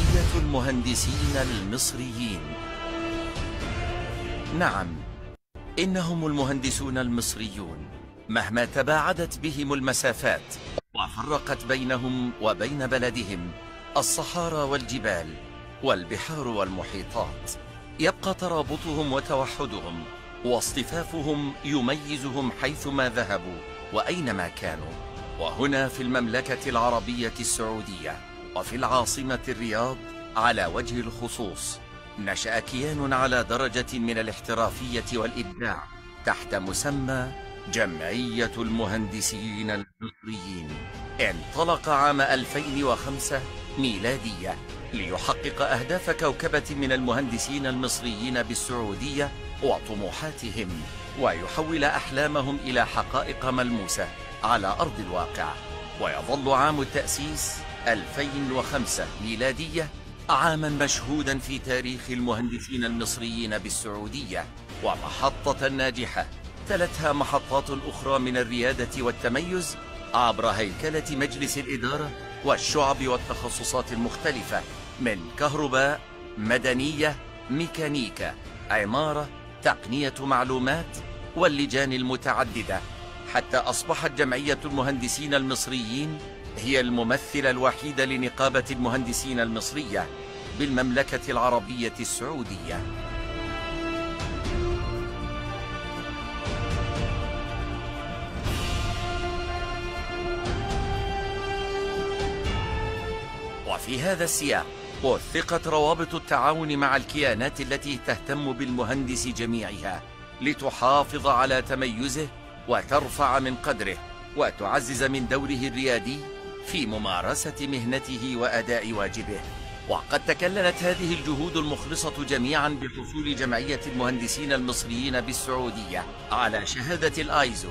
جمعية المهندسين المصريين نعم إنهم المهندسون المصريون مهما تباعدت بهم المسافات وفرقت بينهم وبين بلدهم الصحارى والجبال والبحار والمحيطات يبقى ترابطهم وتوحدهم واصطفافهم يميزهم حيثما ذهبوا وأينما كانوا وهنا في المملكة العربية السعودية وفي العاصمة الرياض على وجه الخصوص نشأ كيان على درجة من الاحترافية والإبداع تحت مسمى جمعية المهندسين المصريين انطلق عام 2005 ميلادية ليحقق أهداف كوكبة من المهندسين المصريين بالسعودية وطموحاتهم ويحول أحلامهم إلى حقائق ملموسة على أرض الواقع ويظل عام التأسيس 2005 ميلادية عاما مشهودا في تاريخ المهندسين المصريين بالسعودية ومحطة ناجحة تلتها محطات أخرى من الريادة والتميز عبر هيكلة مجلس الإدارة والشعب والتخصصات المختلفة من كهرباء مدنية ميكانيكا عمارة تقنية معلومات واللجان المتعددة حتى أصبحت جمعية المهندسين المصريين هي الممثلة الوحيدة لنقابة المهندسين المصرية بالمملكة العربية السعودية وفي هذا السياق وثقت روابط التعاون مع الكيانات التي تهتم بالمهندس جميعها لتحافظ على تميزه وترفع من قدره وتعزز من دوره الريادي في ممارسة مهنته وأداء واجبه وقد تكللت هذه الجهود المخلصة جميعا بحصول جمعية المهندسين المصريين بالسعودية على شهادة الآيزو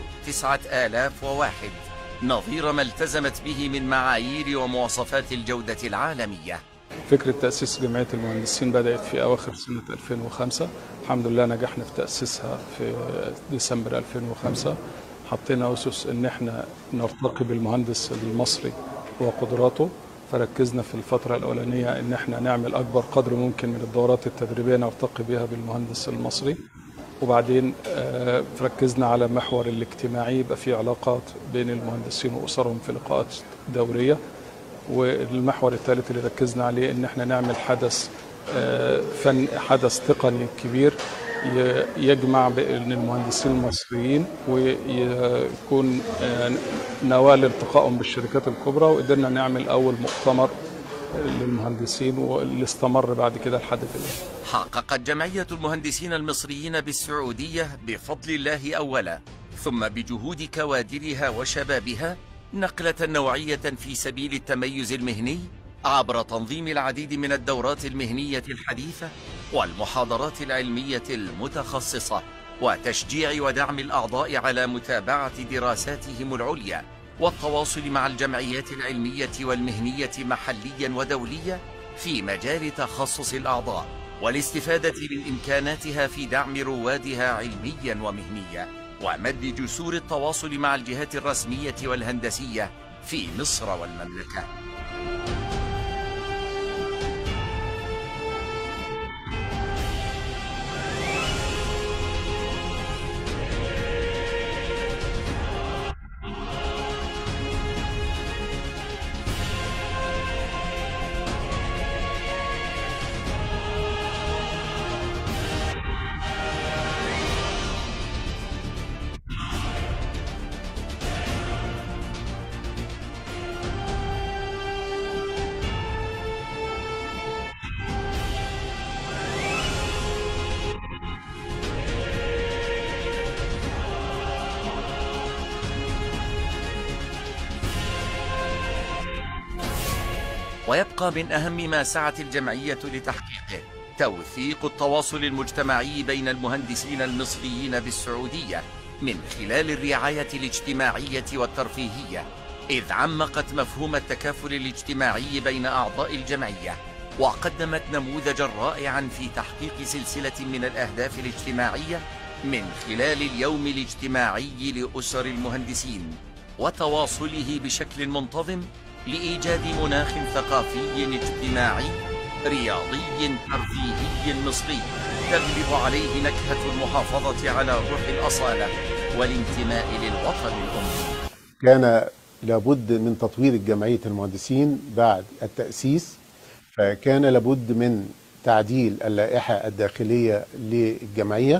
9001 نظير ما التزمت به من معايير ومواصفات الجودة العالمية فكرة تأسيس جمعية المهندسين بدأت في أواخر سنة 2005 الحمد لله نجحنا في تأسيسها في ديسمبر 2005 حطينا أسس إن إحنا نرتقي بالمهندس المصري وقدراته فركزنا في الفترة الأولانية إن إحنا نعمل أكبر قدر ممكن من الدورات التدريبية نرتقي بها بالمهندس المصري وبعدين آه، ركزنا على محور الاجتماعي يبقى في علاقات بين المهندسين وأسرهم في لقاءات دورية والمحور الثالث اللي ركزنا عليه ان احنا نعمل حدث آه، فن حدث تقني كبير ي- يجمع بين المهندسين المصريين ويكون آه، نواه لالتقائهم بالشركات الكبرى وقدرنا نعمل اول مؤتمر للمهندسين واللي استمر بعد كده لحد دلوقتي حققت جمعية المهندسين المصريين بالسعودية بفضل الله أولا ثم بجهود كوادرها وشبابها نقلة نوعية في سبيل التميز المهني عبر تنظيم العديد من الدورات المهنية الحديثة والمحاضرات العلمية المتخصصة وتشجيع ودعم الأعضاء على متابعة دراساتهم العليا والتواصل مع الجمعيات العلمية والمهنية محليا ودوليا في مجال تخصص الأعضاء والاستفادة من إمكاناتها في دعم روادها علميا ومهنيا ومد جسور التواصل مع الجهات الرسمية والهندسية في مصر والمملكة ويبقى من أهم ما سعت الجمعية لتحقيقه توثيق التواصل المجتمعي بين المهندسين المصريين بالسعودية من خلال الرعاية الاجتماعية والترفيهية إذ عمقت مفهوم التكافل الاجتماعي بين أعضاء الجمعية وقدمت نموذجا رائعا في تحقيق سلسلة من الأهداف الاجتماعية من خلال اليوم الاجتماعي لأسر المهندسين وتواصله بشكل منتظم لإيجاد مناخ ثقافي اجتماعي رياضي ترفيهي مصري تغلب عليه نكهة المحافظة على روح الأصالة والانتماء للوطن الأم كان لابد من تطوير جمعية المهندسين بعد التأسيس فكان لابد من تعديل اللائحة الداخلية للجمعية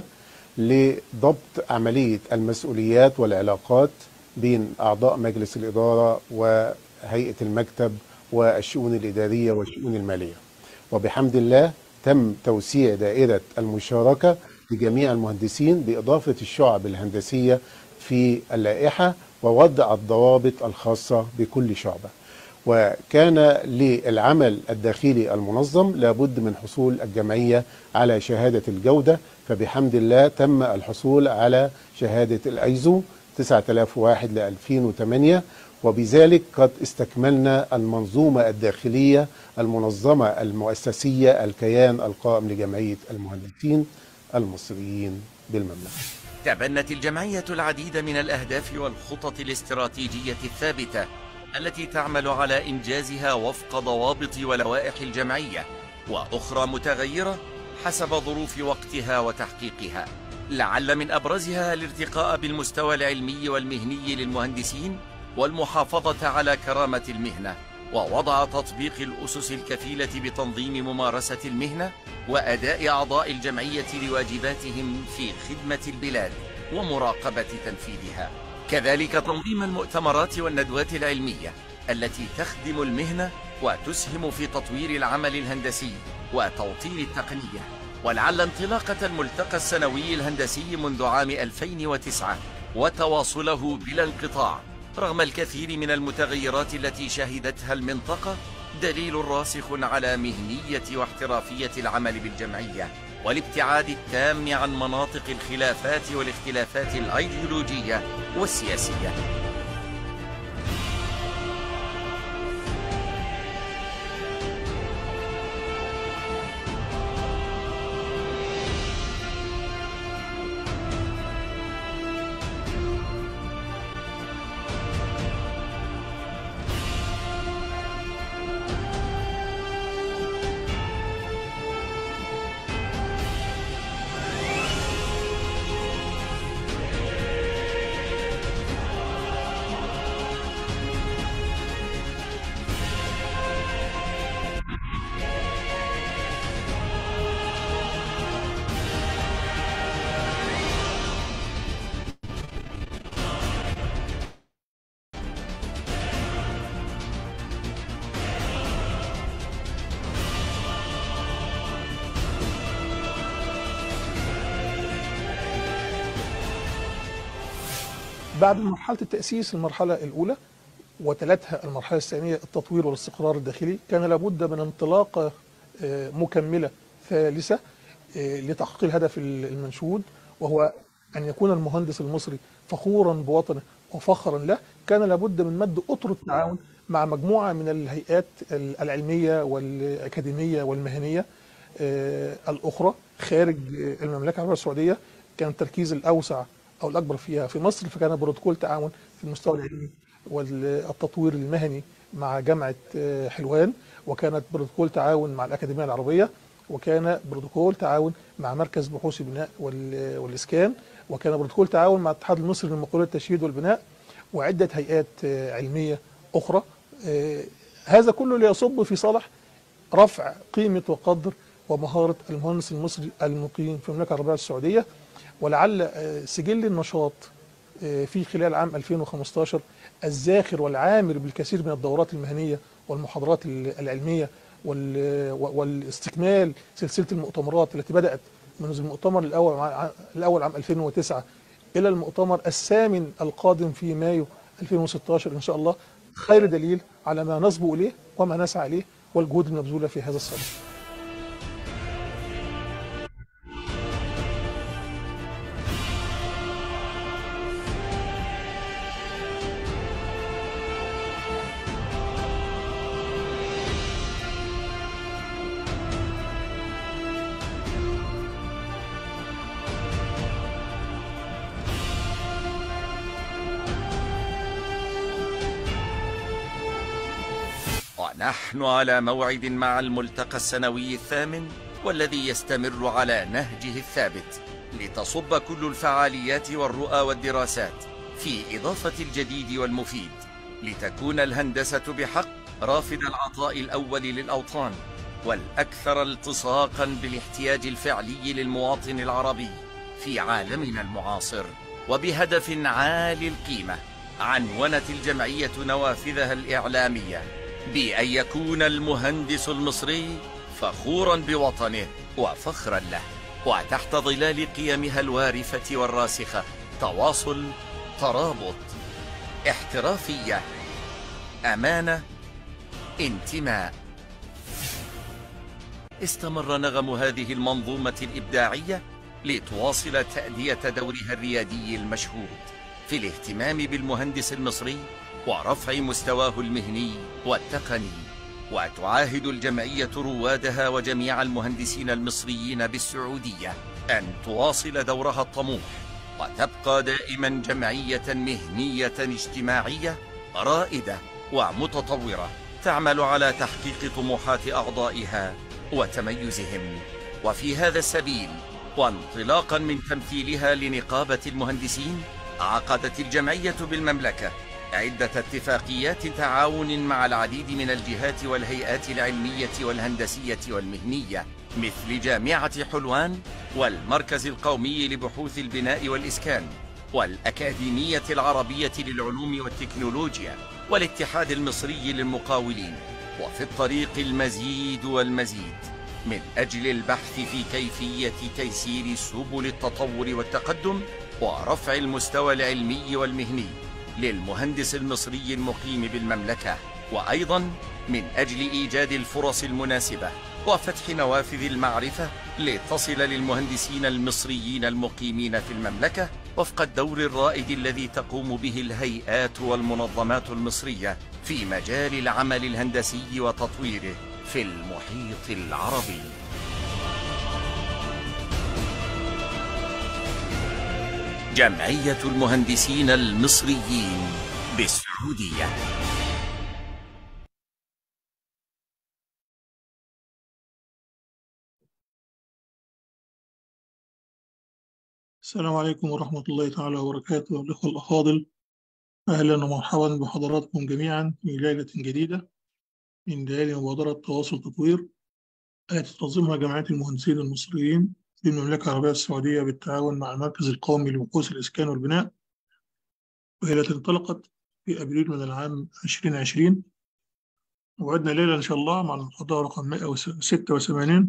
لضبط عملية المسؤوليات والعلاقات بين أعضاء مجلس الإدارة وهيئة المكتب والشؤون الإدارية والشؤون المالية وبحمد الله تم توسيع دائرة المشاركة لجميع المهندسين بإضافة الشعب الهندسية في اللائحة ووضع الضوابط الخاصة بكل شعبة وكان للعمل الداخلي المنظم لابد من حصول الجمعية على شهادة الجودة فبحمد الله تم الحصول على شهادة الأيزو 9001 ل 2008 وبذلك قد استكملنا المنظومة الداخلية المنظمة المؤسسية الكيان القائم لجمعية المهندسين المصريين بالمملكة تبنت الجمعية العديد من الأهداف والخطط الاستراتيجية الثابتة التي تعمل على إنجازها وفق ضوابط ولوائح الجمعية وأخرى متغيرة حسب ظروف وقتها وتحقيقها لعل من أبرزها الارتقاء بالمستوى العلمي والمهني للمهندسين والمحافظة على كرامة المهنة ووضع تطبيق الأسس الكفيلة بتنظيم ممارسة المهنة وأداء أعضاء الجمعية لواجباتهم في خدمة البلاد ومراقبة تنفيذها كذلك تنظيم المؤتمرات والندوات العلمية التي تخدم المهنة وتسهم في تطوير العمل الهندسي وتوطين التقنية ولعل انطلاقة الملتقى السنوي الهندسي منذ عام 2009 وتواصله بلا انقطاع رغم الكثير من المتغيرات التي شهدتها المنطقة دليل راسخ على مهنية واحترافية العمل بالجمعية والابتعاد التام عن مناطق الخلافات والاختلافات الأيديولوجية والسياسية بعد مرحله التاسيس المرحله الاولى وتلتها المرحله الثانيه التطوير والاستقرار الداخلي كان لابد من انطلاقه آه، مكمله ثالثه آه، لتحقيق الهدف المنشود وهو ان يكون المهندس المصري فخورا بوطنه وفخرا له كان لابد من مد اطر التعاون مع مجموعه من الهيئات العلميه والاكاديميه والمهنيه آه، الاخرى خارج المملكه العربيه السعوديه كان التركيز الاوسع او الاكبر فيها في مصر فكان بروتوكول تعاون في المستوى العلمي والتطوير المهني مع جامعه آه، حلوان وكانت بروتوكول تعاون مع الاكاديميه العربيه وكان بروتوكول تعاون مع مركز بحوث البناء وال- والاسكان وكان بروتوكول تعاون مع الاتحاد المصري للمقاولات التشييد والبناء وعده هيئات آه، علميه اخرى آه، هذا كله ليصب في صالح رفع قيمه وقدر ومهاره المهندس المصري المقيم في المملكه العربيه السعوديه ولعل آه، سجل النشاط آه، في خلال عام 2015 الزاخر والعامر بالكثير من الدورات المهنيه والمحاضرات ال- العلميه وال- والاستكمال سلسله المؤتمرات التي بدات منذ المؤتمر الاول ع- الاول عام 2009 الى المؤتمر الثامن القادم في مايو 2016 ان شاء الله خير دليل على ما نصبو اليه وما نسعى اليه والجهود المبذوله في هذا الصدد. ونحن على موعد مع الملتقى السنوي الثامن والذي يستمر على نهجه الثابت لتصب كل الفعاليات والرؤى والدراسات في إضافة الجديد والمفيد لتكون الهندسة بحق رافد العطاء الأول للأوطان والأكثر التصاقا بالاحتياج الفعلي للمواطن العربي في عالمنا المعاصر وبهدف عالي القيمة عنونت الجمعية نوافذها الإعلامية بأن يكون المهندس المصري فخورا بوطنه وفخرا له وتحت ظلال قيمها الوارفة والراسخة تواصل ترابط احترافية أمانة انتماء استمر نغم هذه المنظومة الإبداعية لتواصل تأدية دورها الريادي المشهود في الاهتمام بالمهندس المصري ورفع مستواه المهني والتقني وتعاهد الجمعية روادها وجميع المهندسين المصريين بالسعودية أن تواصل دورها الطموح وتبقى دائما جمعية مهنية اجتماعية رائدة ومتطورة تعمل على تحقيق طموحات أعضائها وتميزهم وفي هذا السبيل وانطلاقا من تمثيلها لنقابة المهندسين عقدت الجمعية بالمملكة عدة اتفاقيات تعاون مع العديد من الجهات والهيئات العلمية والهندسية والمهنية مثل جامعة حلوان والمركز القومي لبحوث البناء والإسكان والأكاديمية العربية للعلوم والتكنولوجيا والاتحاد المصري للمقاولين وفي الطريق المزيد والمزيد من أجل البحث في كيفية تيسير سبل التطور والتقدم ورفع المستوى العلمي والمهني للمهندس المصري المقيم بالمملكة وأيضا من أجل إيجاد الفرص المناسبة وفتح نوافذ المعرفة لتصل للمهندسين المصريين المقيمين في المملكة وفق الدور الرائد الذي تقوم به الهيئات والمنظمات المصرية في مجال العمل الهندسي وتطويره في المحيط العربي جمعية المهندسين المصريين بالسعودية السلام عليكم ورحمة الله تعالى وبركاته الأخوة الأفاضل أهلا ومرحبا بحضراتكم جميعا في ليلة جديدة من ليالي مبادرة تواصل تطوير التي تنظمها جمعية المهندسين المصريين في المملكة العربية السعودية بالتعاون مع المركز القومي لبحوث الإسكان والبناء وهي التي انطلقت في أبريل من العام 2020 وعدنا ليلة إن شاء الله مع المحاضرة رقم 186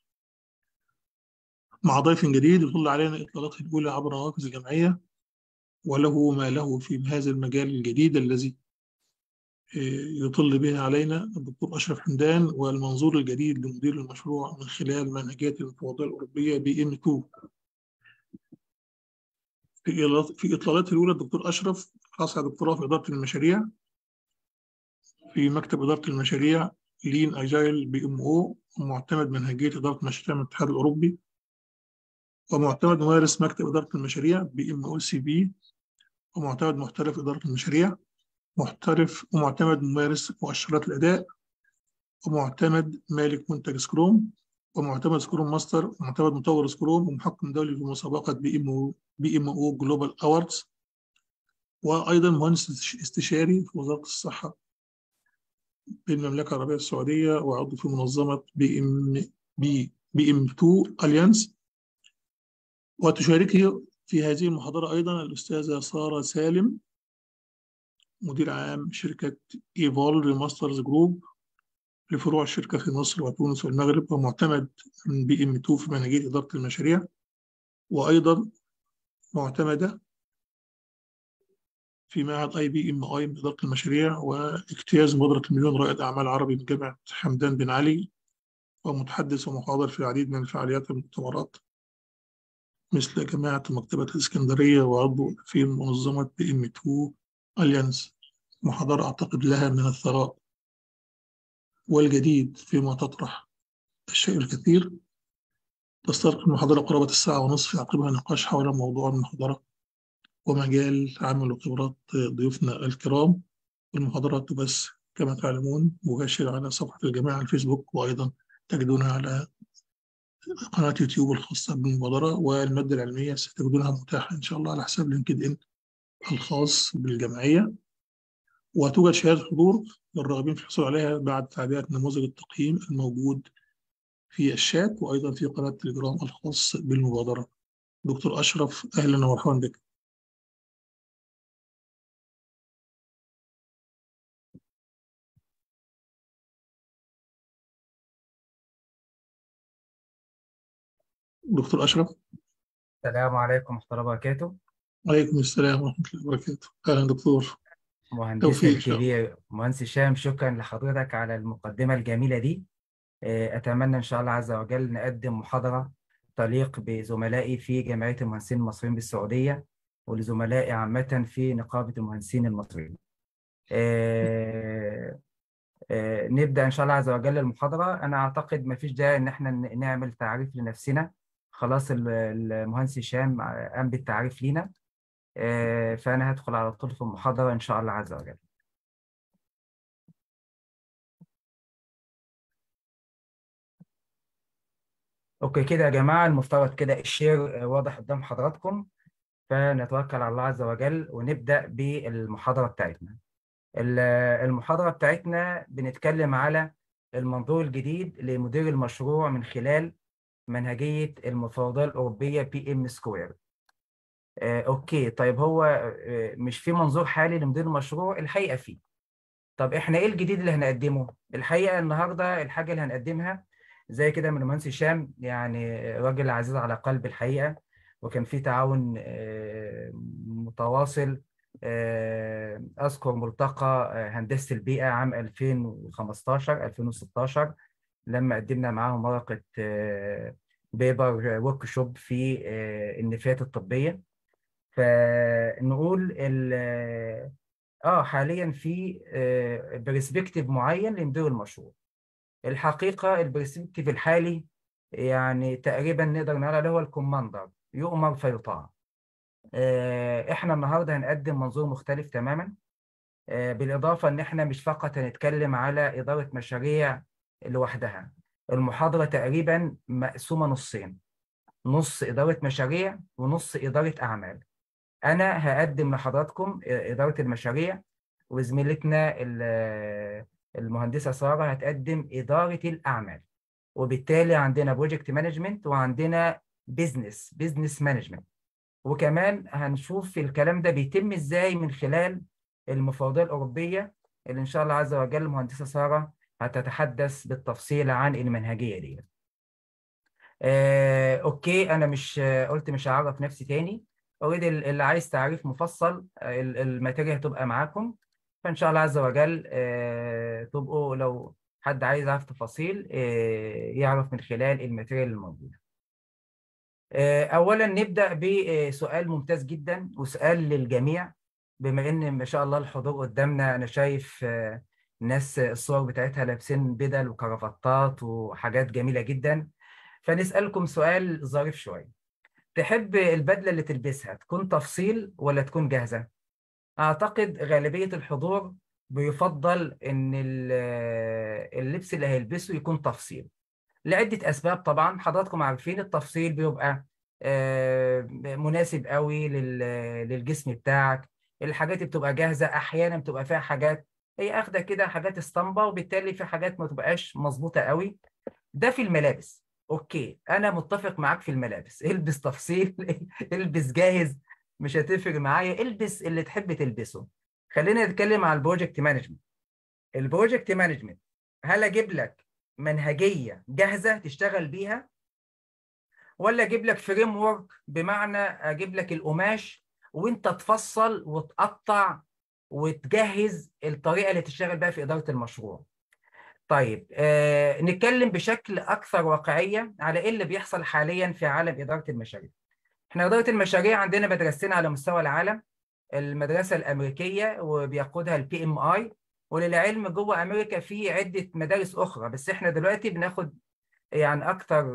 مع ضيف جديد يطل علينا إطلالته الأولى عبر نوافذ الجمعية وله ما له في هذا المجال الجديد الذي يطل به علينا الدكتور أشرف حمدان والمنظور الجديد لمدير المشروع من خلال منهجية المفوضية الأوروبية بي إم 2 في إطلالته الأولى الدكتور أشرف حصل دكتوراه في إدارة المشاريع في مكتب إدارة المشاريع لين أجايل بي إم أو ومعتمد منهجية إدارة مشاريع من الاتحاد الأوروبي ومعتمد ممارس مكتب إدارة المشاريع بي إم أو سي بي ومعتمد محترف إدارة المشاريع محترف ومعتمد ممارس مؤشرات الأداء ومعتمد مالك منتج سكروم ومعتمد سكروم ماستر ومعتمد مطور سكروم ومحكم دولي في مسابقة بي ام او بي ام او جلوبال اووردز وايضا مهندس استشاري في وزارة الصحة بالمملكة العربية السعودية وعضو في منظمة بي ام بي بي ام 2 اليانس وتشاركه في هذه المحاضرة أيضا الأستاذة سارة سالم مدير عام شركة إيفول ريماسترز جروب لفروع الشركة في مصر وتونس والمغرب ومعتمد من بي ام 2 في منهجية إدارة المشاريع وأيضا معتمدة في معهد اي بي ام اي إدارة المشاريع واجتياز مبادرة المليون رائد أعمال عربي من جامعة حمدان بن علي ومتحدث ومحاضر في العديد من الفعاليات والمؤتمرات مثل جامعة مكتبة الإسكندرية وعضو في منظمة بي ام 2 أليانس محاضرة أعتقد لها من الثراء والجديد فيما تطرح الشيء الكثير تستغرق المحاضرة قرابة الساعة ونصف يعقبها نقاش حول موضوع المحاضرة ومجال عمل وخبرات ضيوفنا الكرام المحاضرة تبث كما تعلمون مباشر على صفحة الجامعة على الفيسبوك وأيضا تجدونها على قناة يوتيوب الخاصة بالمبادرة والمادة العلمية ستجدونها متاحة إن شاء الله على حساب لينكد إن الخاص بالجمعية وتوجد شهادة حضور للراغبين في الحصول عليها بعد تعبئة نموذج التقييم الموجود في الشات وأيضا في قناة تليجرام الخاص بالمبادرة دكتور أشرف أهلا ومرحبا بك دكتور أشرف السلام عليكم ورحمة الله وبركاته عليكم السلام ورحمة الله وبركاته أهلا دكتور مهندسي توفيق إن شاء الله. الكبير مهندس هشام شكرا لحضرتك على المقدمة الجميلة دي آه، أتمنى إن شاء الله عز وجل نقدم محاضرة تليق بزملائي في جمعية المهندسين المصريين بالسعودية ولزملائي عامة في نقابة المهندسين المصريين آه، آه، نبدأ إن شاء الله عز وجل المحاضرة أنا أعتقد ما فيش داعي إن إحنا ن- نعمل تعريف لنفسنا خلاص ال- المهندس هشام قام بالتعريف لينا آه، فأنا هدخل على طول في المحاضرة إن شاء الله عز وجل اوكي كده يا جماعة المفترض كده الشير آه، واضح قدام حضراتكم فنتوكل على الله عز وجل ونبدأ بالمحاضرة بتاعتنا ال- المحاضرة بتاعتنا بنتكلم على المنظور الجديد لمدير المشروع من خلال منهجية المفوضية الأوروبية بي ام سكوير اوكي طيب هو آه، مش في منظور حالي لمدير المشروع الحقيقة فيه طب احنا ايه الجديد اللي هنقدمه الحقيقة النهاردة الحاجة اللي هنقدمها زي كده من المهندس هشام يعني راجل عزيز على قلب الحقيقة وكان في تعاون آه، متواصل آه، أذكر ملتقى آه، هندسة البيئة عام 2015 2016 لما قدمنا معاهم ورقة آه، بيبر ورك شوب في آه، النفايات الطبية فنقول ال اه حاليا في برسبكتيف معين لمدير المشروع الحقيقة البرسبكتيف الحالي يعني تقريبا نقدر نقول عليه هو الكوماندر يؤمر فيطاع آه، احنا النهارده هنقدم منظور مختلف تماما آه، بالإضافة إن احنا مش فقط هنتكلم على إدارة مشاريع لوحدها المحاضرة تقريبا مقسومة نصين نص إدارة مشاريع ونص إدارة أعمال أنا هقدم لحضراتكم إدارة المشاريع وزميلتنا ال- المهندسة سارة هتقدم إدارة الأعمال وبالتالي عندنا بروجكت مانجمنت وعندنا بيزنس بيزنس مانجمنت وكمان هنشوف الكلام ده بيتم إزاي من خلال المفوضية الأوروبية اللي إن شاء الله عز وجل المهندسة سارة هتتحدث بالتفصيل عن المنهجية دي آه، أوكي أنا مش آه، قلت مش هعرف نفسي تاني اوريدي اللي عايز تعريف مفصل آه، ال- الماتيريال هتبقى معاكم فان شاء الله عز وجل آه، تبقوا لو حد عايز يعرف تفاصيل آه، يعرف من خلال الماتيريال الموجوده آه، اولا نبدا بسؤال ممتاز جدا وسؤال للجميع بما ان ما شاء الله الحضور قدامنا انا شايف آه، ناس الصور بتاعتها لابسين بدل وكرافتات وحاجات جميله جدا فنسالكم سؤال ظريف شويه تحب البدلة اللي تلبسها تكون تفصيل ولا تكون جاهزة؟ أعتقد غالبية الحضور بيفضل إن ال- اللبس اللي هيلبسه يكون تفصيل لعدة أسباب طبعا حضراتكم عارفين التفصيل بيبقى آه، مناسب قوي لل- للجسم بتاعك الحاجات اللي بتبقى جاهزة أحيانا بتبقى فيها حاجات هي أخدة كده حاجات اسطمبة وبالتالي في حاجات ما تبقاش مظبوطة قوي ده في الملابس اوكي انا متفق معاك في الملابس البس تفصيل البس جاهز مش هتفرق معايا البس اللي تحب تلبسه خلينا نتكلم على البروجكت مانجمنت البروجكت مانجمنت هل اجيب لك منهجيه جاهزه تشتغل بيها ولا اجيب لك فريم ورك بمعنى اجيب لك القماش وانت تفصل وتقطع وتجهز الطريقه اللي تشتغل بيها في اداره المشروع طيب آه نتكلم بشكل أكثر واقعية على إيه اللي بيحصل حاليا في عالم إدارة المشاريع. إحنا إدارة المشاريع عندنا مدرستين على مستوى العالم المدرسة الأمريكية وبيقودها البي إم آي وللعلم جوه أمريكا في عدة مدارس أخرى بس إحنا دلوقتي بناخد يعني أكثر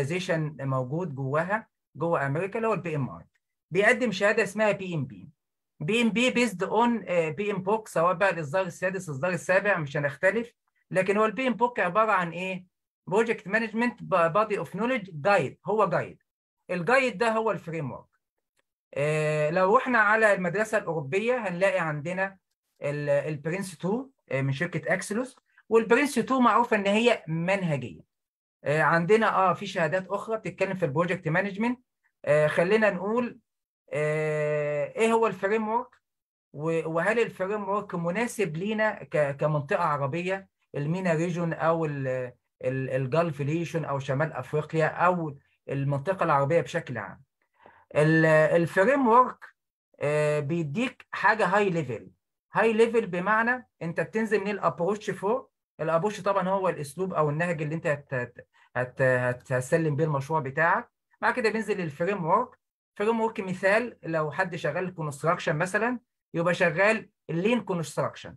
أورجانيزيشن موجود جواها جوه أمريكا اللي هو البي إم آي. بيقدم شهادة اسمها بي إم بي. بي ام بي بيزد اون بي ام بوك سواء بقى الاصدار السادس الاصدار السابع مش هنختلف لكن هو البي ام بوك عباره عن ايه؟ بروجكت مانجمنت بادي اوف نولج جايد هو جايد الجايد ده هو الفريم ورك آه لو رحنا على المدرسه الاوروبيه هنلاقي عندنا البرنس 2 من شركه اكسلوس والبرنس 2 معروفه ان هي منهجيه آه عندنا اه في شهادات اخرى بتتكلم في البروجكت مانجمنت آه خلينا نقول آه ايه هو الفريم ورك وهل الفريم ورك مناسب لينا كمنطقه عربيه المينا ريجون او الجلف ريجون او شمال افريقيا او المنطقه العربيه بشكل عام الفريم ورك بيديك حاجه هاي ليفل هاي ليفل بمعنى انت بتنزل من الابروش فوق الابروش طبعا هو الاسلوب او النهج اللي انت هت هت هتسلم بيه المشروع بتاعك بعد كده بينزل الفريم ورك فريم ورك مثال لو حد شغال كونستراكشن مثلا يبقى شغال اللين كونستراكشن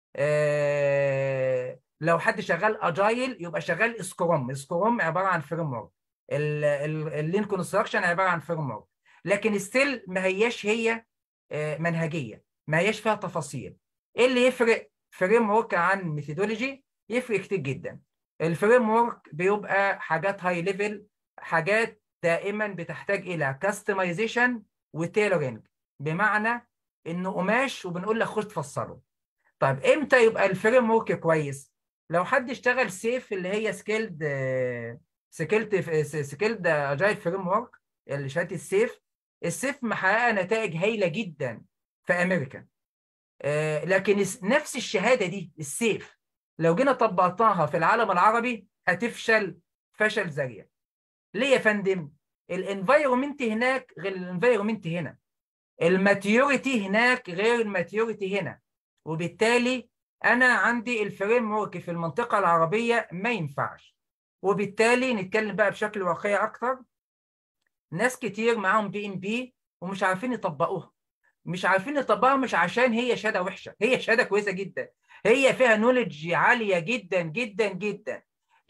آه لو حد شغال اجايل يبقى شغال سكروم سكروم عباره عن فريم ورك اللين كونستراكشن عباره عن فريم ورك لكن ستيل ما هياش هي آه منهجيه ما هياش فيها تفاصيل ايه اللي يفرق فريم ورك عن ميثودولوجي يفرق كتير جدا الفريم ورك بيبقى حاجات هاي ليفل حاجات دائما بتحتاج الى كاستمايزيشن وتيلرنج بمعنى انه قماش وبنقول لك خش تفصله طيب امتى يبقى الفريم ورك كويس لو حد اشتغل سيف اللي هي سكيلد سكيلد سكيلد اجايل فريم ورك اللي شهاده السيف السيف محققه نتائج هايله جدا في امريكا آه لكن نفس الشهاده دي السيف لو جينا طبقناها في العالم العربي هتفشل فشل ذريع ليه يا فندم الانفايرمنت هناك غير الانفايرمنت هنا الماتيوريتي هناك غير الماتيوريتي هنا وبالتالي انا عندي الفريم ورك في المنطقه العربيه ما ينفعش وبالتالي نتكلم بقى بشكل واقعي اكتر ناس كتير معاهم بي ام بي ومش عارفين يطبقوها مش عارفين يطبقوها مش عشان هي شهاده وحشه هي شهاده كويسه جدا هي فيها نولج عاليه جدا جدا جدا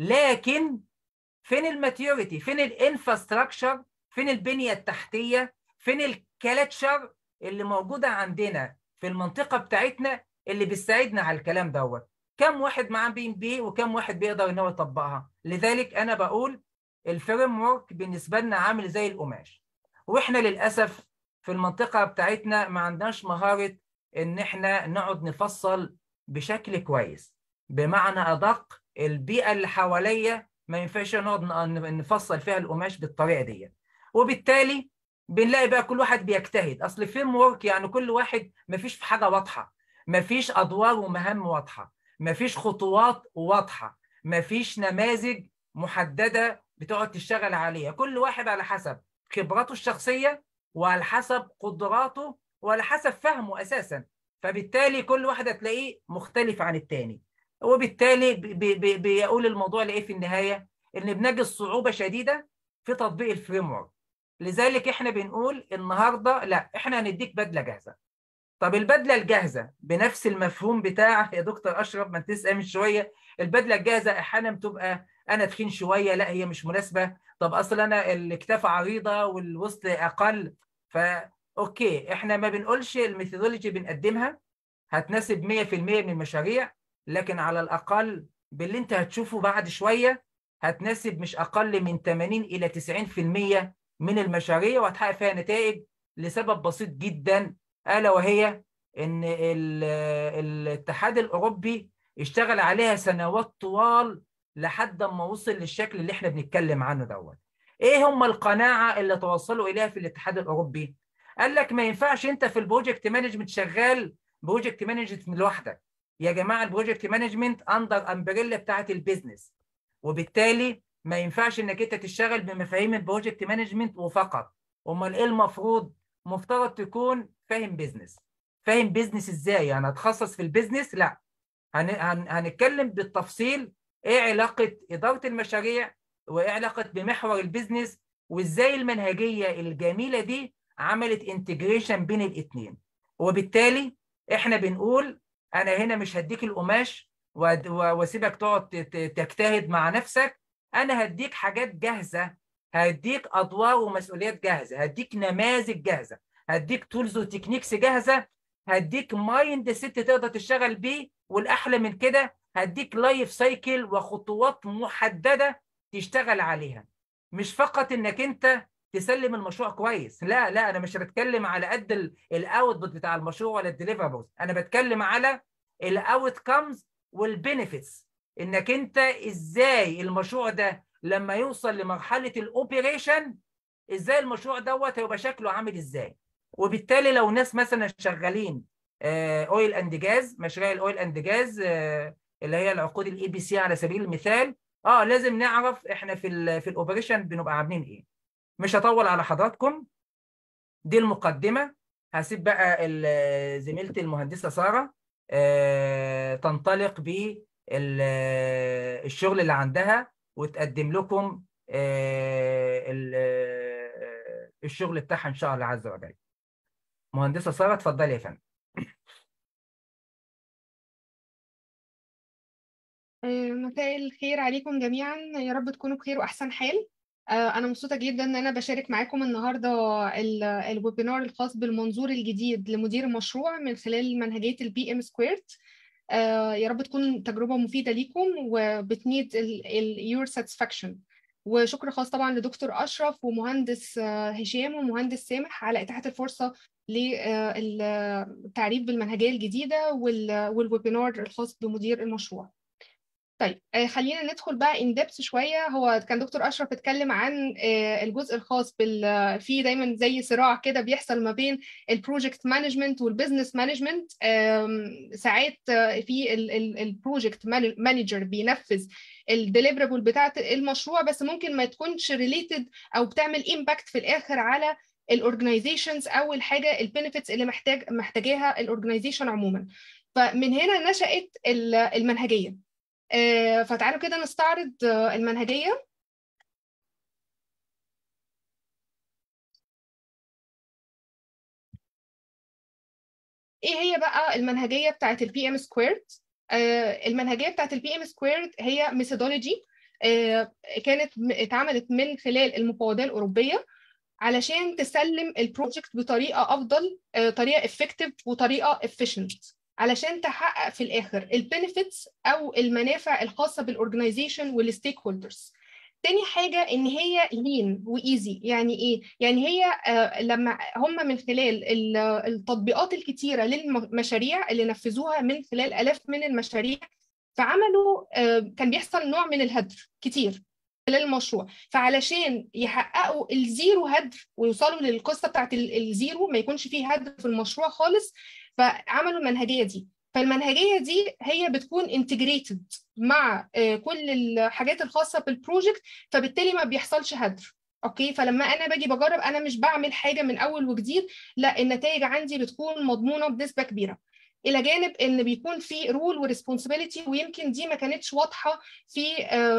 لكن فين الماتيوريتي فين الانفراستراكشر فين البنيه التحتيه فين الكالتشر اللي موجوده عندنا في المنطقه بتاعتنا اللي بتساعدنا على الكلام دوت كم واحد معاه بي ام بي وكم واحد بيقدر ان هو يطبقها لذلك انا بقول الفريم ورك بالنسبه لنا عامل زي القماش واحنا للاسف في المنطقه بتاعتنا ما عندناش مهاره ان احنا نقعد نفصل بشكل كويس بمعنى ادق البيئه اللي حواليا ما ينفعش نقعد نفصل فيها القماش بالطريقه دي وبالتالي بنلاقي بقى كل واحد بيجتهد اصل فريم ورك يعني كل واحد ما فيش في حاجه واضحه ما فيش ادوار ومهام واضحه ما فيش خطوات واضحه ما فيش نماذج محدده بتقعد تشتغل عليها كل واحد على حسب خبراته الشخصيه وعلى حسب قدراته وعلى حسب فهمه اساسا فبالتالي كل واحد هتلاقيه مختلف عن التاني وبالتالي بي بي بيقول الموضوع لايه في النهايه ان بنجد صعوبه شديده في تطبيق الفريم ورك لذلك احنا بنقول النهارده لا احنا هنديك بدله جاهزه طب البدله الجاهزه بنفس المفهوم بتاع يا دكتور اشرف ما انت تسال من شويه البدله الجاهزه احيانا بتبقى انا تخين شويه لا هي مش مناسبه طب اصل انا الكتاف عريضه والوسط اقل فا اوكي احنا ما بنقولش الميثودولوجي بنقدمها هتناسب 100% من المشاريع لكن على الاقل باللي انت هتشوفه بعد شويه هتناسب مش اقل من 80 الى 90% من المشاريع وهتحقق فيها نتائج لسبب بسيط جدا الا وهي ان الاتحاد الاوروبي اشتغل عليها سنوات طوال لحد ما وصل للشكل اللي احنا بنتكلم عنه دوت ايه هم القناعه اللي توصلوا اليها في الاتحاد الاوروبي قال لك ما ينفعش انت في البروجكت مانجمنت شغال بروجكت مانجمنت لوحدك يا جماعه البروجكت مانجمنت اندر امبريلا بتاعت البيزنس وبالتالي ما ينفعش انك انت تشتغل بمفاهيم البروجكت مانجمنت وفقط امال ايه المفروض مفترض تكون فاهم بيزنس فاهم بيزنس ازاي يعني هتخصص في البيزنس لا هن... هن... هنتكلم بالتفصيل ايه علاقه اداره المشاريع وايه علاقه بمحور البيزنس وازاي المنهجيه الجميله دي عملت انتجريشن بين الاثنين وبالتالي احنا بنقول انا هنا مش هديك القماش واسيبك تقعد تجتهد مع نفسك انا هديك حاجات جاهزه هديك ادوار ومسؤوليات جاهزه هديك نماذج جاهزه هديك تولز وتكنيكس جاهزه هديك مايند سيت تقدر تشتغل بيه والاحلى من كده هديك لايف سايكل وخطوات محدده تشتغل عليها مش فقط انك انت تسلم المشروع كويس لا لا انا مش بتكلم على قد الاوتبوت بتاع المشروع ولا الديليفربلز انا بتكلم على الاوت كامز والبينيفيتس انك انت ازاي المشروع ده لما يوصل لمرحله الاوبريشن ازاي المشروع دوت هيبقى شكله عامل ازاي وبالتالي لو ناس مثلا شغالين اويل اند جاز مشاريع الاويل اند جاز اللي هي العقود الاي بي سي على سبيل المثال اه لازم نعرف احنا في ال في الاوبريشن بنبقى عاملين ايه مش هطول على حضراتكم دي المقدمه هسيب بقى زميلتي المهندسه ساره آه تنطلق بالشغل اللي عندها وتقدم لكم آه الشغل بتاعها ان شاء الله عز وجل مهندسه ساره اتفضلي يا فندم مساء الخير عليكم جميعا يا رب تكونوا بخير واحسن حال انا مبسوطه جدا ان انا بشارك معاكم النهارده الويبينار الخاص بالمنظور الجديد لمدير المشروع من خلال منهجيه البي ام سكويرت يا رب تكون تجربه مفيده ليكم وبتنيد اليور ساتسفاكشن وشكر خاص طبعا لدكتور اشرف ومهندس هشام ومهندس سامح على اتاحه الفرصه للتعريف بالمنهجيه الجديده والويبينار الخاص بمدير المشروع طيب خلينا ندخل بقى ان ديبث شويه هو كان دكتور اشرف اتكلم عن الجزء الخاص بال في دايما زي صراع كده بيحصل ما بين البروجكت مانجمنت والبزنس مانجمنت ساعات في البروجكت مانجر بينفذ الديليفربل بتاعه المشروع بس ممكن ما تكونش ريليتد او بتعمل امباكت في الاخر على الاورجنايزيشنز او الحاجه البنفيتس اللي محتاج محتاجاها الاورجنايزيشن عموما فمن هنا نشأت المنهجيه فتعالوا كده نستعرض المنهجية ايه هي بقى المنهجية بتاعت البي ام سكويرد المنهجية بتاعت البي ام سكويرد هي ميثودولوجي كانت اتعملت من خلال المفوضية الأوروبية علشان تسلم البروجكت بطريقة أفضل طريقة effective وطريقة efficient علشان تحقق في الاخر البنفيتس او المنافع الخاصه بالاورجنايزيشن والستيك هولدرز تاني حاجة إن هي لين وإيزي يعني إيه؟ يعني هي آه لما هم من خلال التطبيقات الكتيرة للمشاريع اللي نفذوها من خلال آلاف من المشاريع فعملوا آه كان بيحصل نوع من الهدر كتير خلال المشروع فعلشان يحققوا الزيرو هدر ويوصلوا للقصة بتاعت الزيرو ما يكونش فيه هدر في المشروع خالص فعملوا المنهجيه دي فالمنهجيه دي هي بتكون انتجريتد مع كل الحاجات الخاصه بالبروجكت فبالتالي ما بيحصلش هدر اوكي فلما انا باجي بجرب انا مش بعمل حاجه من اول وجديد لا النتائج عندي بتكون مضمونه بنسبه كبيره الى جانب ان بيكون في رول وريسبونسبيلتي ويمكن دي ما كانتش واضحه في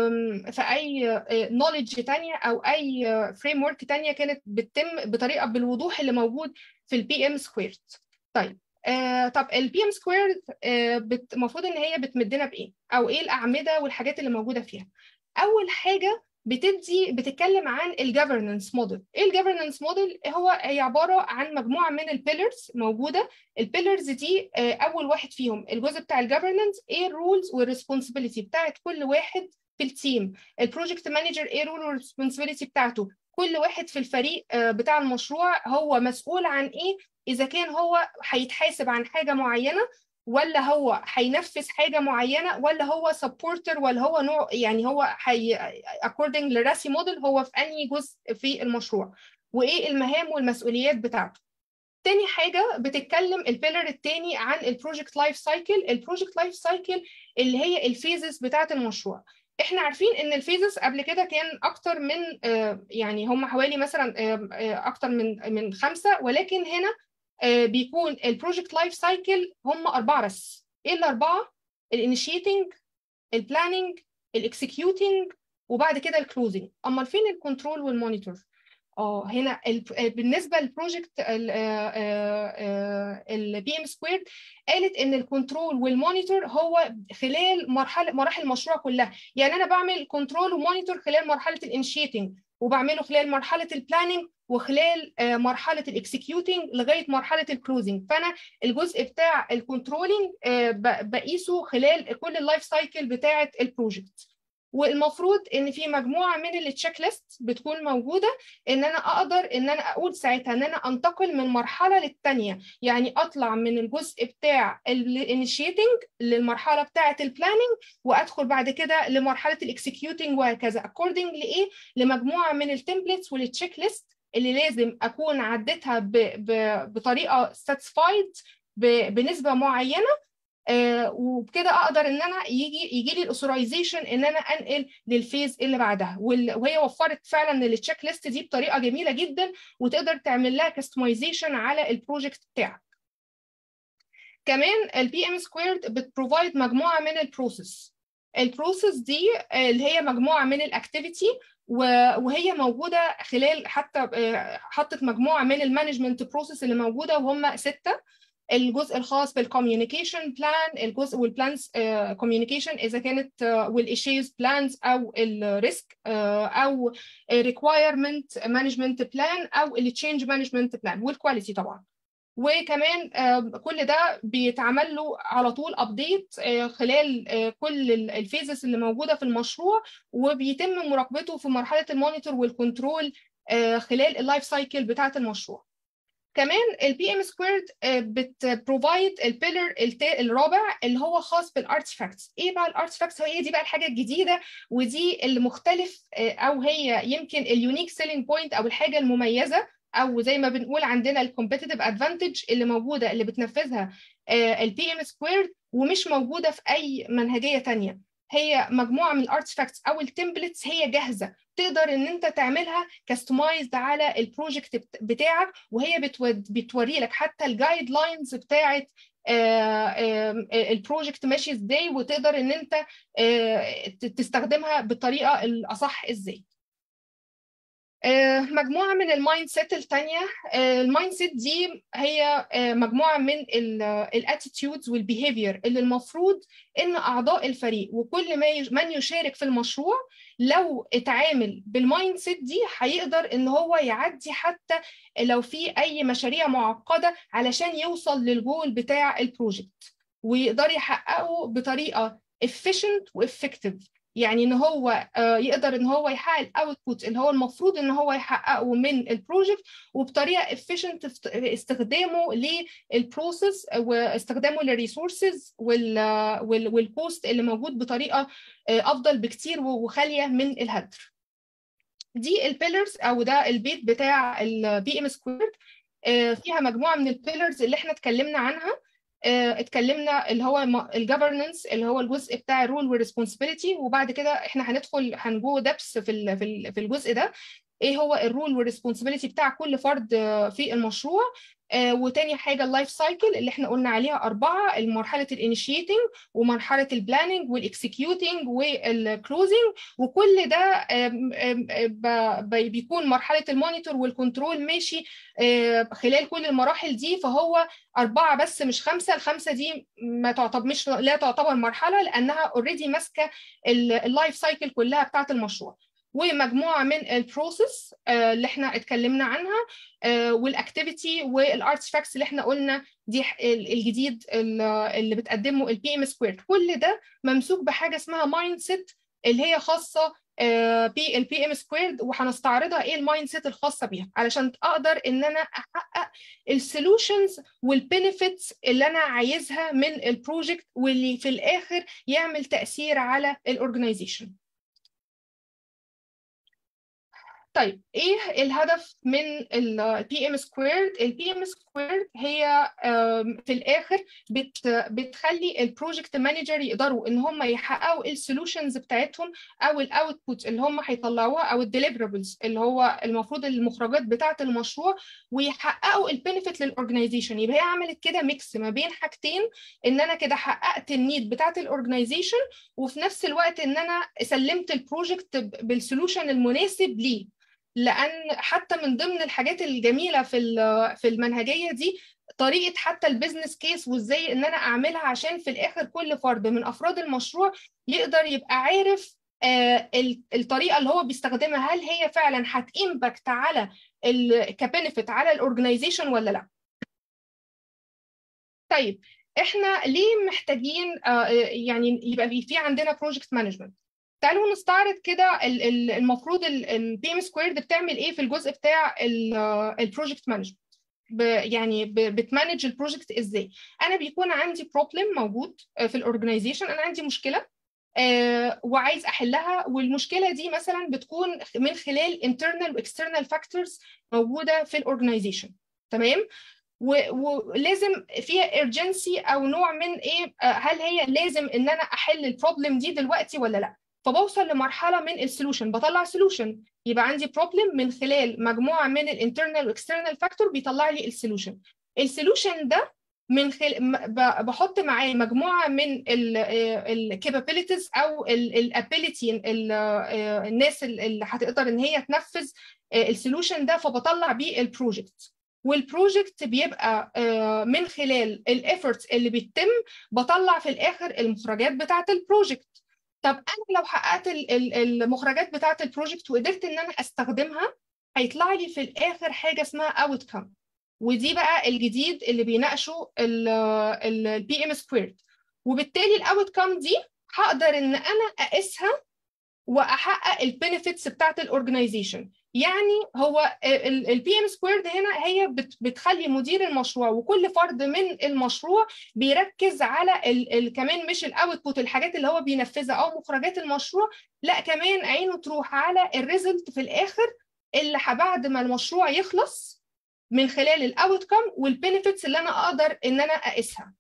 في اي نوليدج تانية او اي فريم ورك تانية كانت بتتم بطريقه بالوضوح اللي موجود في البي ام سكويرد طيب آه طب البي ام سكويرد المفروض ان هي بتمدنا بايه او ايه الاعمده والحاجات اللي موجوده فيها اول حاجه بتدي بتتكلم عن الجفرنس موديل ايه الجفرنس موديل هو هي عباره عن مجموعه من البيلرز موجوده البيلرز دي آه اول واحد فيهم الجزء بتاع الجفرنس ايه الرولز والريسبونسبيلتي بتاعت كل واحد في التيم البروجكت مانجر ايه الرول والريسبونسبيلتي بتاعته كل واحد في الفريق آه بتاع المشروع هو مسؤول عن ايه اذا كان هو هيتحاسب عن حاجه معينه ولا هو هينفذ حاجه معينه ولا هو سبورتر ولا هو نوع يعني هو حي according لراسي موديل هو في انهي جزء في المشروع وايه المهام والمسؤوليات بتاعته تاني حاجة بتتكلم البيلر التاني عن البروجكت لايف سايكل البروجكت لايف سايكل اللي هي الفيزز بتاعة المشروع احنا عارفين ان الفيزز قبل كده كان اكتر من يعني هم حوالي مثلا اكتر من من خمسه ولكن هنا بيكون البروجكت لايف سايكل هم اربعه بس ايه الاربعه الانيشيتنج البلاننج الاكسكيوتنج وبعد كده الكلوزنج امال فين الكنترول والمونيتور اه هنا بالنسبه للبروجكت البي ام سكويرد قالت ان الكنترول والمونيتور هو خلال مرحله مراحل المشروع كلها يعني انا بعمل كنترول ومونيتور خلال مرحله الانشيتنج وبعمله خلال مرحله البلاننج وخلال مرحله الاكسكيوتنج لغايه مرحله الكلوزنج فانا الجزء بتاع الكنترولنج بقيسه خلال كل اللايف سايكل بتاعه البروجكت والمفروض ان في مجموعه من التشيك ليست بتكون موجوده ان انا اقدر ان انا اقول ساعتها ان انا انتقل من مرحله للثانيه يعني اطلع من الجزء بتاع الانيشيتنج للمرحله بتاعه البلاننج وادخل بعد كده لمرحله الاكسكيوتنج وهكذا اكوردنج لايه لمجموعه من التمبلتس والتشيك ليست اللي لازم اكون عديتها ب... ب... بطريقه ساتسفايد ب... بنسبه معينه آه وبكده اقدر ان انا يجي يجي لي الاوثرايزيشن ان انا انقل للفيز اللي بعدها وهي وفرت فعلا التشيك ليست دي بطريقه جميله جدا وتقدر تعمل لها كاستمايزيشن على البروجكت بتاعك كمان البي ام سكويرد بتبروفايد مجموعه من البروسيس البروسيس دي اللي هي مجموعه من الاكتيفيتي وهي موجوده خلال حتى حطت مجموعه من المانجمنت بروسيس اللي موجوده وهم سته الجزء الخاص بالكوميونيكيشن بلان الجزء والبلانز كوميونيكيشن اذا كانت والايشيز بلانز او الريسك او ريكوايرمنت مانجمنت بلان او التشينج مانجمنت بلان والكواليتي طبعا وكمان كل ده بيتعمل له على طول ابديت خلال كل الفيزز اللي موجوده في المشروع وبيتم مراقبته في مرحله المونيتور والكنترول خلال اللايف سايكل بتاعه المشروع كمان البي ام سكويرد بتبروفايد البيلر الرابع اللي هو خاص بالارتفاكتس ايه بقى الارتفاكتس هي دي بقى الحاجه الجديده ودي اللي مختلف او هي يمكن اليونيك سيلينج بوينت او الحاجه المميزه او زي ما بنقول عندنا الكومبيتيتيف ادفانتج اللي موجوده اللي بتنفذها البي ام سكويرد ومش موجوده في اي منهجيه ثانيه هي مجموعه من الارتفاكتس او التمبلتس هي جاهزه تقدر ان انت تعملها كاستمايزد على البروجكت بتاعك وهي بتوري لك حتى الجايد لاينز بتاعه البروجكت ماشي ازاي وتقدر ان انت تستخدمها بالطريقه الاصح ازاي مجموعه من المايند سيت الثانيه المايند سيت دي هي مجموعه من الاتيتيودز والبيهيفير اللي المفروض ان اعضاء الفريق وكل من يشارك في المشروع لو اتعامل بالمايند سيت دي هيقدر ان هو يعدي حتى لو في اي مشاريع معقده علشان يوصل للجول بتاع البروجكت ويقدر يحققه بطريقه efficient وeffective يعني ان هو يقدر ان هو يحقق الاوتبوت اللي هو المفروض ان هو يحققه من البروجكت وبطريقه efficient استخدامه للبروسيس واستخدامه للريسورسز والكوست اللي موجود بطريقه افضل بكتير وخاليه من الهدر دي البيلرز او ده البيت بتاع البي ام سكويرد فيها مجموعه من البيلرز اللي احنا اتكلمنا عنها اتكلمنا اللي هو الجفرنس اللي هو الجزء بتاع الرول والريسبونسبيلتي وبعد كده احنا هندخل هنجو دبس في في الجزء ده ايه هو الرول والريسبونسبيلتي بتاع كل فرد في المشروع آه وتاني حاجه اللايف سايكل اللي احنا قلنا عليها اربعه مرحله الانيشيتنج ومرحله البلاننج والاكسكيوتنج والكلوزنج وكل ده آم آم بيكون مرحله المونيتور والكنترول ماشي آه خلال كل المراحل دي فهو اربعه بس مش خمسه الخمسه دي ما تعتبر مش لا تعتبر مرحله لانها اوريدي ماسكه اللايف سايكل كلها بتاعه المشروع ومجموعه من البروسيس اللي احنا اتكلمنا عنها والاكتيفيتي والارتفاكتس اللي احنا قلنا دي الجديد اللي بتقدمه البي ام سكويرد كل ده ممسوك بحاجه اسمها مايند سيت اللي هي خاصه بالبي ام سكويرد وهنستعرضها ايه المايند سيت الخاصه بيها علشان اقدر ان انا احقق السولوشنز والبينيفيتس اللي انا عايزها من البروجكت واللي في الاخر يعمل تاثير على الاورجنايزيشن طيب ايه الهدف من البي ام سكويرد البي ام سكويرد هي في الاخر بت بتخلي البروجكت مانجر يقدروا ان هم يحققوا السولوشنز بتاعتهم او الاوتبوت اللي هم هيطلعوها او الديليفربلز اللي هو المفروض المخرجات بتاعه المشروع ويحققوا البينفيت للاورجنايزيشن يبقى هي عملت كده ميكس ما بين حاجتين ان انا كده حققت النيد بتاعه الاورجنايزيشن وفي نفس الوقت ان انا سلمت البروجكت بالسولوشن المناسب ليه لان حتى من ضمن الحاجات الجميله في في المنهجيه دي طريقه حتى البيزنس كيس وازاي ان انا اعملها عشان في الاخر كل فرد من افراد المشروع يقدر يبقى عارف آه، ال- الطريقه اللي هو بيستخدمها هل هي فعلا هتامباكت على كبنفيت على الاورجنايزيشن ولا لا طيب احنا ليه محتاجين آه، يعني يبقى في في عندنا بروجكت مانجمنت تعالوا نستعرض كده ال- ال- المفروض البي ام سكويرد بتعمل ايه في الجزء بتاع البروجكت مانجمنت يعني ب- بتمانج البروجكت ازاي انا بيكون عندي بروبلم موجود آه، في الاورجنايزيشن انا عندي مشكله آه، وعايز احلها والمشكله دي مثلا بتكون من خلال internal واكسترنال فاكتورز موجوده في الاورجنايزيشن تمام و- ولازم فيها urgency او نوع من ايه آه، هل هي لازم ان انا احل البروبلم دي دلوقتي ولا لا فبوصل لمرحله من السولوشن بطلع سولوشن يبقى عندي بروبلم من خلال مجموعه من الانترنال واكسترنال فاكتور بيطلع لي السولوشن السولوشن ده من خل... م- ب- بحط معاه مجموعه من الكابابيلتيز او الابيليتي الناس ال- اللي هتقدر ان هي تنفذ السولوشن ده فبطلع بيه البروجكت والبروجكت بيبقى آه، من خلال الافورتس اللي بتتم بطلع في الاخر المخرجات بتاعه البروجكت طب انا لو حققت ال- ال- المخرجات بتاعه البروجكت وقدرت ان انا استخدمها هيطلع لي في الاخر حاجه اسمها اوت ودي بقى الجديد اللي بيناقشه البي ام سكويرد وبالتالي الاوت كام دي هقدر ان انا اقيسها واحقق البينيفيتس بتاعت الاورجنايزيشن يعني هو البي ام سكويرد هنا هي بت- بتخلي مدير المشروع وكل فرد من المشروع بيركز على ال ال كمان مش الاوتبوت الحاجات اللي هو بينفذها او مخرجات المشروع لا كمان عينه تروح على الريزلت في الاخر اللي ح- بعد ما المشروع يخلص من خلال الاوت كام والبينيفيتس اللي انا اقدر ان انا اقيسها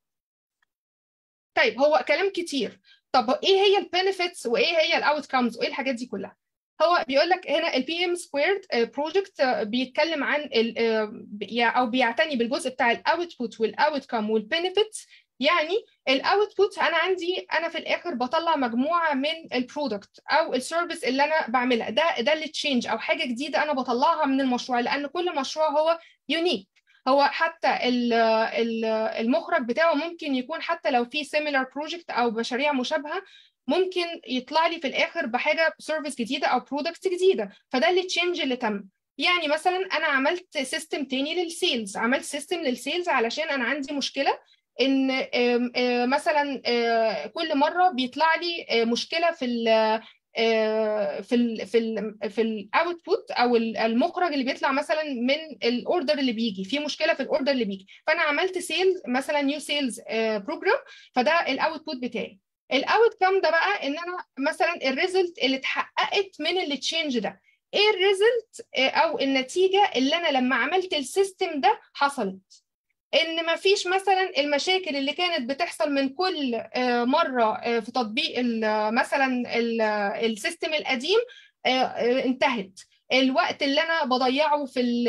طيب هو كلام كتير طب ايه هي البينيفيتس وايه هي الاوت كامز وايه الحاجات دي كلها هو بيقول لك هنا البي ام سكويرد بروجكت بيتكلم عن ال آه، بي- او بيعتني بالجزء بتاع الاوتبوت والاوت كام والبينيفيتس يعني الاوتبوت انا عندي انا في الاخر بطلع مجموعه من البرودكت او السيرفيس اللي انا بعملها ده ده اللي تشينج او حاجه جديده انا بطلعها من المشروع لان كل مشروع هو يونيك هو حتى ال- ال- المخرج بتاعه ممكن يكون حتى لو في similar project او مشاريع مشابهه ممكن يطلع لي في الاخر بحاجه سيرفيس جديده او برودكت جديده فده اللي تشينج اللي تم يعني مثلا انا عملت سيستم تاني للسيلز عملت سيستم للسيلز علشان انا عندي مشكله ان آم، آه، مثلا آه، كل مره بيطلع لي آه، مشكله في ال آه، في ال في ال في الاوتبوت او ال- المخرج اللي بيطلع مثلا من الاوردر اللي بيجي في مشكله في الاوردر اللي بيجي فانا عملت سيلز مثلا نيو سيلز بروجرام فده الاوتبوت بتاعي الاوت كام ده بقى ان انا مثلا الريزلت اللي اتحققت من التشينج ده ايه الريزلت او النتيجه اللي انا لما عملت السيستم ده حصلت ان مفيش مثلا المشاكل اللي كانت بتحصل من كل آه، مره آه، في تطبيق ال- مثلا ال- السيستم القديم آه، آه، انتهت الوقت اللي انا بضيعه في ال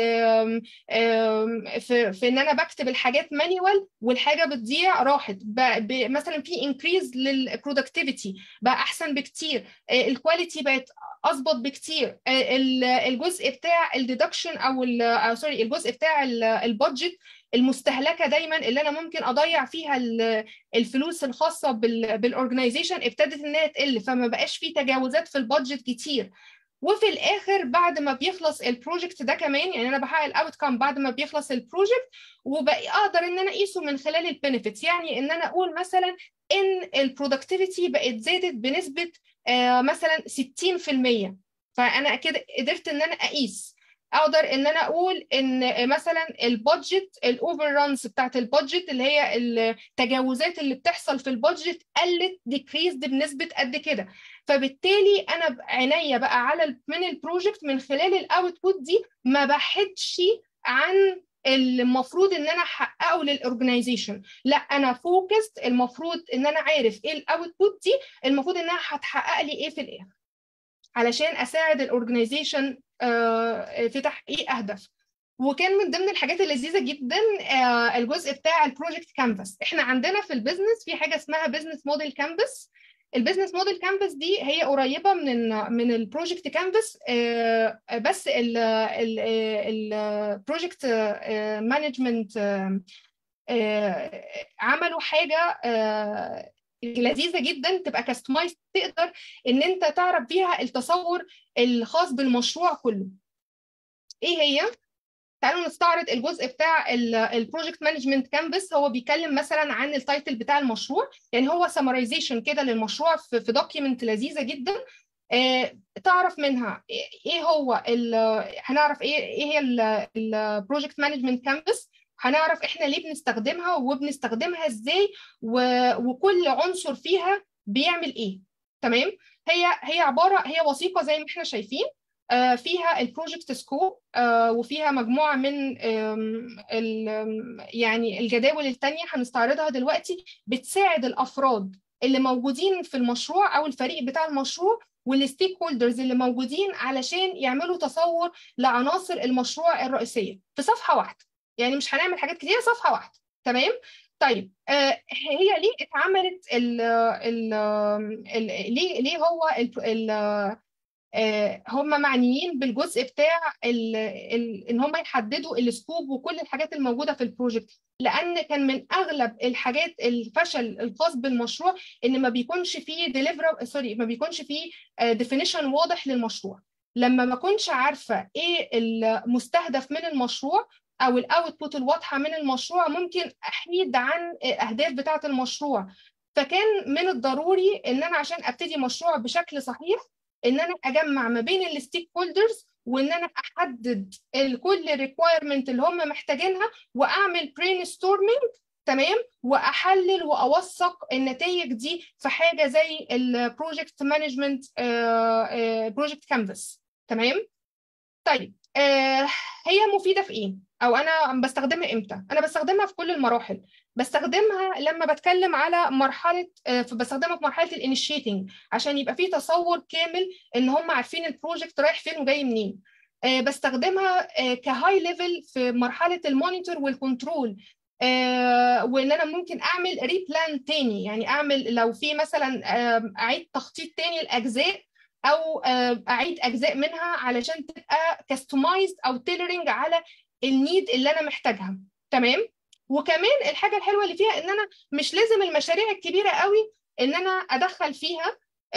آم، في, في ان انا بكتب الحاجات مانيوال والحاجه بتضيع راحت ب- ب- مثلا في انكريز للبرودكتيفيتي بقى احسن بكتير آه، الكواليتي بقت اظبط بكتير آه، ال- الجزء بتاع الديدكشن او ال- أو سوري الجزء بتاع البادجت المستهلكه دايما اللي انا ممكن اضيع فيها ال- الفلوس الخاصه بالاورجنايزيشن ابتدت انها تقل فما بقاش في تجاوزات في البادجت كتير وفي الاخر بعد ما بيخلص البروجكت ده كمان يعني انا بحقق الاوت كام بعد ما بيخلص البروجكت وبقى اقدر ان انا اقيسه من خلال البنفيتس يعني ان انا اقول مثلا ان البرودكتيفيتي بقت زادت بنسبه آه، مثلا 60% فانا كده قدرت ان انا اقيس اقدر ان انا اقول ان مثلا البادجت الاوفر رانز بتاعت البادجت اللي هي التجاوزات اللي بتحصل في البادجت قلت ديكريزد بنسبه قد كده فبالتالي انا عينيا بقى على ال- من البروجكت من خلال الاوتبوت دي ما بحدش عن المفروض ان انا احققه للاورجنايزيشن لا انا فوكست المفروض ان انا عارف ايه الاوتبوت دي المفروض انها هتحقق لي ايه في الاخر علشان اساعد الاورجنايزيشن في تحقيق اهداف وكان من ضمن الحاجات اللذيذه جدا آه، الجزء بتاع البروجكت كانفاس احنا عندنا في البيزنس في حاجه اسمها بيزنس موديل كانفاس البيزنس موديل كانفاس دي هي قريبه من ال من البروجكت كانفاس بس البروجكت مانجمنت عملوا حاجه آه، لذيذه جدا تبقى كاستمايز تقدر ان انت تعرف بيها التصور الخاص بالمشروع كله ايه هي تعالوا نستعرض الجزء بتاع البروجكت مانجمنت كانفاس هو بيتكلم مثلا عن التايتل بتاع المشروع يعني هو سمرايزيشن كده للمشروع في دوكيمنت لذيذه جدا آه، تعرف منها ايه هو هنعرف ايه ايه هي البروجكت مانجمنت كانفاس هنعرف احنا ليه بنستخدمها وبنستخدمها ازاي وكل عنصر فيها بيعمل ايه تمام هي هي عباره هي وثيقه زي ما احنا شايفين فيها البروجكت سكوب وفيها مجموعه من يعني الجداول الثانيه هنستعرضها دلوقتي بتساعد الافراد اللي موجودين في المشروع او الفريق بتاع المشروع والستيك هولدرز اللي موجودين علشان يعملوا تصور لعناصر المشروع الرئيسيه في صفحه واحده يعني مش هنعمل حاجات كتير صفحه واحده تمام طيب آه هي ليه اتعملت ال ال ليه ليه هو ال ال آه هم معنيين بالجزء بتاع ال ال ان هم يحددوا السكوب وكل الحاجات الموجوده في البروجكت لان كان من اغلب الحاجات الفشل الخاص بالمشروع ان ما بيكونش فيه ديليفر سوري ما بيكونش فيه ديفينيشن واضح للمشروع لما ما كنتش عارفه ايه المستهدف من المشروع او الاوتبوت الواضحه من المشروع ممكن احيد عن الاهداف بتاعه المشروع فكان من الضروري ان انا عشان ابتدي مشروع بشكل صحيح ان انا اجمع ما بين الستيك هولدرز وان انا احدد كل ريكوايرمنت اللي هم محتاجينها واعمل برين ستورمنج تمام واحلل واوثق النتائج دي في حاجه زي البروجكت مانجمنت بروجكت كانفاس تمام طيب آه هي مفيده في ايه او انا بستخدمها امتى انا بستخدمها في كل المراحل بستخدمها لما بتكلم على مرحله بستخدمها في مرحله الانيشيتنج عشان يبقى في تصور كامل ان هم عارفين البروجكت رايح فين وجاي منين بستخدمها كهاي ليفل في مرحله المونيتور والكنترول وان انا ممكن اعمل ريبلان تاني يعني اعمل لو في مثلا اعيد تخطيط تاني الاجزاء او اعيد اجزاء منها علشان تبقى كاستمايزد او تيلرنج على النيد اللي انا محتاجها تمام وكمان الحاجه الحلوه اللي فيها ان انا مش لازم المشاريع الكبيره قوي ان انا ادخل فيها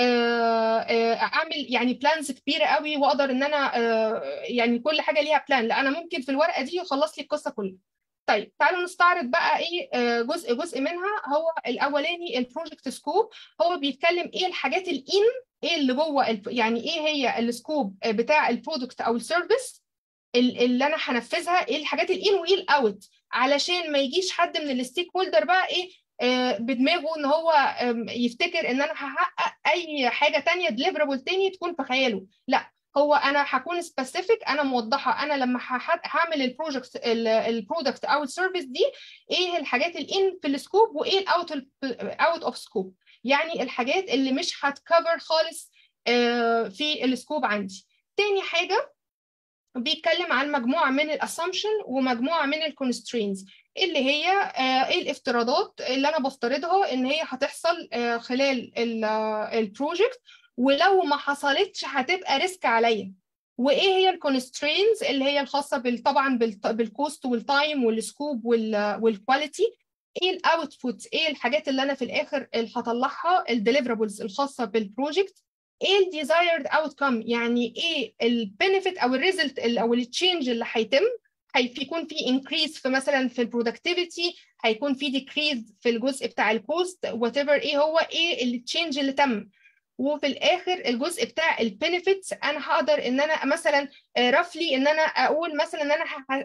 اعمل يعني بلانز كبيره قوي واقدر ان انا يعني كل حاجه ليها بلان لا انا ممكن في الورقه دي يخلص لي القصه كلها طيب تعالوا نستعرض بقى ايه جزء جزء منها هو الاولاني البروجكت سكوب هو بيتكلم ايه الحاجات الان ايه اللي جوه يعني ايه هي السكوب بتاع البرودكت او السيرفيس اللي انا هنفذها ايه الحاجات الان وايه الاوت علشان ما يجيش حد من الستيك هولدر بقى ايه آه بدماغه ان هو يفتكر ان انا هحقق اي حاجه تانية ديليفربل تاني تكون في خياله لا هو انا هكون سبيسيفيك انا موضحه انا لما هعمل البروجكت البرودكت او السيرفيس دي ايه الحاجات الان في السكوب وايه الاوت اوت اوف سكوب يعني الحاجات اللي مش هتكفر خالص آه في السكوب عندي تاني حاجه بيتكلم عن مجموعه من الاسامبشن ومجموعه من الكونسترينز اللي هي ايه الافتراضات اللي انا بفترضها ان هي هتحصل خلال البروجكت ولو ما حصلتش هتبقى ريسك عليا وايه هي الكونسترينز اللي هي الخاصه بال طبعا بالكوست والتايم والسكوب والكواليتي ايه الاوتبوت ايه الحاجات اللي انا في الاخر اللي هطلعها الديليفرابلز الخاصه بالبروجكت ايه الديزايرد اوتكم يعني ايه البنفيت او الريزلت او التشينج اللي هيتم هيكون في انكريز في مثلا في البرودكتيفيتي هيكون في ديكريز في الجزء بتاع الكوست وات ايفر ايه هو ايه التشينج اللي تم وفي الاخر الجزء بتاع البنفيتس انا هقدر ان انا مثلا رفلي ان انا اقول مثلا ان انا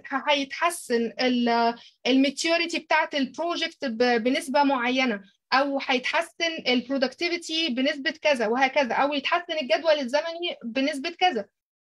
هيتحسن الماتيوريتي بتاعت البروجكت بنسبه معينه او هيتحسن البرودكتيفيتي بنسبه كذا وهكذا او يتحسن الجدول الزمني بنسبه كذا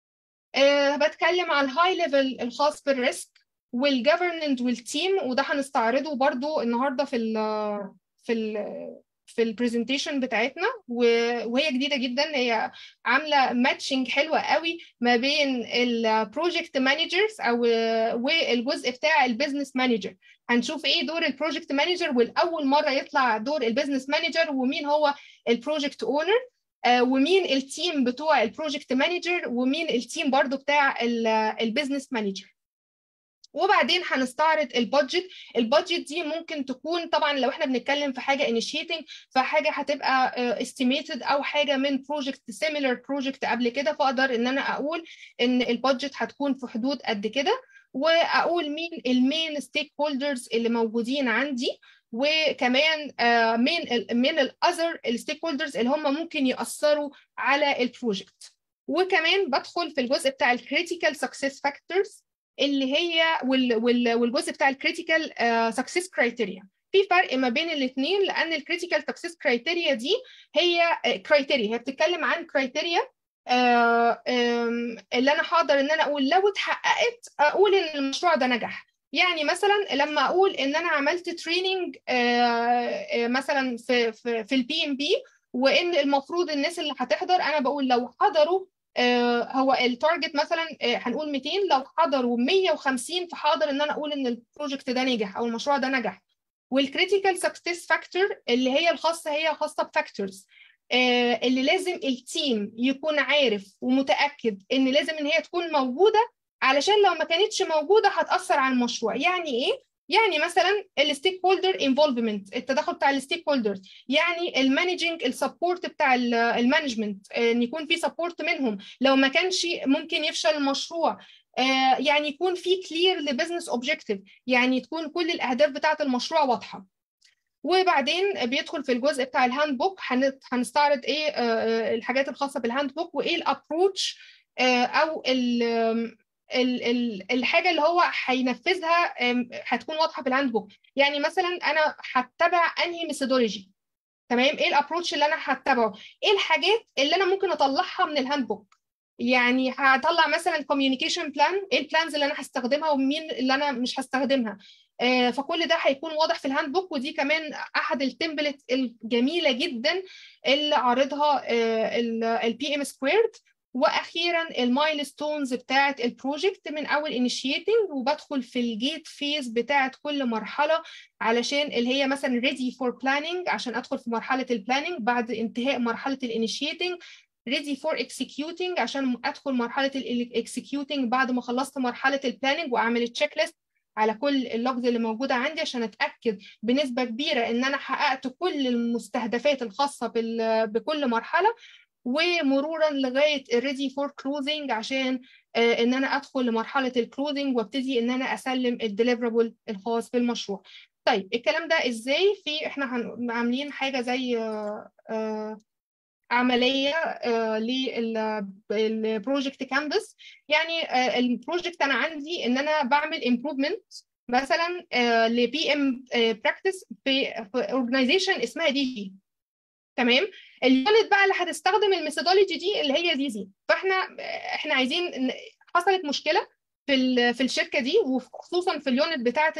أه بتكلم على الهاي ليفل الخاص بالريسك والجفرنمنت والتيم وده هنستعرضه برضو النهارده في ال في ال في البرزنتيشن بتاعتنا وهي جديده جدا هي عامله ماتشنج حلوه قوي ما بين البروجكت مانجرز او والجزء بتاع البيزنس مانجر هنشوف ايه دور البروجكت مانجر والاول مره يطلع دور البيزنس مانجر ومين هو البروجكت اونر ومين التيم بتوع البروجكت مانجر ومين التيم برضو بتاع البيزنس مانجر وبعدين هنستعرض البادجت البادجت دي ممكن تكون طبعا لو احنا بنتكلم في حاجه انيشيتنج فحاجه هتبقى استيميتد او حاجه من بروجكت سيميلر بروجكت قبل كده فاقدر ان انا اقول ان البادجت هتكون في حدود قد كده واقول مين المين ستيك هولدرز اللي موجودين عندي وكمان من من الاذر الستيك هولدرز اللي هم ممكن ياثروا على البروجكت وكمان بدخل في الجزء بتاع الكريتيكال سكسس فاكتورز اللي هي والجزء بتاع الكريتيكال سكسس كرايتيريا في فرق ما بين الاثنين لان الكريتيكال سكسس كرايتيريا دي هي كرايتيريا هي بتتكلم عن كرايتيريا اللي انا هقدر ان انا اقول لو اتحققت اقول ان المشروع ده نجح يعني مثلا لما اقول ان انا عملت تريننج مثلا في في, في البي ام بي وان المفروض الناس اللي هتحضر انا بقول لو حضروا هو التارجت مثلا هنقول 200 لو حضروا 150 فحاضر ان انا اقول ان البروجكت ده نجح او المشروع ده نجح والكريتيكال سكسس فاكتور اللي هي الخاصه هي خاصه بفاكتورز اللي لازم التيم يكون عارف ومتاكد ان لازم ان هي تكون موجوده علشان لو ما كانتش موجوده هتاثر على المشروع يعني ايه يعني مثلا الستيك هولدر انفولفمنت التدخل بتاع الستيك هولدرز يعني المانجنج السبورت بتاع المانجمنت ان يكون في سبورت منهم لو ما كانش ممكن يفشل المشروع يعني يكون في كلير لبزنس اوبجيكتيف يعني تكون كل الاهداف بتاعه المشروع واضحه وبعدين بيدخل في الجزء بتاع الهاند بوك هنستعرض ايه الحاجات الخاصه بالهاند بوك وايه الابروتش او ال الحاجه اللي هو هينفذها هتكون واضحه في الهاند بوك يعني مثلا انا هتبع انهي ميثودولوجي تمام ايه الابروتش اللي انا هتبعه ايه الحاجات اللي انا ممكن اطلعها من الهاند بوك يعني هطلع مثلا كوميونيكيشن بلان ايه البلانز اللي انا هستخدمها ومين اللي انا مش هستخدمها آه فكل ده هيكون واضح في الهاند بوك ودي كمان احد التمبلت الجميله جدا اللي عارضها البي ام سكويرد واخيرا المايلستونز بتاعه البروجكت من اول انيشيتنج وبدخل في الجيت فيز بتاعه كل مرحله علشان اللي هي مثلا ريدي فور بلاننج عشان ادخل في مرحله البلاننج بعد انتهاء مرحله الانيشيتنج ready for executing عشان ادخل مرحله الاكسكيوتنج بعد ما خلصت مرحله البلاننج واعمل تشيك ليست على كل اللوجز اللي موجوده عندي عشان اتاكد بنسبه كبيره ان انا حققت كل المستهدفات الخاصه بكل مرحله ومرورا لغايه الريدي فور كلوزنج عشان ان انا ادخل لمرحله الكلوزنج وابتدي ان انا اسلم الديليفرابل الخاص بالمشروع. طيب الكلام ده ازاي؟ في احنا عاملين حاجه زي عمليه للبروجكت كانفاس يعني البروجكت انا عندي ان انا بعمل امبروفمنت مثلا لبي ام براكتس في اورجنايزيشن اسمها دي جي تمام اليونت بقى اللي هتستخدم الميثودولوجي دي اللي هي زيزي فاحنا احنا عايزين حصلت مشكله في في الشركه دي وخصوصا في اليونت بتاعه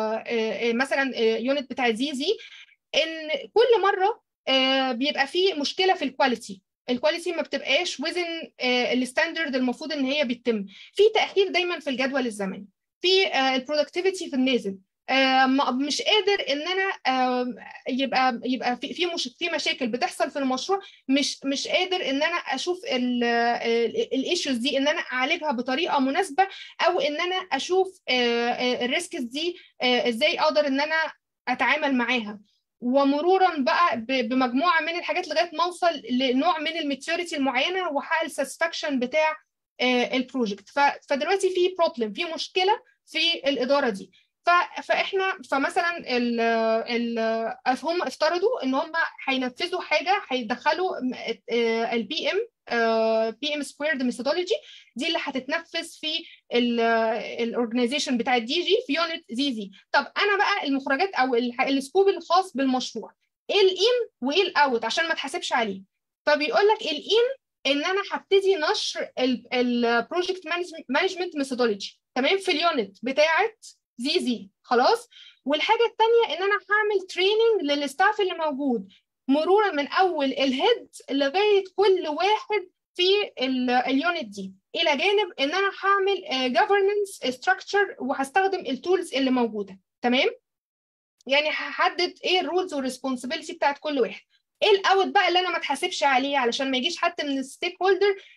مثلا يونت بتاع زيزي ان كل مره بيبقى في مشكله في الكواليتي الكواليتي ما بتبقاش وزن الستاندرد المفروض ان هي بتتم في تاخير دايما في الجدول الزمني في البرودكتيفيتي في النازل مش قادر ان انا يبقى يبقى في في مش في مشاكل بتحصل في المشروع مش مش قادر ان انا اشوف الايشوز دي ان انا اعالجها بطريقه مناسبه او ان انا اشوف الريسكس دي ازاي اقدر ان انا اتعامل معاها ومرورا بقى بمجموعه من الحاجات لغايه ما اوصل لنوع من الماتيوريتي المعينه واحقق الساتسفاكشن بتاع البروجكت فدلوقتي في بروبلم في مشكله في الاداره دي فاحنا فمثلا ال ال هم افترضوا ان هم هينفذوا حاجه هيدخلوا البي ام بي ام سكويرد ميثودولوجي دي اللي هتتنفذ في الاورجنايزيشن بتاع الدي جي في يونت زي زي طب انا بقى المخرجات او السكوب الخاص بالمشروع ايه الان وايه الاوت عشان ما تحاسبش عليه فبيقول لك الان ان انا هبتدي نشر البروجكت مانجمنت ميثودولوجي تمام في اليونت بتاعت زي زي خلاص والحاجه الثانيه ان انا هعمل تريننج للستاف اللي موجود مرورا من اول الهيد لغايه كل واحد في اليونت دي الى جانب ان انا هعمل جفرننس ستراكشر وهستخدم التولز اللي موجوده تمام يعني هحدد ايه الرولز والريسبونسبيلتي بتاعت كل واحد ايه الاوت بقى اللي انا ما اتحاسبش عليه علشان ما يجيش حد من الستيك هولدر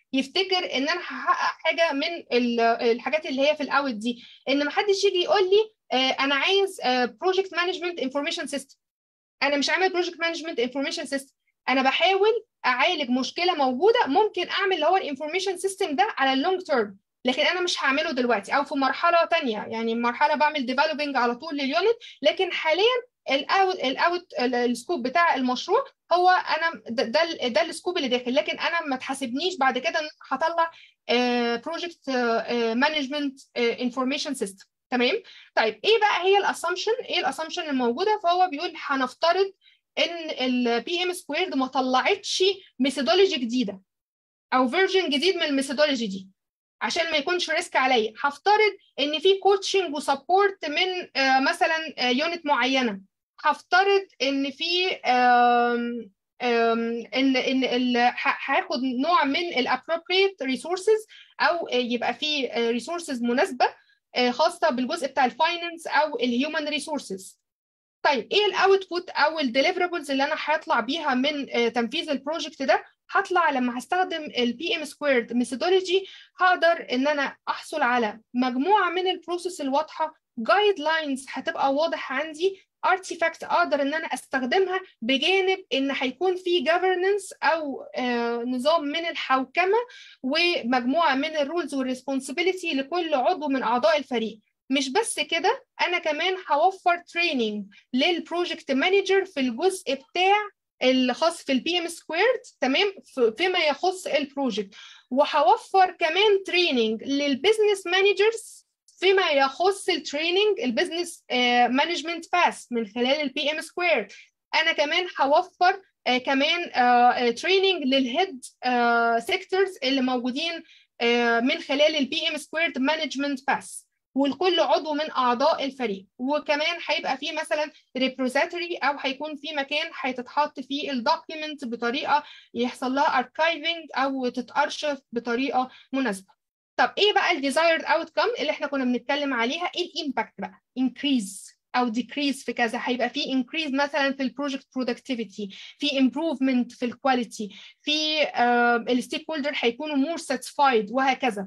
يفتكر ان انا هحقق حاجه من ال- الحاجات اللي هي في الاوت دي ان محدش يجي يقول لي آه، انا عايز بروجكت مانجمنت انفورميشن سيستم انا مش عامل بروجكت مانجمنت انفورميشن سيستم انا بحاول اعالج مشكله موجوده ممكن اعمل اللي هو الانفورميشن سيستم ده على اللونج تيرم لكن انا مش هعمله دلوقتي او في مرحله تانية يعني مرحله بعمل ديفلوبينج على طول لليونت لكن حاليا الاوت الاوت السكوب بتاع المشروع هو انا ده ده, ال- ده السكوب اللي داخل لكن انا ما تحاسبنيش بعد كده ان أنا هطلع بروجكت مانجمنت انفورميشن سيستم تمام طيب ايه بقى هي الاسامبشن ايه الاسامبشن الموجوده فهو بيقول هنفترض ان البي ام سكويرد ما طلعتش ميثودولوجي جديده او فيرجن جديد من الميثودولوجي دي عشان ما يكونش ريسك عليا هفترض ان في كوتشنج وسبورت من آه، مثلا يونت معينه هفترض ان في آم، آم، ان ان ال- ه- هاخد نوع من الابروبريت ريسورسز او يبقى في ريسورسز مناسبه آه، خاصه بالجزء بتاع الفاينانس او الهيومن ريسورسز طيب ايه الاوتبوت او الديليفربلز اللي انا هطلع بيها من آه، تنفيذ البروجكت ده هطلع لما هستخدم البي ام سكويرد ميثودولوجي هقدر ان انا احصل على مجموعه من البروسيس الواضحه جايد لاينز هتبقى واضح عندي ارتيفاكت اقدر ان انا استخدمها بجانب ان هيكون في governance او آه، نظام من الحوكمه ومجموعه من الرولز والريسبونسبيلتي لكل عضو من اعضاء الفريق مش بس كده انا كمان هوفر تريننج للبروجكت مانجر في الجزء بتاع الخاص في البي ام سكويرد تمام ف- فيما يخص البروجكت وهوفر كمان تريننج للبزنس مانجرز فيما يخص التريننج البزنس مانجمنت باس من خلال البي ام سكوير انا كمان هوفر آه، كمان تريننج للهيد سيكتورز اللي موجودين آه، من خلال البي ام سكويرد مانجمنت باس ولكل عضو من اعضاء الفريق وكمان هيبقى في مثلا ريبوزيتوري او هيكون في مكان هتتحط فيه الدوكيمنت بطريقه يحصل لها اركايفنج او تتارشف بطريقه مناسبه طب ايه بقى الديزايرد اوتكم اللي احنا كنا بنتكلم عليها ايه الامباكت بقى انكريز او ديكريز في كذا هيبقى في انكريز مثلا في البروجكت برودكتيفيتي في امبروفمنت في الكواليتي في الستيك هولدر هيكونوا مور ساتسفايد وهكذا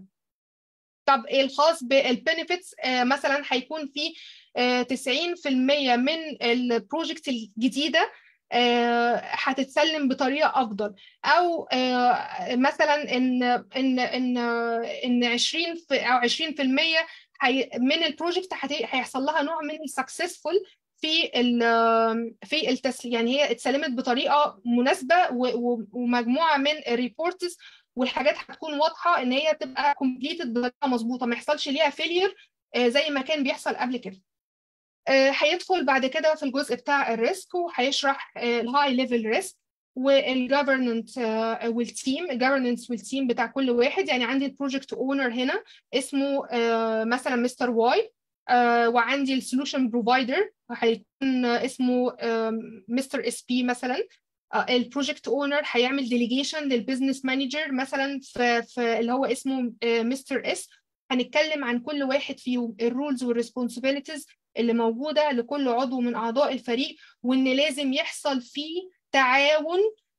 طب الخاص بالبنفيتس مثلا هيكون في آه، 90% من البروجكت الجديده آه، هتتسلم بطريقه افضل او آه، مثلا ان ان ان ان 20 في او 20% هي- من البروجكت هت- هيحصل لها نوع من السكسسفول في ال في التسليم يعني هي اتسلمت بطريقه مناسبه و- و- ومجموعه من الريبورتس والحاجات هتكون واضحه ان هي تبقى كومبليتد بطريقه مظبوطه ما يحصلش ليها فيلير زي ما كان بيحصل قبل كده آه، هيدخل بعد كده في الجزء بتاع الريسك وهيشرح الهاي ليفل ريسك والجفرننت والتيم الجفرننس والتيم بتاع كل واحد يعني عندي البروجكت اونر هنا اسمه آه، مثلا مستر واي وعندي السولوشن بروفايدر هيكون اسمه مستر اس بي مثلا البروجكت اونر هيعمل ديليجيشن للبزنس مانجر مثلا في, في اللي هو اسمه مستر اس هنتكلم عن كل واحد فيهم الرولز والريسبونسبيلتيز اللي موجوده لكل عضو من اعضاء الفريق وان لازم يحصل فيه تعاون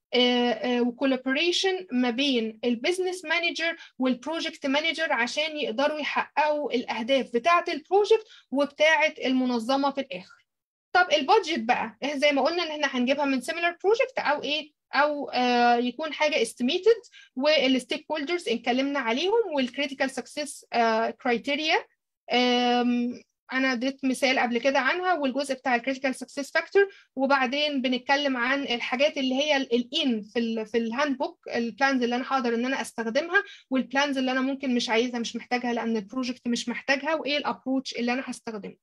وكولابوريشن ما بين البيزنس مانجر والبروجكت مانجر عشان يقدروا يحققوا الاهداف بتاعه البروجكت وبتاعه المنظمه في الاخر طب البادجت بقى زي ما قلنا ان احنا هنجيبها من سيميلار بروجكت او ايه او آه يكون حاجه استيميتد والستيك هولدرز اتكلمنا عليهم والكريتيكال سكسس كرايتيريا انا اديت مثال قبل كده عنها والجزء بتاع الكريتيكال سكسس فاكتور وبعدين بنتكلم عن الحاجات اللي هي الان في ال في الهاند بوك البلانز اللي انا هقدر ان انا استخدمها والبلانز اللي انا ممكن مش عايزها مش محتاجها لان البروجكت مش محتاجها وايه الابروتش اللي انا هستخدمه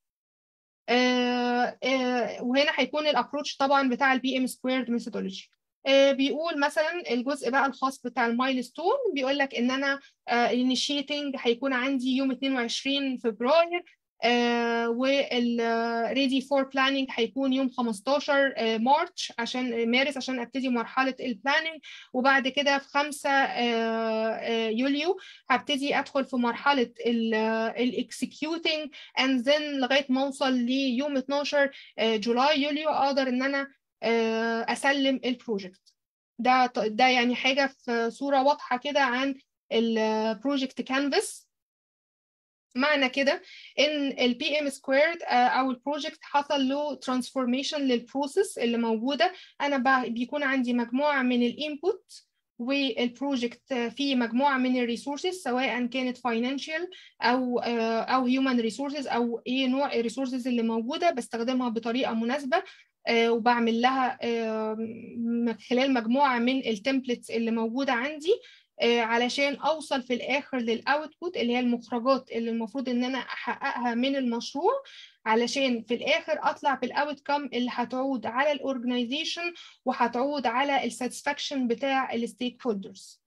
آه آه وهنا هيكون الابروتش طبعا بتاع البي ام سكويرد ميثودولوجي بيقول مثلا الجزء بقى الخاص بتاع المايلستون بيقول لك ان انا انيشيتنج هيكون عندي يوم 22 فبراير آه والريدي فور بلاننج هيكون يوم 15 آه مارش عشان مارس عشان ابتدي مرحله البلاننج وبعد كده في 5 آه يوليو هبتدي ادخل في مرحله الاكسكيوتنج اند ذن لغايه ما اوصل ليوم 12 جولاي يوليو اقدر ان انا اسلم البروجكت ده ده يعني حاجه في صوره واضحه كده عن البروجكت كانفاس معنى كده ان البي ام سكويرد او البروجكت حصل له ترانسفورميشن للبروسيس اللي موجوده انا بيكون عندي مجموعه من الانبوت والبروجكت فيه مجموعه من الريسورسز سواء كانت فاينانشال او او هيومن ريسورسز او ايه نوع الريسورسز اللي موجوده بستخدمها بطريقه مناسبه وبعمل لها من خلال مجموعه من التمبلتس اللي موجوده عندي علشان اوصل في الاخر للاوتبوت اللي هي المخرجات اللي المفروض ان انا احققها من المشروع علشان في الاخر اطلع بالاوتكم اللي هتعود على الاورجنايزيشن وهتعود على الساتسفاكشن بتاع الستيك هولدرز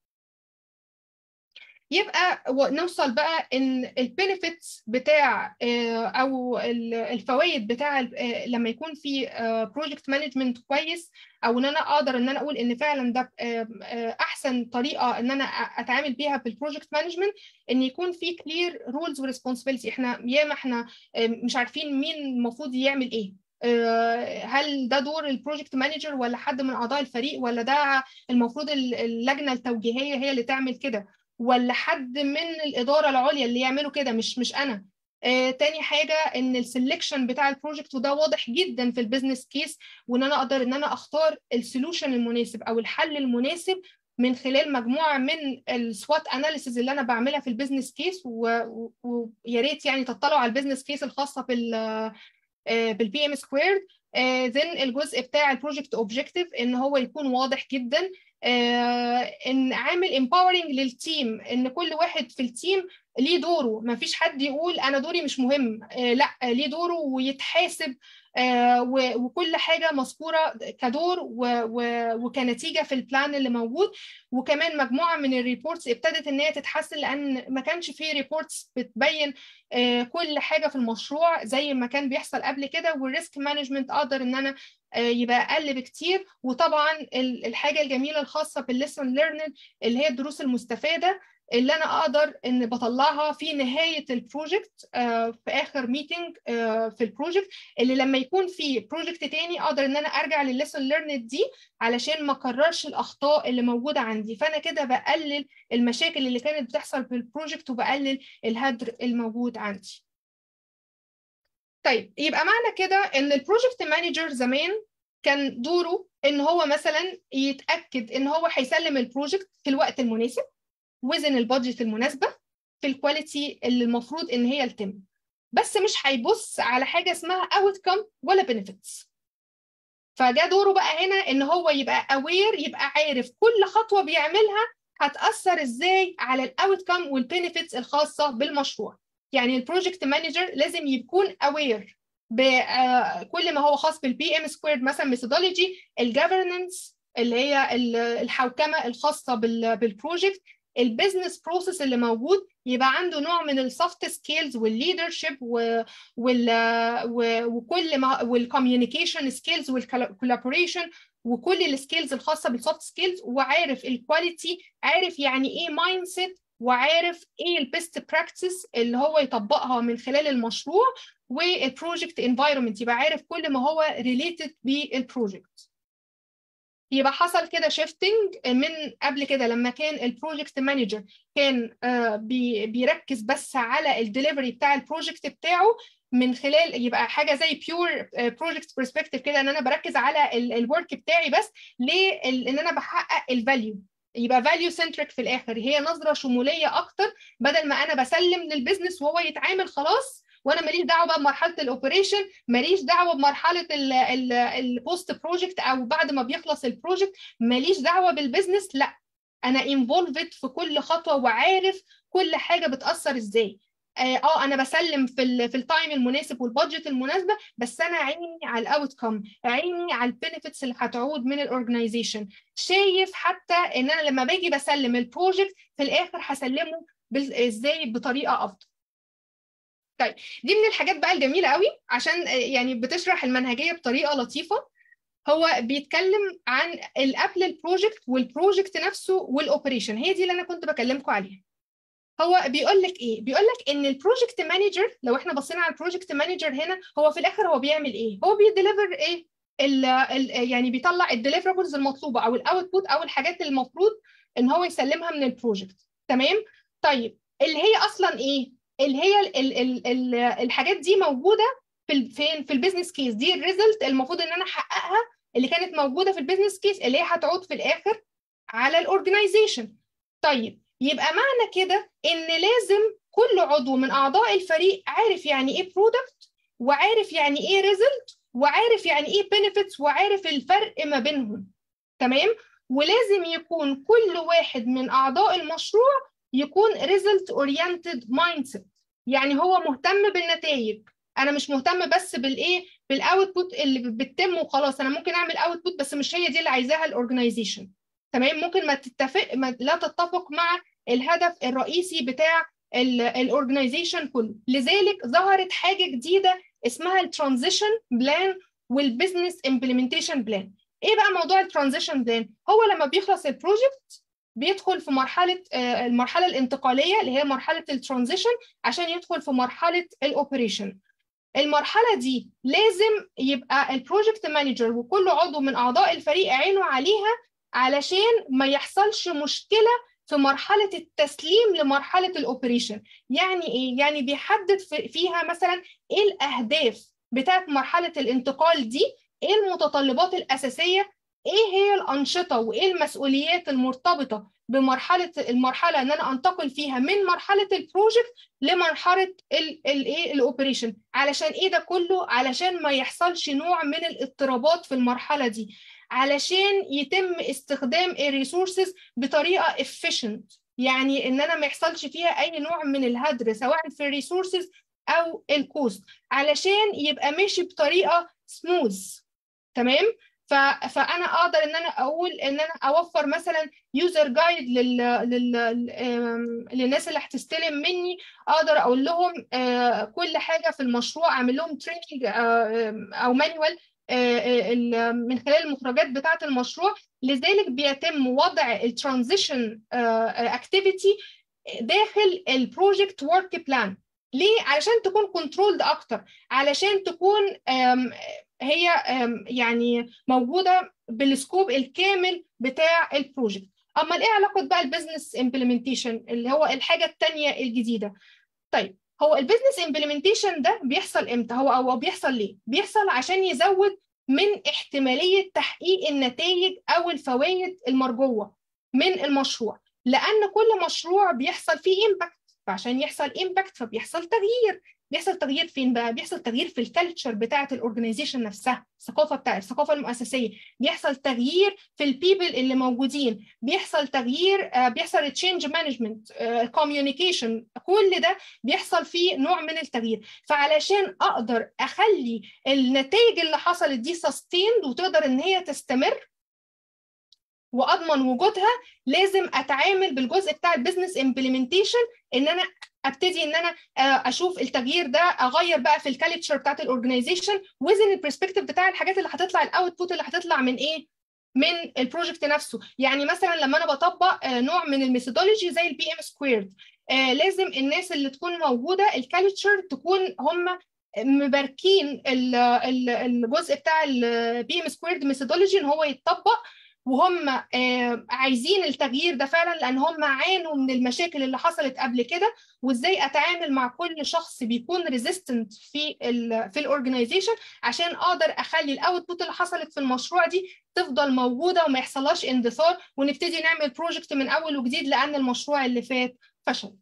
يبقى نوصل بقى ان البينيفيتس بتاع او الفوائد بتاع لما يكون في بروجكت مانجمنت كويس او ان انا اقدر ان انا اقول ان فعلا ده احسن طريقه ان انا اتعامل بيها بالبروجكت مانجمنت ان يكون في كلير رولز وريسبونسبيلتي احنا ياما احنا مش عارفين مين المفروض يعمل ايه هل ده دور البروجكت مانجر ولا حد من اعضاء الفريق ولا ده المفروض اللجنه التوجيهيه هي اللي تعمل كده ولا حد من الاداره العليا اللي يعملوا كده مش مش انا آه، تاني حاجه ان السلكشن بتاع البروجكت وده واضح جدا في البيزنس كيس وان انا اقدر ان انا اختار السولوشن المناسب او الحل المناسب من خلال مجموعه من السوات اناليسيز اللي انا بعملها في البيزنس كيس ويا ريت يعني تطلعوا على البيزنس كيس الخاصه بال بالبي ام سكويرد ذن الجزء بتاع البروجكت اوبجيكتيف ان هو يكون واضح جدا ان عامل امباورنج للتيم ان كل واحد في التيم ليه دوره ما فيش حد يقول انا دوري مش مهم لا ليه دوره ويتحاسب وكل حاجه مذكوره كدور وكنتيجه في البلان اللي موجود وكمان مجموعه من الريبورتس ابتدت ان هي تتحسن لان ما كانش في ريبورتس بتبين كل حاجه في المشروع زي ما كان بيحصل قبل كده والريسك مانجمنت اقدر ان انا يبقى اقل بكتير وطبعا الحاجه الجميله الخاصه بالليسون ليرنينج اللي هي الدروس المستفاده اللي انا اقدر ان بطلعها في نهايه البروجكت في اخر ميتنج في البروجكت اللي لما يكون في بروجكت تاني اقدر ان انا ارجع للليسون ليرند دي علشان ما اكررش الاخطاء اللي موجوده عندي فانا كده بقلل المشاكل اللي كانت بتحصل في البروجكت وبقلل الهدر الموجود عندي طيب يبقى معنى كده ان البروجكت مانجر زمان كان دوره ان هو مثلا يتاكد ان هو هيسلم البروجكت في الوقت المناسب وزن البادجت المناسبه في الكواليتي اللي المفروض ان هي تتم بس مش هيبص على حاجه اسمها اوت كم ولا بنفيتس فده دوره بقى هنا ان هو يبقى اوير يبقى عارف كل خطوه بيعملها هتاثر ازاي على الاوت كم والبنفيتس الخاصه بالمشروع يعني البروجكت مانجر لازم يكون اوير بكل ما هو خاص بالبي ام سكويرد مثلا ميثودولوجي الجفرننس اللي هي الحوكمه الخاصه بالبروجكت البيزنس بروسيس اللي موجود يبقى عنده نوع من السوفت سكيلز والليدرشيب وال وكل ما والكوميونيكيشن سكيلز والكولابوريشن وكل السكيلز الخاصه بالسوفت سكيلز وعارف الكواليتي عارف يعني ايه مايند سيت وعارف ايه البيست براكتس اللي هو يطبقها من خلال المشروع والبروجكت انفايرمنت يبقى عارف كل ما هو ريليتد بالبروجكت يبقى حصل كده شيفتنج من قبل كده لما كان البروجكت مانجر كان بيركز بس على الدليفري بتاع البروجكت بتاعه من خلال يبقى حاجه زي بيور بروجكت برسبكتيف كده ان انا بركز على الورك بتاعي بس ليه ان انا بحقق الفاليو يبقى فاليو سنتريك في الاخر هي نظره شموليه اكتر بدل ما انا بسلم للبيزنس وهو يتعامل خلاص وانا ماليش دعوه بقى بمرحله الاوبريشن ماليش دعوه بمرحله البوست بروجكت او بعد ما بيخلص البروجكت ماليش دعوه بالبيزنس لا انا انفولفد في كل خطوه وعارف كل حاجه بتاثر ازاي اه انا بسلم في ال في التايم المناسب والبادجت المناسبه بس انا عيني على الاوت كوم عيني على البنفيتس اللي هتعود من الاورجنايزيشن شايف حتى ان انا لما باجي بسلم البروجكت في الاخر هسلمه ازاي بطريقه افضل طيب دي من الحاجات بقى الجميله قوي عشان يعني بتشرح المنهجيه بطريقه لطيفه هو بيتكلم عن قبل البروجكت والبروجكت نفسه والاوبريشن هي دي اللي انا كنت بكلمكم عليها هو بيقول لك ايه بيقول لك ان البروجكت مانجر لو احنا بصينا على البروجكت مانجر هنا هو في الاخر هو بيعمل ايه هو بيديليفر ايه ال ال يعني بيطلع الديليفربلز المطلوبه او الاوتبوت او الحاجات المفروض ان هو يسلمها من البروجكت تمام طيب اللي هي اصلا ايه اللي هي ال ال ال ال الحاجات دي موجوده في ال فين في البيزنس كيس دي الريزلت المفروض ان انا احققها اللي كانت موجوده في البيزنس كيس اللي هي هتعود في الاخر على الاورجنايزيشن طيب يبقى معنى كده ان لازم كل عضو من اعضاء الفريق عارف يعني ايه برودكت وعارف يعني ايه ريزلت وعارف يعني ايه بنفيتس وعارف الفرق ما بينهم تمام ولازم يكون كل واحد من اعضاء المشروع يكون ريزلت اورينتد مايند سيت يعني هو مهتم بالنتائج انا مش مهتم بس بالايه بالاوتبوت اللي بتتم وخلاص انا ممكن اعمل اوتبوت بس مش هي دي اللي عايزاها الاورجنايزيشن تمام ممكن ما تتفق ما لا تتفق مع الهدف الرئيسي بتاع الاورجنايزيشن كله لذلك ظهرت حاجه جديده اسمها الترانزيشن بلان والبزنس امبلمنتيشن بلان ايه بقى موضوع الترانزيشن بلان هو لما بيخلص البروجكت بيدخل في مرحله المرحله الانتقاليه اللي هي مرحله الترانزيشن عشان يدخل في مرحله الاوبريشن المرحله دي لازم يبقى البروجكت مانجر وكل عضو من اعضاء الفريق عينه عليها علشان ما يحصلش مشكله في مرحله التسليم لمرحله الاوبريشن يعني ايه يعني بيحدد فيها مثلا ايه الاهداف بتاعت مرحله الانتقال دي ايه المتطلبات الاساسيه ايه هي الانشطه وايه المسؤوليات المرتبطه بمرحله المرحله ان انا انتقل فيها من مرحله البروجكت لمرحله الايه الاوبريشن علشان ايه ده كله علشان ما يحصلش نوع من الاضطرابات في المرحله دي علشان يتم استخدام الريسورسز بطريقه efficient يعني ان انا ما يحصلش فيها اي نوع من الهدر سواء في الريسورسز او الكوست علشان يبقى ماشي بطريقه سموث تمام ف... فانا اقدر ان انا اقول ان انا اوفر مثلا يوزر جايد لل... لل... للناس اللي هتستلم مني اقدر اقول لهم كل حاجه في المشروع اعمل لهم تريننج او مانوال من خلال المخرجات بتاعه المشروع لذلك بيتم وضع الترانزيشن اكتيفيتي داخل البروجكت ورك بلان ليه علشان تكون كنترولد اكتر علشان تكون هي يعني موجوده بالسكوب الكامل بتاع البروجكت اما ايه علاقه بقى البيزنس امبلمنتيشن اللي هو الحاجه الثانيه الجديده طيب هو البيزنس امبلمنتيشن ده بيحصل امتى هو او بيحصل ليه بيحصل عشان يزود من احتماليه تحقيق النتائج او الفوائد المرجوه من المشروع لان كل مشروع بيحصل فيه امباكت فعشان يحصل امباكت فبيحصل تغيير بيحصل تغيير فين بقى بيحصل تغيير في الكالتشر بتاعه الاورجنايزيشن نفسها الثقافه بتاعه الثقافه المؤسسيه بيحصل تغيير في البيبل اللي موجودين بيحصل تغيير بيحصل تشينج مانجمنت كوميونيكيشن كل ده بيحصل فيه نوع من التغيير فعلشان اقدر اخلي النتائج اللي حصلت دي سستيند وتقدر ان هي تستمر واضمن وجودها لازم اتعامل بالجزء بتاع البيزنس امبلمنتيشن ان انا ابتدي ان انا اشوف التغيير ده اغير بقى في الكالتشر بتاعت الاورجنايزيشن وزن البرسبكتيف بتاع الحاجات اللي هتطلع الاوتبوت اللي هتطلع من ايه من البروجكت نفسه يعني مثلا لما انا بطبق نوع من الميثودولوجي زي البي ام سكويرد لازم الناس اللي تكون موجوده الكالتشر تكون هم مباركين الجزء بتاع البي ام سكويرد ميثودولوجي ان هو يتطبق وهم عايزين التغيير ده فعلا لان هم عانوا من المشاكل اللي حصلت قبل كده وازاي اتعامل مع كل شخص بيكون ريزيستنت في ال في الاورجنايزيشن عشان اقدر اخلي الاوتبوت اللي حصلت في المشروع دي تفضل موجوده وما يحصلهاش اندثار ونبتدي نعمل بروجكت من اول وجديد لان المشروع اللي فات فشل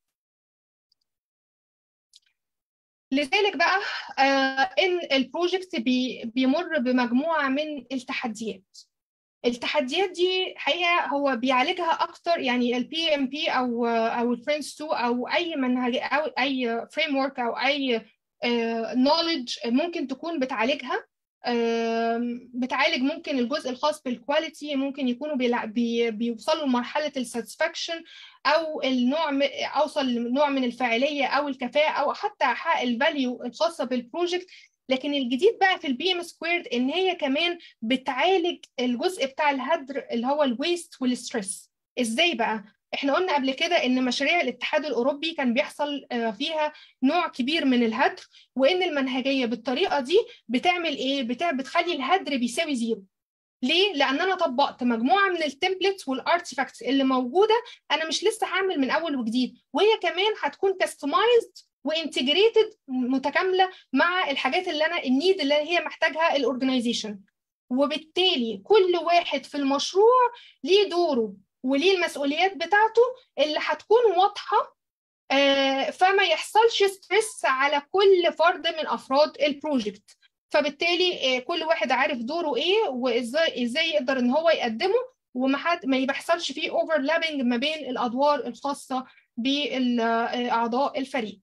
لذلك بقى آه ان البروجكت بي بيمر بمجموعه من التحديات التحديات دي حقيقه هو بيعالجها اكتر يعني البي ام بي او او الفرنس 2 او اي منهج او اي فريم ورك او اي نوليدج ممكن تكون بتعالجها بتعالج ممكن الجزء الخاص بالكواليتي ممكن يكونوا بي بيوصلوا لمرحله الساتسفاكشن او النوع اوصل لنوع من الفاعليه او الكفاءه او حتى احقق الفاليو الخاصه بالبروجكت لكن الجديد بقى في البي ام سكويرد ان هي كمان بتعالج الجزء بتاع الهدر اللي هو الويست والستريس ازاي بقى احنا قلنا قبل كده ان مشاريع الاتحاد الاوروبي كان بيحصل فيها نوع كبير من الهدر وان المنهجيه بالطريقه دي بتعمل ايه بتع... بتخلي الهدر بيساوي زيرو ليه؟ لان انا طبقت مجموعه من التمبلتس والارتيفاكتس اللي موجوده انا مش لسه هعمل من اول وجديد وهي كمان هتكون كاستمايزد وانتجريتد متكامله مع الحاجات اللي انا النيد اللي هي محتاجها الاورجنايزيشن وبالتالي كل واحد في المشروع ليه دوره وليه المسؤوليات بتاعته اللي هتكون واضحه فما يحصلش ستريس على كل فرد من افراد البروجكت فبالتالي كل واحد عارف دوره ايه وازاي ازاي يقدر ان هو يقدمه وما حد ما يحصلش فيه اوفرلابنج ما بين الادوار الخاصه باعضاء الفريق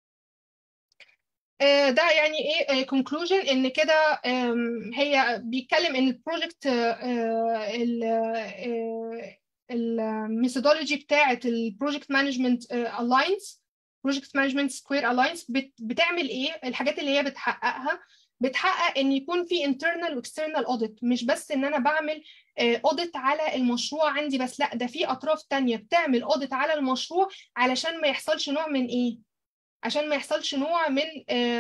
ده يعني ايه كونكلوجن ان كده هي بيتكلم ان البروجكت الميثودولوجي بتاعه البروجكت مانجمنت الاينس بروجكت مانجمنت سكوير الاينس بتعمل ايه الحاجات اللي هي بتحققها بتحقق ان يكون في internal واكسترنال اوديت مش بس ان انا بعمل اوديت على المشروع عندي بس لا ده في اطراف تانية بتعمل اوديت على المشروع علشان ما يحصلش نوع من ايه عشان ما يحصلش نوع من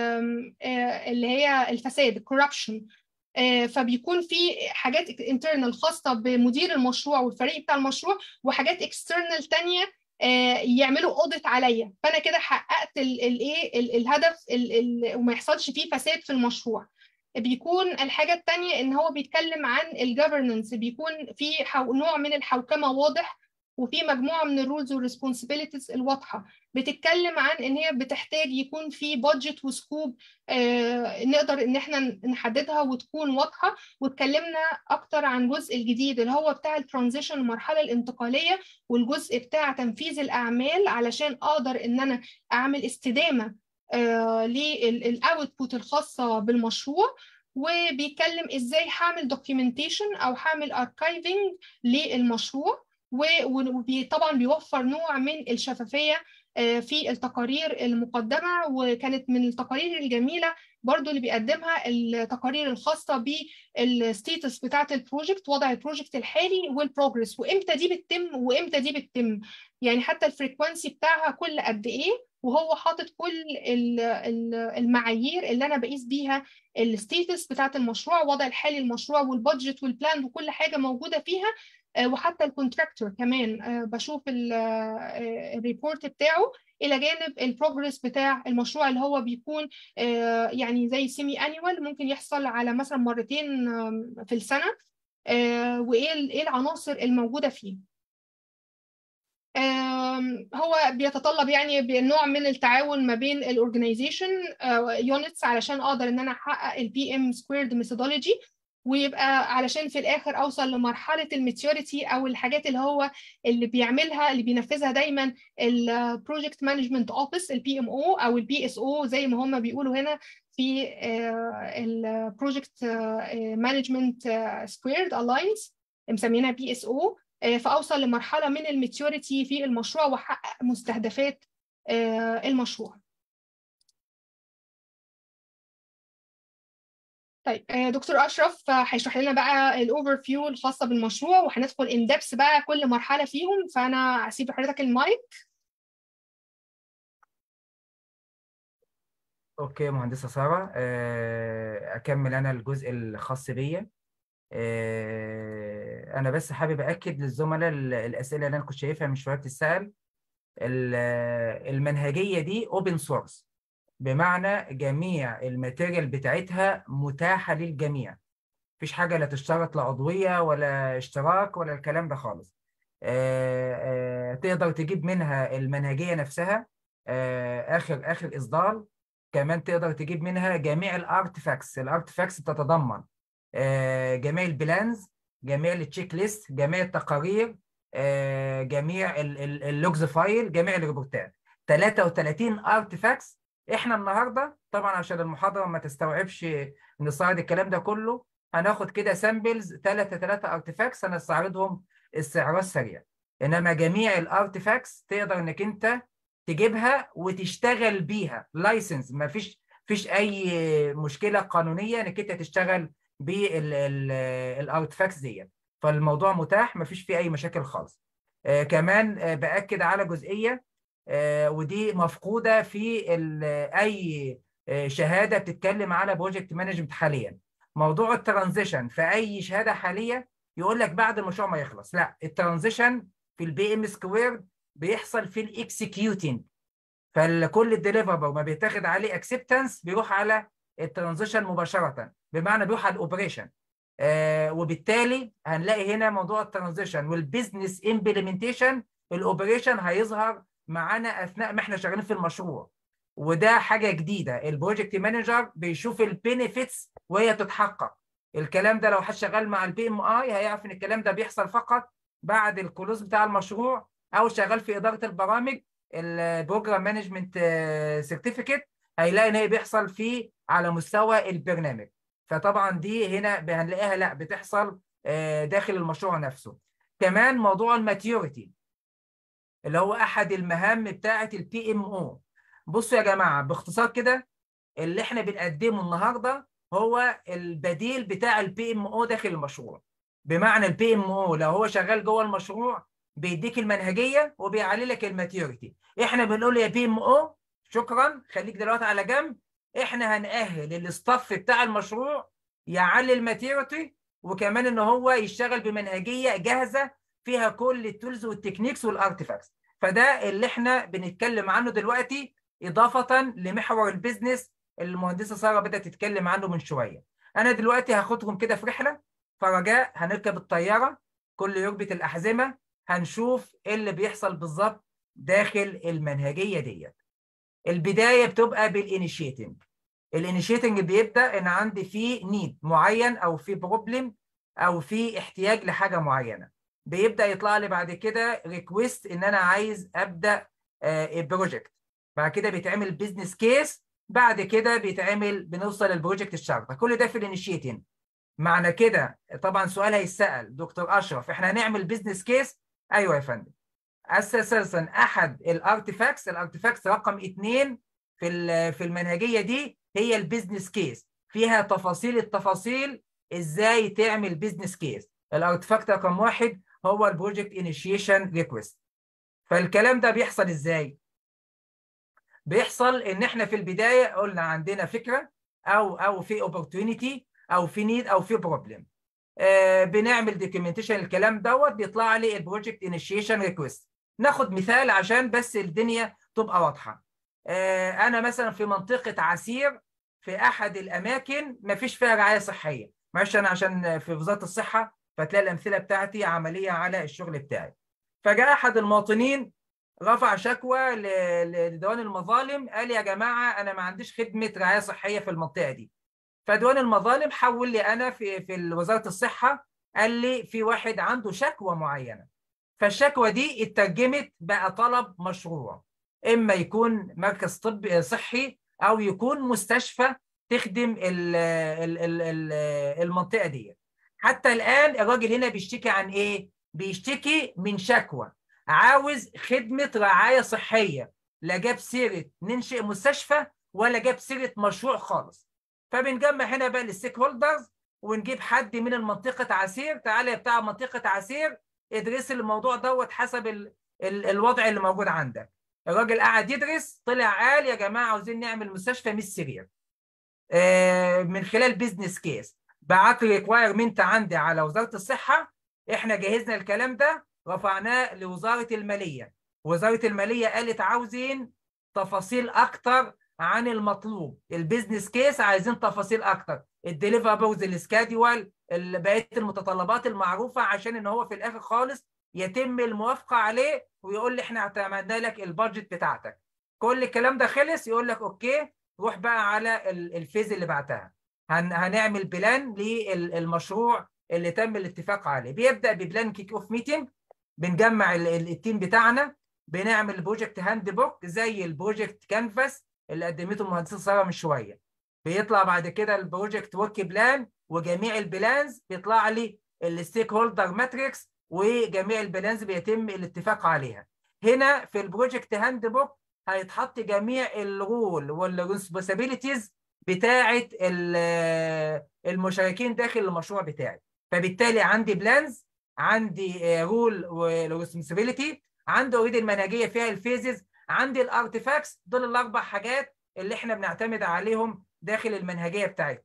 اللي هي الفساد الكوربشن فبيكون في حاجات internal خاصة بمدير المشروع والفريق بتاع المشروع وحاجات external تانية يعملوا اوديت عليا فانا كده حققت الايه الهدف وما يحصلش فيه فساد في المشروع بيكون الحاجه الثانيه ان هو بيتكلم عن الجفرننس بيكون في نوع من الحوكمه واضح وفي مجموعه من الرولز والريسبونسبيلتيز الواضحه بتتكلم عن ان هي بتحتاج يكون في بادجت وسكوب آه نقدر ان احنا نحددها وتكون واضحه واتكلمنا اكتر عن الجزء الجديد اللي هو بتاع الترانزيشن المرحله الانتقاليه والجزء بتاع تنفيذ الاعمال علشان اقدر ان انا اعمل استدامه آه للاوتبوت الخاصه بالمشروع وبيتكلم ازاي هعمل دوكيومنتيشن او هعمل اركايفنج للمشروع وطبعا بيوفر نوع من الشفافيه في التقارير المقدمه وكانت من التقارير الجميله برضو اللي بيقدمها التقارير الخاصه بالستيتس بتاعه البروجكت وضع البروجكت الحالي والبروجرس وامتى دي بتتم وامتى دي بتتم يعني حتى الفريكوانسي بتاعها كل قد ايه وهو حاطط كل المعايير اللي انا بقيس بيها الستيتس بتاعه المشروع وضع الحالي المشروع والبادجت والبلان وكل حاجه موجوده فيها وحتى الكونتراكتور كمان بشوف الريبورت بتاعه الى جانب البروجرس بتاع المشروع اللي هو بيكون يعني زي سيمي انيوال ممكن يحصل على مثلا مرتين في السنه وايه ايه العناصر الموجوده فيه هو بيتطلب يعني بنوع من التعاون ما بين الاورجنايزيشن يونتس علشان اقدر ان انا احقق البي ام سكويرد ميثودولوجي ويبقى علشان في الاخر اوصل لمرحله الماتيوريتي او الحاجات اللي هو اللي بيعملها اللي بينفذها دايما البروجكت مانجمنت اوفيس البي ام او او البي اس او زي ما هم بيقولوا هنا في البروجكت مانجمنت سكويرد الاينس مسمينها بي اس او فاوصل لمرحله من الماتيوريتي في المشروع واحقق مستهدفات المشروع طيب دكتور اشرف هيشرح لنا بقى الاوفر فيو الخاصه بالمشروع وهندخل ان دبس بقى كل مرحله فيهم فانا هسيب لحضرتك المايك اوكي مهندسه ساره اكمل انا الجزء الخاص بيا انا بس حابب اكد للزملاء الاسئله اللي انا كنت شايفها من شويه بتتسال المنهجيه دي اوبن سورس بمعنى جميع الماتيريال بتاعتها متاحة للجميع مفيش حاجة لا تشترط لا عضوية ولا اشتراك ولا الكلام ده خالص آآ آآ تقدر تجيب منها المنهجية نفسها آخر آخر إصدار كمان تقدر تجيب منها جميع الارتفاكتس الارتفاكتس بتتضمن جميع البلانز جميع التشيك ليست جميع التقارير جميع اللوجز فايل جميع الريبورتات 33 ارتفاكتس احنا النهارده طبعا عشان المحاضره ما تستوعبش نستعرض الكلام ده كله هناخد كده سامبلز ثلاثة ثلاثة ارتفاكتس هنستعرضهم استعراض سريع انما جميع الارتفاكتس تقدر انك انت تجيبها وتشتغل بيها لايسنس ما فيش فيش اي مشكله قانونيه انك انت تشتغل بالارتفاكتس ديت فالموضوع متاح ما فيش فيه اي مشاكل خالص آه كمان آه باكد على جزئيه آه ودي مفقوده في اي شهاده بتتكلم على بروجكت مانجمنت حاليا موضوع الترانزيشن في اي شهاده حاليه يقول لك بعد المشروع ما يخلص لا الترانزيشن في البي ام سكوير بيحصل في الاكسكيوتنج فكل الديليفربل ما بيتاخد عليه اكسبتنس بيروح على الترانزيشن مباشره بمعنى بيروح على الاوبريشن آه وبالتالي هنلاقي هنا موضوع الترانزيشن والبيزنس امبلمنتيشن الاوبريشن هيظهر معانا اثناء ما احنا شغالين في المشروع وده حاجه جديده البروجكت مانجر بيشوف البينيفيتس وهي تتحقق الكلام ده لو حد شغال مع البي ام اي هيعرف ان الكلام ده بيحصل فقط بعد الكلوز بتاع المشروع او شغال في اداره البرامج البروجرام مانجمنت سيرتيفيكت هيلاقي ان هي بيحصل فيه على مستوى البرنامج فطبعا دي هنا هنلاقيها لا بتحصل داخل المشروع نفسه كمان موضوع الماتيوريتي اللي هو احد المهام بتاعه البي ام او بصوا يا جماعه باختصار كده اللي احنا بنقدمه النهارده هو البديل بتاع البي ام او داخل المشروع بمعنى البي ام او لو هو شغال جوه المشروع بيديك المنهجيه وبيعلي لك الماتيوريتي احنا بنقول يا بي ام او شكرا خليك دلوقتي على جنب احنا هنأهل الاستاف بتاع المشروع يعلي الماتيوريتي وكمان ان هو يشتغل بمنهجيه جاهزه فيها كل التولز والتكنيكس والارتفاكتس فده اللي احنا بنتكلم عنه دلوقتي اضافه لمحور البيزنس اللي المهندسه ساره بدات تتكلم عنه من شويه انا دلوقتي هاخدكم كده في رحله فرجاء هنركب الطياره كل يربط الاحزمه هنشوف ايه اللي بيحصل بالظبط داخل المنهجيه ديت البدايه بتبقى بالانيشيتنج الانيشيتنج بيبدا ان عندي في نيد معين او في بروبلم او في احتياج لحاجه معينه بيبدا يطلع لي بعد كده ريكويست ان انا عايز ابدا بروجكت بعد كده بيتعمل بزنس كيس بعد كده بيتعمل بنوصل للبروجكت الشارطه كل ده في الانيشيتنج معنى كده طبعا سؤال هيسال دكتور اشرف احنا هنعمل بزنس كيس ايوه يا فندم اساسا احد الارتفاكتس الارتفاكتس رقم اثنين في في المنهجيه دي هي البيزنس كيس فيها تفاصيل التفاصيل ازاي تعمل بيزنس كيس الارتفاكت رقم واحد هو البروجكت انيشيشن ريكويست فالكلام ده بيحصل ازاي بيحصل ان احنا في البدايه قلنا عندنا فكره او او في اوبورتونيتي او في نيد او في بروبلم آه بنعمل دوكيومنتيشن الكلام دوت بيطلع لي البروجكت انيشيشن ريكويست ناخد مثال عشان بس الدنيا تبقى واضحه آه انا مثلا في منطقه عسير في احد الاماكن ما فيش فيها رعايه صحيه معلش انا عشان في وزاره الصحه فتلاقي الامثله بتاعتي عمليه على الشغل بتاعي فجاء احد المواطنين رفع شكوى لديوان المظالم قال يا جماعه انا ما عنديش خدمه رعايه صحيه في المنطقه دي فديوان المظالم حول لي انا في في وزاره الصحه قال لي في واحد عنده شكوى معينه فالشكوى دي اترجمت بقى طلب مشروع اما يكون مركز طبي صحي او يكون مستشفى تخدم ال ال ال ال المنطقه دي حتى الان الراجل هنا بيشتكي عن ايه بيشتكي من شكوى عاوز خدمه رعايه صحيه لا جاب سيره ننشئ مستشفى ولا جاب سيره مشروع خالص فبنجمع هنا بقى الستيك هولدرز ونجيب حد من المنطقه عسير تعالى يا بتاع منطقه عسير ادرس الموضوع دوت حسب ال ال الوضع اللي موجود عندك الراجل قعد يدرس طلع قال يا جماعه عاوزين نعمل مستشفى مش سرير آه من خلال بيزنس كيس بعت ريكوايرمنت عندي على وزاره الصحه احنا جهزنا الكلام ده رفعناه لوزاره الماليه وزاره الماليه قالت عاوزين تفاصيل اكتر عن المطلوب البيزنس كيس عايزين تفاصيل اكتر الديليفربلز السكادول بقيه المتطلبات المعروفه عشان ان هو في الاخر خالص يتم الموافقه عليه ويقول لي احنا اعتمدنا لك البادجت بتاعتك كل الكلام ده خلص يقول لك اوكي روح بقى على الفيز اللي بعتها هن هنعمل بلان للمشروع اللي تم الاتفاق عليه بيبدا ببلان كيك اوف ميتنج بنجمع التيم بتاعنا بنعمل البروجكت هاند بوك زي البروجكت كانفاس اللي قدمته المهندسه ساره من شويه بيطلع بعد كده البروجكت ورك بلان وجميع البلانز بيطلع لي الستيك هولدر ماتريكس وجميع البلانز بيتم الاتفاق عليها هنا في البروجكت هاند بوك هيتحط جميع الرول والريسبونسابيلتيز بتاعه المشاركين داخل المشروع بتاعي فبالتالي عندي بلانز عندي رول وريسبونسابيلتي عندي اوريدي المنهجيه فيها الفيزز عندي الارتفاكتس دول الاربع حاجات اللي احنا بنعتمد عليهم داخل المنهجيه بتاعتنا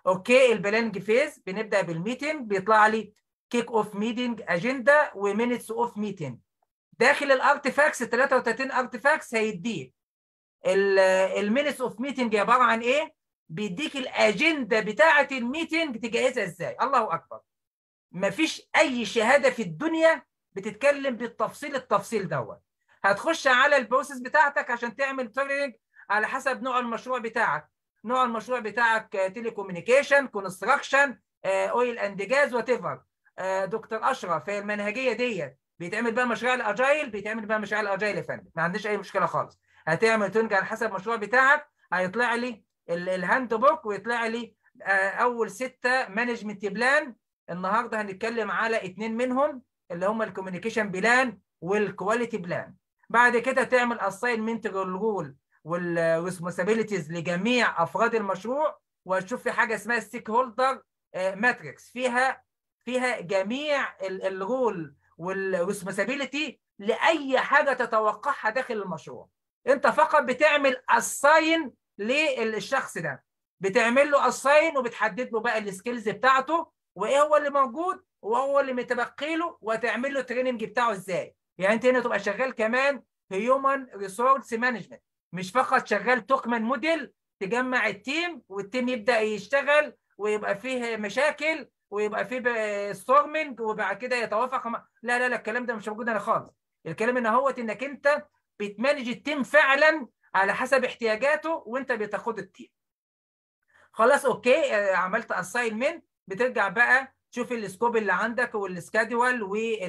اوكي البلاننج فيز بنبدا بالميتنج بيطلع لي كيك اوف ميتنج اجنده ومينتس اوف ميتنج داخل الارتفاكتس ال 33 ارتفاكتس هيديك المينتس اوف ميتنج عباره عن ايه؟ بيديك الاجنده بتاعه الميتنج تجهزها ازاي الله اكبر مفيش اي شهاده في الدنيا بتتكلم بالتفصيل التفصيل دوت هتخش على البروسيس بتاعتك عشان تعمل تريننج على حسب نوع المشروع بتاعك نوع المشروع بتاعك تيلي كوميونيكيشن كونستراكشن اويل اند جاز وات ايفر دكتور اشرف هي المنهجيه ديت بيتعمل بقى مشاريع الاجايل بيتعمل بقى مشاريع الاجايل يا فندم ما عنديش اي مشكله خالص هتعمل تريننج على حسب المشروع بتاعك هيطلع لي الهاند بوك ويطلع لي اول ستة مانجمنت بلان النهارده هنتكلم على اتنين منهم اللي هم الكوميونيكيشن بلان والكواليتي بلان بعد كده تعمل اساينمنت رول والريسبونسابيلتيز لجميع افراد المشروع وتشوف في حاجه اسمها ستيك هولدر ماتريكس فيها فيها جميع الرول والريسبونسابيلتي لاي حاجه تتوقعها داخل المشروع انت فقط بتعمل اساين للشخص ده بتعمل له اساين وبتحدد له بقى السكيلز بتاعته وايه هو اللي موجود وهو اللي متبقي له وتعمل له التريننج بتاعه ازاي يعني انت هنا تبقى شغال كمان هيومن ريسورس مانجمنت مش فقط شغال توكمان موديل تجمع التيم والتيم يبدا يشتغل ويبقى فيه مشاكل ويبقى فيه ستورمنج وبعد كده يتوافق مع... لا لا لا الكلام ده مش موجود هنا خالص الكلام ان هو انك انت بتمانج التيم فعلا على حسب احتياجاته وانت بتاخد التيم خلاص اوكي عملت اساينمنت بترجع بقى تشوف السكوب اللي عندك والسكادول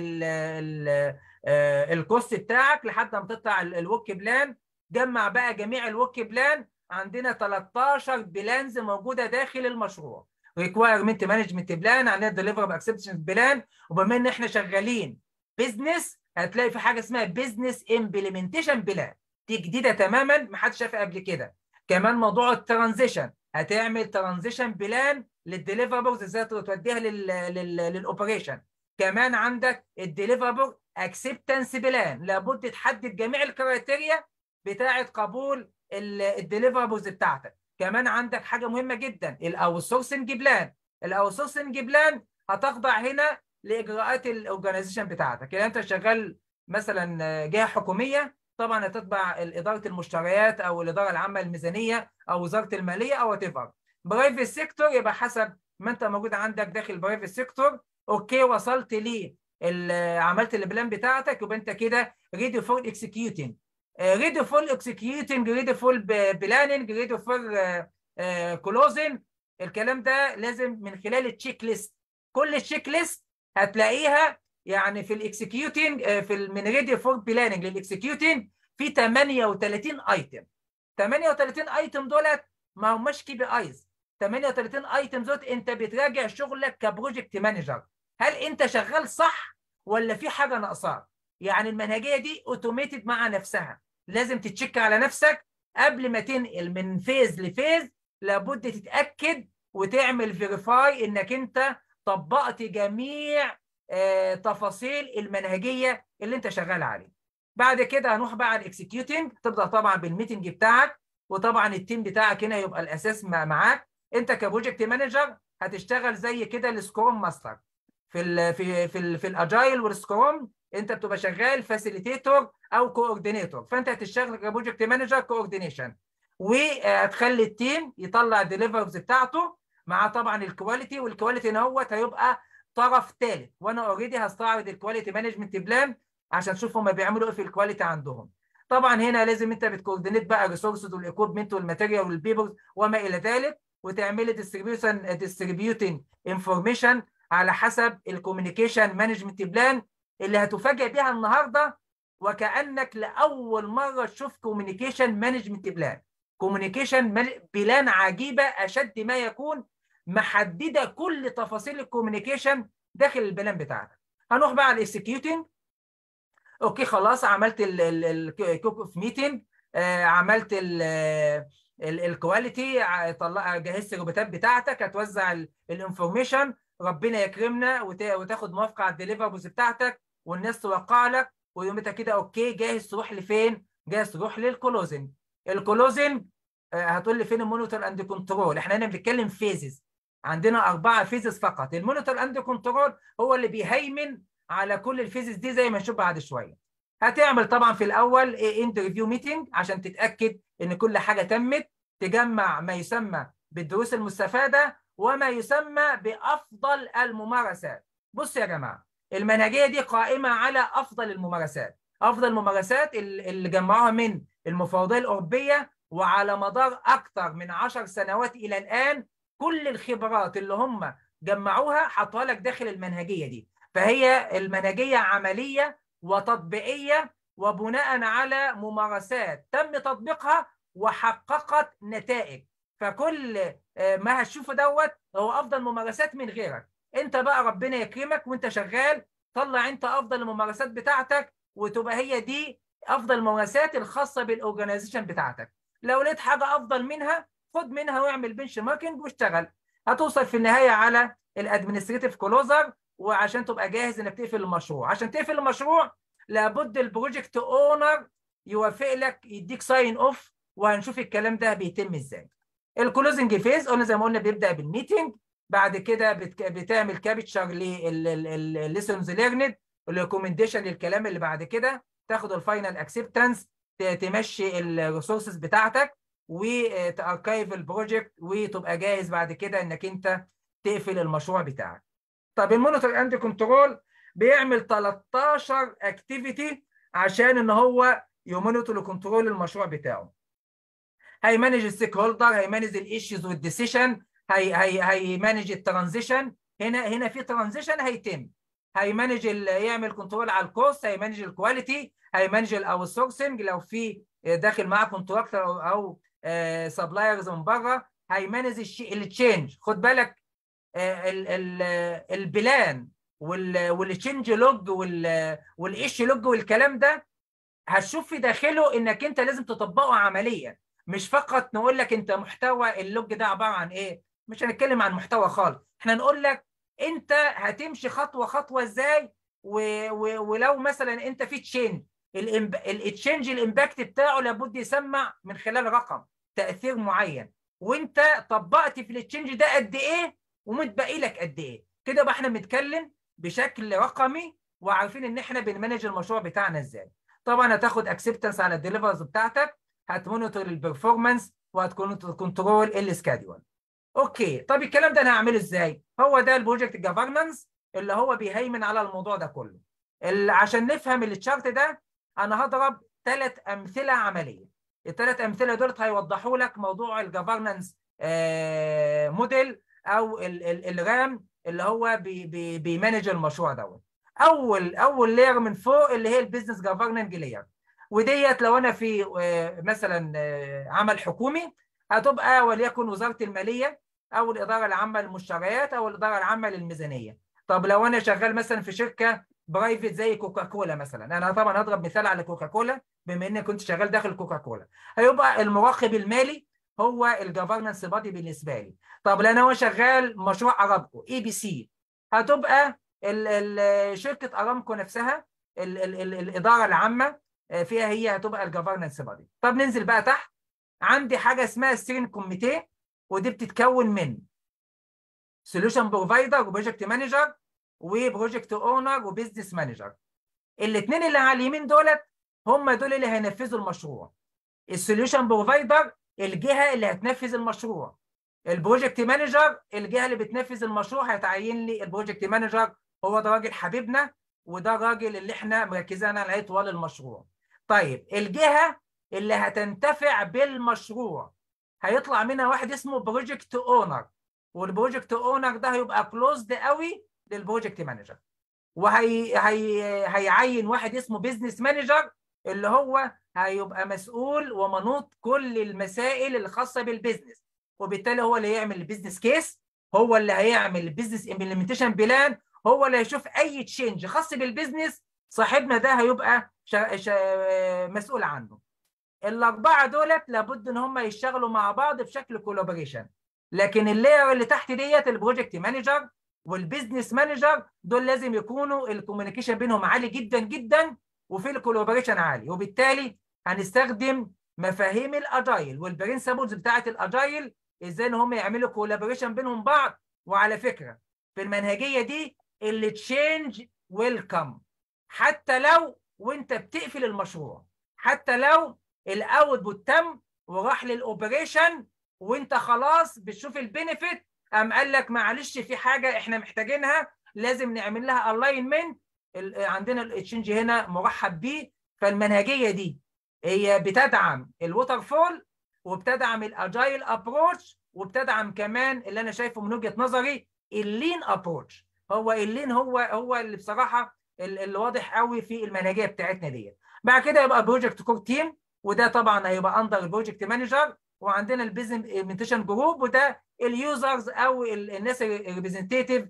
والكوست بتاعك لحد ما تطلع الوك بلان جمع بقى جميع الوك بلان عندنا 13 بلانز موجوده داخل المشروع ريكوايرمنت مانجمنت بلان عندنا ديليفربل اكسبشن بلان وبما ان احنا شغالين بزنس هتلاقي في حاجه اسمها بزنس امبلمنتيشن بلان دي جديده تماما ما حدش شافها قبل كده كمان موضوع الترانزيشن هتعمل ترانزيشن بلان للديليفربلز ازاي توديها للاوبريشن كمان عندك الديليفربل اكسبتنس بلان لابد تحدد جميع الكرايتيريا بتاعه قبول الديليفربلز بتاعتك كمان عندك حاجه مهمه جدا الاوتسورسنج بلان الاوتسورسنج بلان هتخضع هنا لاجراءات الاورجنايزيشن بتاعتك يعني انت شغال مثلا جهه حكوميه طبعا هتتبع اداره المشتريات او الاداره العامه الميزانيه او وزاره الماليه او وات ايفر برايفت سيكتور يبقى حسب ما انت موجود عندك داخل برايفت سيكتور اوكي وصلت ليه عملت البلان بتاعتك يبقى انت كده ريدي فور اكسكيوتنج ريدي فور اكسكيوتنج ريدي فور بلاننج ريدي فور كلوزنج الكلام ده لازم من خلال التشيك ليست كل التشيك ليست هتلاقيها يعني في الاكسكيوتنج في من ريدي فور بلاننج للاكسكيوتنج في 38 ايتم 38 ايتم دولت ما هماش كي بي ايز 38 ايتم دول انت بتراجع شغلك كبروجكت مانجر هل انت شغال صح ولا في حاجه ناقصاك يعني المنهجيه دي اوتوميتد مع نفسها لازم تتشيك على نفسك قبل ما تنقل من فيز لفيز لابد تتاكد وتعمل فيريفاي انك انت طبقت جميع آه تفاصيل المنهجيه اللي انت شغال عليه بعد كده هنروح بقى على الاكسكيوتنج تبدا طبعا بالميتنج بتاعك وطبعا التيم بتاعك هنا يبقى الاساس معاك انت كبروجكت مانجر هتشتغل زي كده السكروم ماستر في ال في في ال في الاجايل والسكروم انت بتبقى شغال فاسيليتيتور او كوردينيتور فانت هتشتغل كبروجكت مانجر كوردينيشن وهتخلي التيم يطلع الديليفرز بتاعته مع طبعا الكواليتي والكواليتي ان هو هيبقى طرف ثالث وانا اوريدي هستعرض الكواليتي مانجمنت بلان عشان اشوف هم بيعملوا ايه في الكواليتي عندهم طبعا هنا لازم انت بتكوردينيت بقى الريسورسز والايكويبمنت والماتيريال والبيبرز وما الى ذلك وتعملي ديستريبيوشن ديستريبيوتنج انفورميشن على حسب الكوميونيكيشن مانجمنت بلان اللي هتفاجئ بيها النهارده وكانك لاول مره تشوف كوميونيكيشن مانجمنت بلان كوميونيكيشن بلان عجيبه اشد ما يكون محدده كل تفاصيل الكوميونيكيشن داخل البلان بتاعتك هنروح بقى على الاكسكيوتنج اوكي خلاص عملت الكوك اوف ميتنج عملت الكواليتي طلع جهزت الروبوتات بتاعتك هتوزع الانفورميشن ربنا يكرمنا وتاخد موافقه على الديليفربلز بتاعتك والناس توقع لك ويوم انت كده اوكي جاهز تروح لفين؟ جاهز تروح للكلوزنج الكلوزنج هتقول لي فين المونيتور اند كنترول احنا هنا بنتكلم فيزز عندنا اربعه فيزز فقط المونيتور اند كنترول هو اللي بيهيمن على كل الفيزز دي زي ما نشوف بعد شويه هتعمل طبعا في الاول اند ريفيو ميتنج عشان تتاكد ان كل حاجه تمت تجمع ما يسمى بالدروس المستفاده وما يسمى بافضل الممارسات بص يا جماعه المنهجيه دي قائمه على افضل الممارسات افضل الممارسات اللي جمعوها من المفوضيه الاوروبيه وعلى مدار اكثر من عشر سنوات الى الان كل الخبرات اللي هم جمعوها حطوها لك داخل المنهجيه دي فهي المنهجيه عمليه وتطبيقيه وبناء على ممارسات تم تطبيقها وحققت نتائج فكل ما هتشوفه دوت هو افضل ممارسات من غيرك انت بقى ربنا يكرمك وانت شغال طلع انت افضل الممارسات بتاعتك وتبقى هي دي افضل الممارسات الخاصه بالاورجنايزيشن بتاعتك لو لقيت حاجه افضل منها خد منها واعمل بنش ماركينج واشتغل هتوصل في النهايه على الادمنستريتيف كلوزر وعشان تبقى جاهز انك تقفل المشروع عشان تقفل المشروع لابد البروجكت اونر يوافق لك يديك ساين اوف وهنشوف الكلام ده بيتم ازاي الكلوزنج فيز قلنا زي ما قلنا بيبدا بالميتنج بعد كده بتعمل كابتشر للليسونز ليرند والريكومنديشن للكلام اللي بعد كده تاخد الفاينل اكسبتنس تمشي الريسورسز بتاعتك وتاركايف البروجكت وتبقى جاهز بعد كده انك انت تقفل المشروع بتاعك طب المونيتور اند كنترول بيعمل 13 اكتيفيتي عشان ان هو يمونيتور وكنترول المشروع بتاعه هيمانج الستيك هولدر هيمانج الايشوز والديسيشن هي هي هيمانج الترانزيشن هنا هنا في ترانزيشن هيتم هيمانج يعمل كنترول على الكوست هيمانج الكواليتي هيمانج الاوت سورسنج لو في داخل معاه كونتراكتور او, أو سبلايرز من بره هيمانج التشينج خد بالك ال ال البلان والتشينج لوج والايش لوج والكلام ده هتشوف في داخله انك انت لازم تطبقه عمليا مش فقط نقول لك انت محتوى اللوج ده عباره عن ايه مش هنتكلم عن محتوى خالص احنا نقول لك انت هتمشي خطوه خطوه ازاي و... و... ولو مثلا انت في تشينج التشينج الامباكت بتاعه لابد يسمع من خلال رقم تاثير معين وانت طبقت في التشينج ده قد ايه ومتبقي لك قد ايه كده بقى احنا بنتكلم بشكل رقمي وعارفين ان احنا بنمانج المشروع بتاعنا ازاي طبعا هتاخد اكسبتنس على الديليفرز بتاعتك هتمونيتور البرفورمانس وهتكنترول السكادول اوكي طب الكلام ده انا هعمله ازاي هو ده البروجكت جفرنانس اللي هو بيهيمن على الموضوع ده كله عشان نفهم التشارت ده انا هضرب ثلاث امثله عمليه الثلاث امثله دول هيوضحوا لك موضوع الجفرنانس آه موديل او ال ال الرام اللي هو بي بي بيمانج المشروع دوت اول اول لير من فوق اللي هي البيزنس جفرننج لير وديت لو انا في مثلا عمل حكومي هتبقى وليكن وزاره الماليه او الاداره العامه للمشتريات او الاداره العامه للميزانيه طب لو انا شغال مثلا في شركه برايفت زي كوكاكولا مثلا انا طبعا هضرب مثال على كوكاكولا بما اني كنت شغال داخل كوكاكولا هيبقى المراقب المالي هو الجفرنس بادي بالنسبه لي طب لو انا شغال مشروع ارامكو اي بي سي هتبقى ال ال شركه ارامكو نفسها ال ال ال الاداره العامه فيها هي هتبقى الجفرنس بادي طب ننزل بقى تحت عندي حاجه اسمها ستيرنج كوميتيه ودي بتتكون من سوليوشن بروفايدر وبروجكت مانجر وبروجكت اونر وبزنس مانجر الاثنين اللي على اليمين دولت هم دول اللي هينفذوا المشروع السوليوشن بروفايدر الجهه اللي هتنفذ المشروع البروجكت مانجر الجهه اللي بتنفذ المشروع هيتعين لي البروجكت مانجر هو ده راجل حبيبنا وده الراجل اللي احنا مركزين عليه طوال المشروع طيب الجهه اللي هتنتفع بالمشروع هيطلع منها واحد اسمه بروجكت اونر والبروجكت اونر ده هيبقى كلوزد قوي للبروجكت مانجر وهي هي هيعين واحد اسمه بيزنس مانجر اللي هو هيبقى مسؤول ومنوط كل المسائل الخاصه بالبيزنس وبالتالي هو اللي هيعمل البيزنس كيس هو اللي هيعمل البيزنس امبلمنتيشن بلان هو اللي هيشوف اي تشينج خاص بالبيزنس صاحبنا ده هيبقى شا شا مسؤول عنه الاربعه دولت لابد ان هم يشتغلوا مع بعض بشكل كولابوريشن لكن اللاير اللي تحت ديت البروجكت مانجر والبيزنس مانجر دول لازم يكونوا الكوميونيكيشن بينهم عالي جدا جدا وفي الكولابوريشن عالي وبالتالي هنستخدم مفاهيم الاجايل والبرنسبلز بتاعه الاجايل ازاي ان هم يعملوا كولابوريشن بينهم بعض وعلى فكره في المنهجيه دي اللي تشينج ويلكم حتى لو وانت بتقفل المشروع حتى لو الاوتبوت تم وراح للاوبريشن وانت خلاص بتشوف البينيفيت قام قال لك معلش في حاجه احنا محتاجينها لازم نعمل لها الاينمنت عندنا التشينج هنا مرحب بيه فالمنهجيه دي هي بتدعم الووتر فول وبتدعم الاجايل ابروتش وبتدعم كمان اللي انا شايفه من وجهه نظري اللين ابروتش هو اللين هو هو اللي بصراحه اللي واضح قوي في المنهجيه بتاعتنا ديت بعد كده يبقى بروجكت كور تيم وده طبعا هيبقى اندر البروجكت مانجر وعندنا البيزنس امبلمنتيشن جروب وده اليوزرز او الناس الريبريزنتيف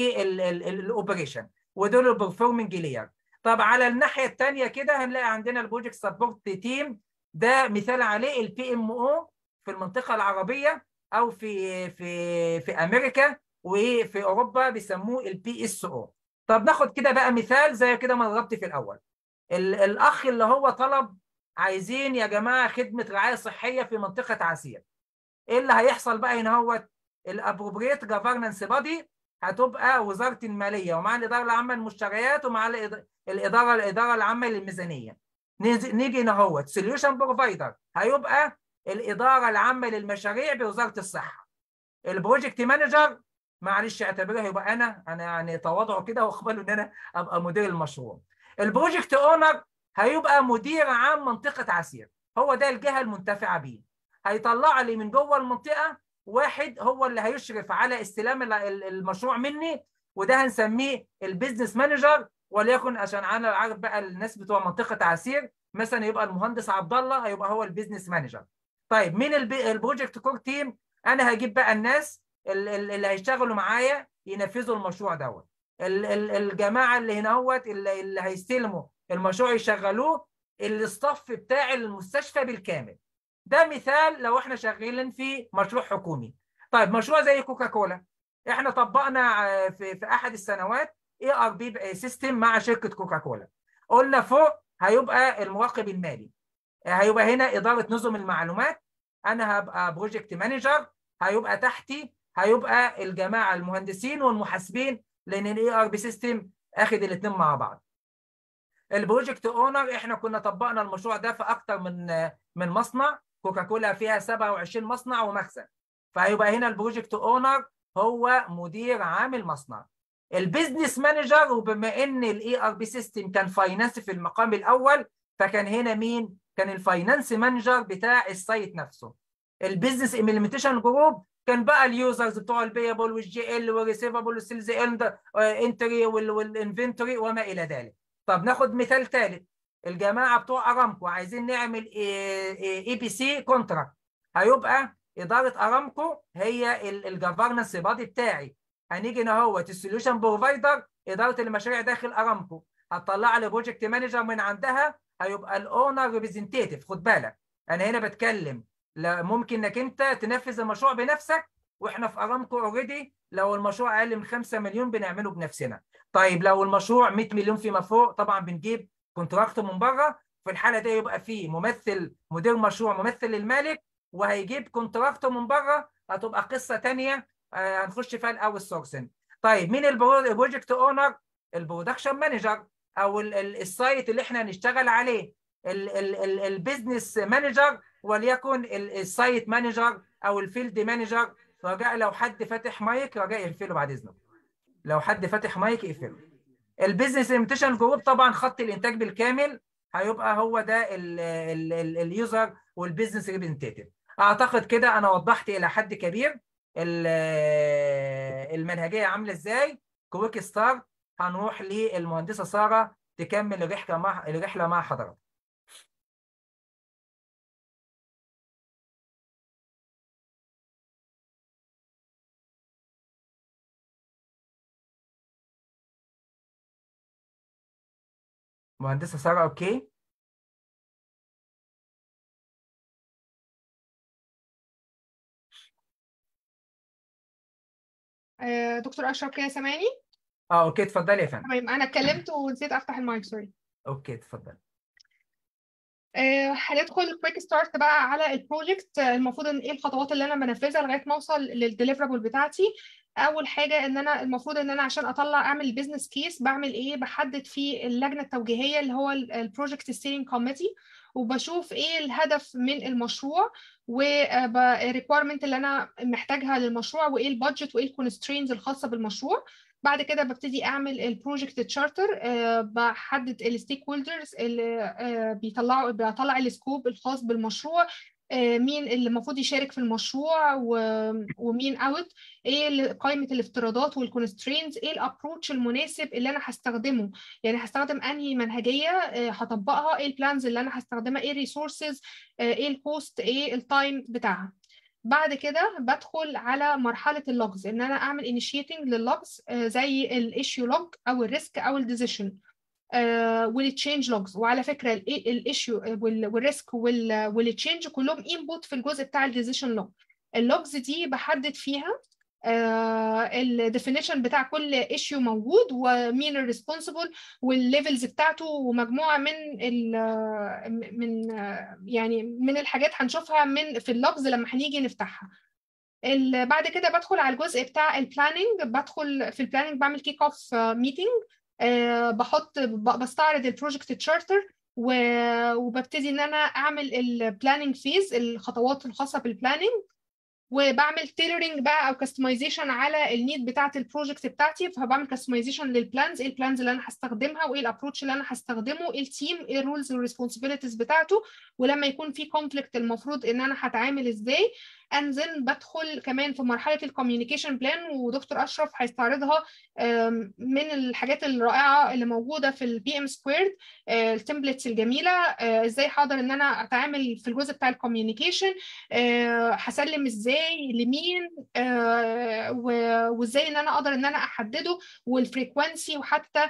للاوبريشن ودول البرفورمنج لاير طب على الناحيه الثانيه كده هنلاقي عندنا البروجكت سبورت تيم ده مثال عليه البي ام او في المنطقه العربيه او في في في امريكا وفي اوروبا بيسموه البي اس او طب ناخد كده بقى مثال زي كده ما ضربت في الاول الاخ اللي هو طلب عايزين يا جماعه خدمه رعايه صحيه في منطقه عسير ايه اللي هيحصل بقى هنا هو الابروبريت جفرنس بادي هتبقى وزاره الماليه ومع الاداره العامه للمشتريات ومع الاداره الاداره العامه للميزانيه نيجي هنا هو سوليوشن بروفايدر هيبقى الاداره العامه للمشاريع بوزاره الصحه البروجكت مانجر معلش اعتبره يبقى انا انا يعني تواضعه كده واقبله ان انا ابقى مدير المشروع البروجكت اونر هيبقى مدير عام منطقه عسير هو ده الجهه المنتفعه بيه هيطلع لي من جوه المنطقه واحد هو اللي هيشرف على استلام المشروع مني وده هنسميه البيزنس مانجر وليكن عشان انا عارف بقى الناس بتوع منطقه عسير مثلا يبقى المهندس عبد الله هيبقى هو البيزنس مانجر طيب مين البروجكت كور تيم انا هجيب بقى الناس اللي هيشتغلوا معايا ينفذوا المشروع دوت الجماعه اللي هنا هوت اللي, اللي هيستلموا المشروع يشغلوه الاستاف بتاع المستشفى بالكامل ده مثال لو احنا شغالين في مشروع حكومي طيب مشروع زي كوكا كولا احنا طبقنا في, في احد السنوات اي ار بي سيستم مع شركه كوكا كولا قلنا فوق هيبقى المراقب المالي هيبقى هنا اداره نظم المعلومات انا هبقى بروجكت مانجر هيبقى تحتي هيبقى الجماعه المهندسين والمحاسبين لان الاي ار بي سيستم اخد الاثنين مع بعض البروجكت اونر احنا كنا طبقنا المشروع ده في اكتر من من مصنع كوكاكولا فيها 27 مصنع ومخزن فهيبقى هنا البروجكت اونر هو مدير عام المصنع البيزنس مانجر وبما ان الاي ار بي سيستم كان فاينانس في المقام الاول فكان هنا مين كان الفاينانس مانجر بتاع السايت نفسه البيزنس امبلمنتيشن جروب كان بقى اليوزرز بتوع البيبل والجي ال والريسيفبل والسيلز اند انتري والانفنتوري وما الى ذلك طب ناخد مثال ثالث الجماعه بتوع ارامكو عايزين نعمل اي بي سي كونتراكت هيبقى اداره ارامكو هي الجفرنس بادي بتاعي هنيجي هنا هو السوليوشن بروفايدر اداره المشاريع داخل ارامكو هتطلع لي بروجكت مانجر من عندها هيبقى الاونر ريبريزنتيف خد بالك انا هنا بتكلم لا ممكن انك انت تنفذ المشروع بنفسك واحنا في ارامكو اوريدي لو المشروع اقل من 5 مليون بنعمله بنفسنا طيب لو المشروع 100 مليون فيما فوق طبعا بنجيب كونتراكت من بره في الحاله دي يبقى في ممثل مدير مشروع ممثل للمالك وهيجيب كونتراكت من بره هتبقى قصه ثانيه آه هنخش فيها الاول سورسنج طيب مين البروجكت اونر البرودكشن مانجر او السايت اللي احنا هنشتغل عليه البيزنس مانجر وليكن السايت مانجر او الفيلد مانجر رجاء لو حد فاتح مايك رجاء يقفله بعد اذنك لو حد فاتح مايك يقفله البيزنس امبتيشن جروب طبعا خط الانتاج بالكامل هيبقى هو ده اليوزر والبيزنس ريبريزنتيف اعتقد كده انا وضحت الى حد كبير المنهجيه عامله ازاي كويك ستارت هنروح للمهندسه ساره تكمل الرحله مع الرحله مع حضرتك مهندسة سارة أوكي آه، دكتور اشرف كده سامعني اه اوكي اتفضلي يا فندم تمام انا اتكلمت ونسيت افتح المايك سوري اوكي اتفضلي آه، هندخل كويك ستارت بقى على البروجكت المفروض ان ايه الخطوات اللي انا بنفذها لغايه ما اوصل للديليفرابل بتاعتي اول حاجه ان انا المفروض ان انا عشان اطلع اعمل البيزنس كيس بعمل ايه بحدد في اللجنه التوجيهيه اللي هو البروجكت ستيرنج كوميتي وبشوف ايه الهدف من المشروع والريكويرمنت اللي انا محتاجها للمشروع وايه البادجت وايه الكونسترينز الخاصه بالمشروع بعد كده ببتدي اعمل البروجكت تشارتر بحدد الستيك هولدرز اللي بيطلعوا بطلع السكوب الخاص بالمشروع مين اللي المفروض يشارك في المشروع ومين اوت ايه قائمه الافتراضات والكونسترينز ايه الابروتش المناسب اللي انا هستخدمه يعني هستخدم انهي منهجيه هطبقها ايه البلانز اللي انا هستخدمها ايه الريسورسز ايه الكوست ايه التايم بتاعها بعد كده بدخل على مرحله اللوجز ان انا اعمل انيشيتنج لللوجز زي الايشيو لوج او الريسك او الديسيشن والتشينج لوجز وعلى فكره الايشيو والريسك والتشينج كلهم انبوت في الجزء بتاع الديسيشن لوج اللوجز دي بحدد فيها الديفينيشن بتاع كل ايشيو موجود ومين الريسبونسبل والليفلز بتاعته ومجموعه من ال من يعني من الحاجات هنشوفها من في اللوجز لما هنيجي نفتحها بعد كده بدخل على الجزء بتاع البلاننج بدخل في البلاننج بعمل كيك اوف ميتنج بحط بستعرض البروجكت تشارتر وببتدي ان انا اعمل البلاننج فيز الخطوات الخاصه بالبلاننج وبعمل تيلرنج بقى او كاستمايزيشن على النيد بتاعه البروجكت بتاعتي فبعمل كاستمايزيشن للبلانز ايه البلانز اللي انا هستخدمها وايه الابروتش اللي انا هستخدمه ايه التيم ايه الرولز والريسبونسبيلتيز بتاعته ولما يكون في كونفليكت المفروض ان انا هتعامل ازاي انزل بدخل كمان في مرحله الكوميونيكيشن بلان ودكتور اشرف هيستعرضها من الحاجات الرائعه اللي موجوده في البي ام سكويرد التمبلتس الجميله ازاي هقدر ان انا اتعامل في الجزء بتاع الكوميونيكيشن هسلم ازاي لمين وازاي ان انا اقدر ان انا احدده والفريكونسي وحتى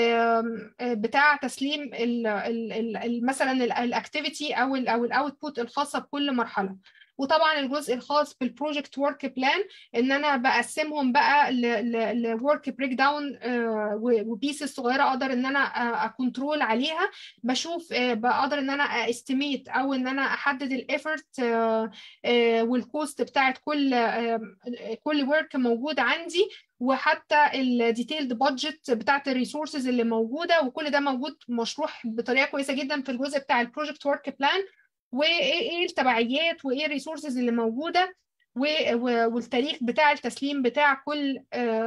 بتاع تسليم مثلا الاكتيفيتي او ال او الاوتبوت الخاصه بكل مرحله وطبعا الجزء الخاص بالبروجكت ورك بلان ان انا بقسمهم بقى لورك بريك داون وبيسز صغيره اقدر ان انا اكونترول عليها بشوف بقدر ان انا استيميت او ان انا احدد الايفورت والكوست بتاعت كل كل ورك موجود عندي وحتى الديتيلد بادجت بتاعت الريسورسز اللي موجوده وكل ده موجود مشروح بطريقه كويسه جدا في الجزء بتاع البروجكت ورك بلان وايه التبعيات وايه الريسورسز اللي موجوده والتاريخ بتاع التسليم بتاع كل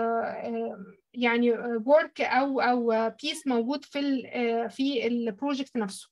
يعني ورك او او بيس موجود في ال في البروجكت نفسه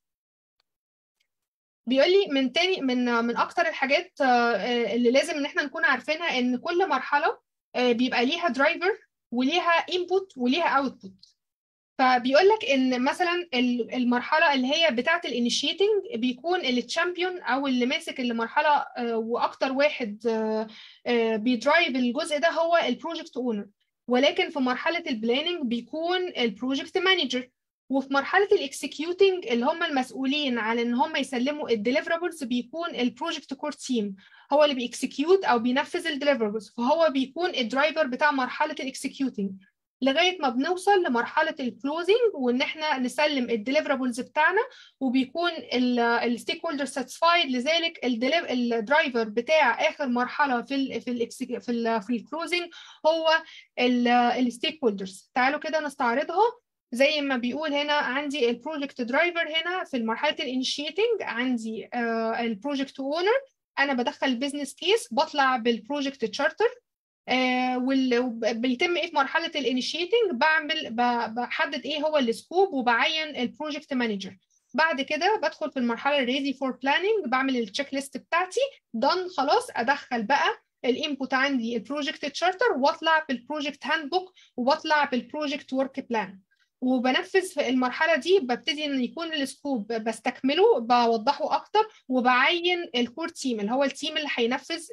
بيقول لي من تاني من من اكتر الحاجات اللي لازم ان احنا نكون عارفينها ان كل مرحله بيبقى ليها درايفر وليها انبوت وليها اوتبوت فبيقول لك ان مثلا المرحله اللي هي بتاعه الانيشيتنج بيكون التشامبيون او اللي ماسك المرحله واكتر واحد بيدرايف الجزء ده هو البروجكت اونر ولكن في مرحله البلاننج بيكون البروجكت مانجر وفي مرحله الاكسكيوتنج اللي هم المسؤولين على ان هم يسلموا الديليفرابلز بيكون البروجكت كور تيم هو اللي بيكسكيوت او بينفذ الديليفرابلز فهو بيكون الدرايفر بتاع مرحله الاكسكيوتنج لغايه ما بنوصل لمرحله الكلوزنج وان احنا نسلم الديليفرابلز بتاعنا وبيكون الستيك هولدر ساتسفايد لذلك الدرايفر بتاع اخر مرحله في ال في ال في ال في الكلوزنج هو الستيك هولدرز تعالوا كده نستعرضها زي ما بيقول هنا عندي البروجكت درايفر هنا في مرحله الانيشيتنج عندي البروجكت اونر انا بدخل البيزنس كيس بطلع بالبروجكت تشارتر آه وبيتم ايه في مرحله الانيشيتنج بعمل بحدد ايه هو السكوب وبعين البروجكت مانجر بعد كده بدخل في المرحله الريدي فور بلاننج بعمل التشيك ليست بتاعتي دون خلاص ادخل بقى الانبوت عندي البروجكت تشارتر واطلع بالبروجكت هاند بوك واطلع بالبروجكت ورك بلان وبنفذ في المرحله دي ببتدي ان يكون السكوب بستكمله بوضحه اكتر وبعين الكور تيم اللي هو التيم اللي هينفذ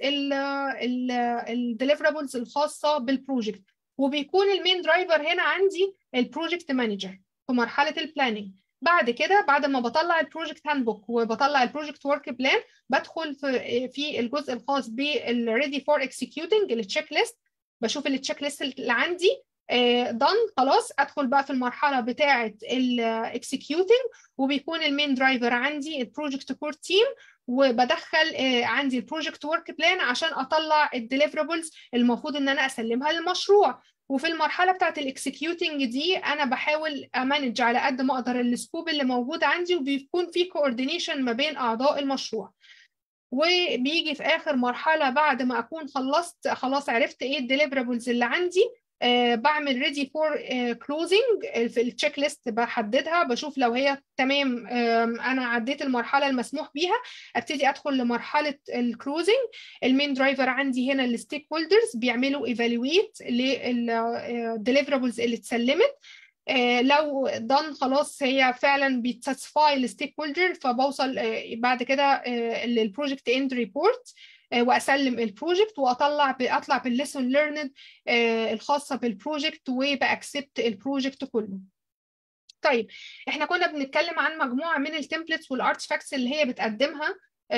الديليفرابلز الخاصه بالبروجكت وبيكون المين درايفر هنا عندي البروجكت مانجر في مرحله البلاننج بعد كده بعد ما بطلع البروجكت هاند بوك وبطلع البروجكت ورك بلان بدخل في في الجزء الخاص بالريدي فور اكسكيوتنج التشيك ليست بشوف التشيك ليست اللي عندي دان خلاص ادخل بقى في المرحله بتاعه الاكسكيوتنج وبيكون المين درايفر عندي البروجكت كور تيم وبدخل آه، عندي البروجكت ورك بلان عشان اطلع الديليفرابلز المفروض ان انا اسلمها للمشروع وفي المرحله بتاعه الاكسكيوتنج دي انا بحاول امانج على قد ما اقدر السكوب اللي موجود عندي وبيكون في كوردينيشن ما بين اعضاء المشروع وبيجي في اخر مرحله بعد ما اكون خلصت خلاص عرفت ايه الديليفرابلز اللي عندي آه بعمل ريدي فور كلوزنج في التشيك ليست بحددها بشوف لو هي تمام آه انا عديت المرحله المسموح بيها ابتدي ادخل لمرحله الكلوزنج المين درايفر عندي هنا الستيك هولدرز بيعملوا ايفالويت للديليفرابلز اللي اتسلمت آه لو دان خلاص هي فعلا بتساتسفاي الستيك هولدر فبوصل آه بعد كده للبروجكت اند ريبورت واسلم البروجكت واطلع اطلع بالليسون ليرند الخاصه بالبروجكت وباكسبت البروجكت كله طيب احنا كنا بنتكلم عن مجموعه من التمبلتس والارتفاكتس اللي هي بتقدمها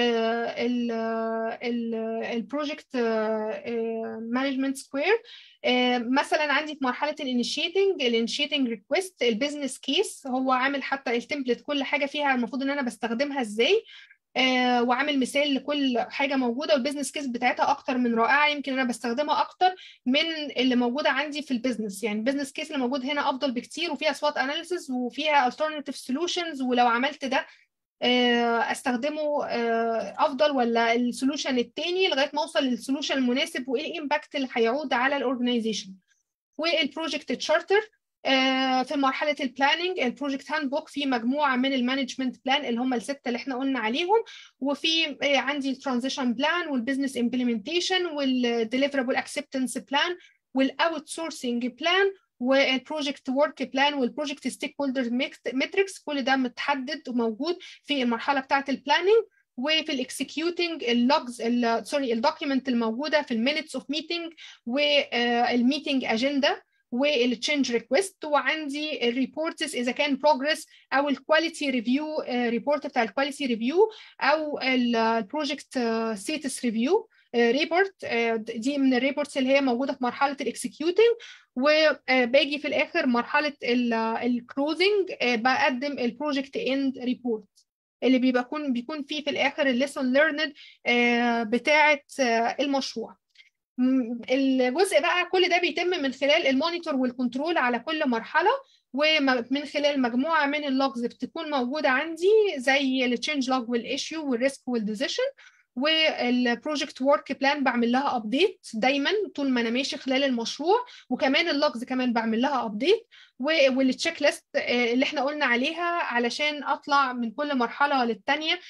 البروجكت مانجمنت سكوير مثلا عندي في مرحله الانيشيتنج الانيشيتنج ريكويست البيزنس كيس هو عامل حتى التمبلت كل حاجه فيها المفروض ان انا بستخدمها ازاي آه وعامل مثال لكل حاجه موجوده والبيزنس كيس بتاعتها اكتر من رائعه يمكن انا بستخدمها اكتر من اللي موجوده عندي في البيزنس يعني البيزنس كيس اللي موجود هنا افضل بكتير وفيها سوات اناليسيس وفيها alternative solutions ولو عملت ده آه استخدمه آه افضل ولا السولوشن التاني لغايه ما اوصل للسولوشن المناسب وايه الامباكت اللي هيعود على الاورجنايزيشن والبروجكت تشارتر في مرحله البلاننج البروجكت هاند بوك في مجموعه من المانجمنت بلان اللي هم السته اللي احنا قلنا عليهم وفي عندي الترانزيشن بلان والبزنس امبلمنتيشن والديليفرابل اكسبتنس بلان والاوت سورسنج بلان والبروجكت ورك بلان والبروجكت ستيك هولدر ماتريكس كل ده متحدد وموجود في المرحله بتاعه البلاننج وفي الاكسكيوتنج اللوجز سوري الدوكيمنت الموجوده في المينتس اوف ميتنج والميتنج اجندا والتشينج ريكويست وعندي الريبورتس اذا كان بروجرس او الكواليتي ريفيو ريبورت بتاع الكواليتي ريفيو او البروجكت ستاتس ريفيو ريبورت دي من الريبورتس اللي هي موجوده في مرحله الاكسكيوتنج وباجي في الاخر مرحله الكلوزنج بقدم البروجكت اند ريبورت اللي بيبقى بيكون بيكون فيه في الاخر الليسون ليرند بتاعه المشروع الجزء بقى كل ده بيتم من خلال المونيتور والكنترول على كل مرحله ومن خلال مجموعه من اللوجز بتكون موجوده عندي زي التشينج لوج والايشيو والريسك والديسيشن والبروجكت ورك بلان بعمل لها ابديت دايما طول ما انا ماشي خلال المشروع وكمان اللوجز كمان بعمل لها ابديت والتشيك ليست اللي احنا قلنا عليها علشان اطلع من كل مرحله للثانيه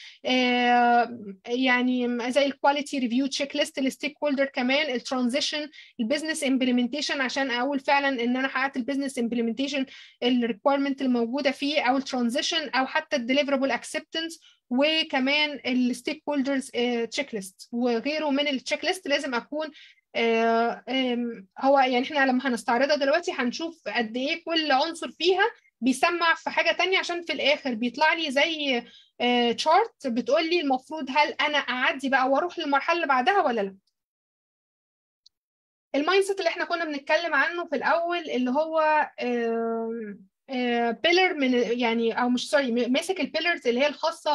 يعني زي الكواليتي ريفيو تشيك ليست الستيك هولدر كمان الترانزيشن البيزنس امبلمنتيشن عشان اقول فعلا ان انا حققت البيزنس امبلمنتيشن الريكويرمنت اللي موجوده فيه او الترانزيشن او حتى الديليفرابل اكسبتنس وكمان الستيك هولدرز تشيك ليست وغيره من التشيك ليست لازم اكون آه هو يعني احنا لما هنستعرضها دلوقتي هنشوف قد ايه كل عنصر فيها بيسمع في حاجه تانية عشان في الاخر بيطلع لي زي تشارت بتقول لي المفروض هل انا اعدي بقى واروح للمرحله اللي بعدها ولا لا المايند سيت اللي احنا كنا بنتكلم عنه في الاول اللي هو بيلر من يعني او مش سوري ماسك البيلرز اللي هي الخاصه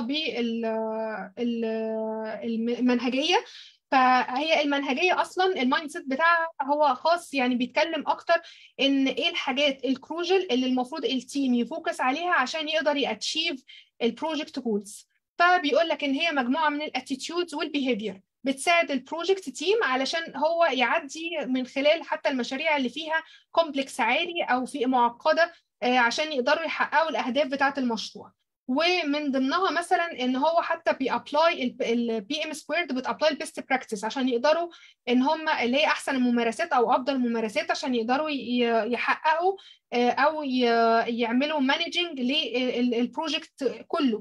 بالمنهجيه فهي المنهجيه اصلا المايند سيت بتاعها هو خاص يعني بيتكلم اكتر ان ايه الحاجات الكروجل اللي المفروض التيم يفوكس عليها عشان يقدر ياتشيف البروجكت جولز فبيقول لك ان هي مجموعه من الاتيتيودز والبيهيفير بتساعد البروجكت تيم علشان هو يعدي من خلال حتى المشاريع اللي فيها كومبلكس عالي او في معقده عشان يقدروا يحققوا الاهداف بتاعه المشروع ومن ضمنها مثلا ان هو حتى بيابلاي البي ام سكويرد بتابلاي البيست براكتس عشان يقدروا ان هم اللي هي احسن الممارسات او افضل الممارسات عشان يقدروا يحققوا او يعملوا مانجنج للبروجكت كله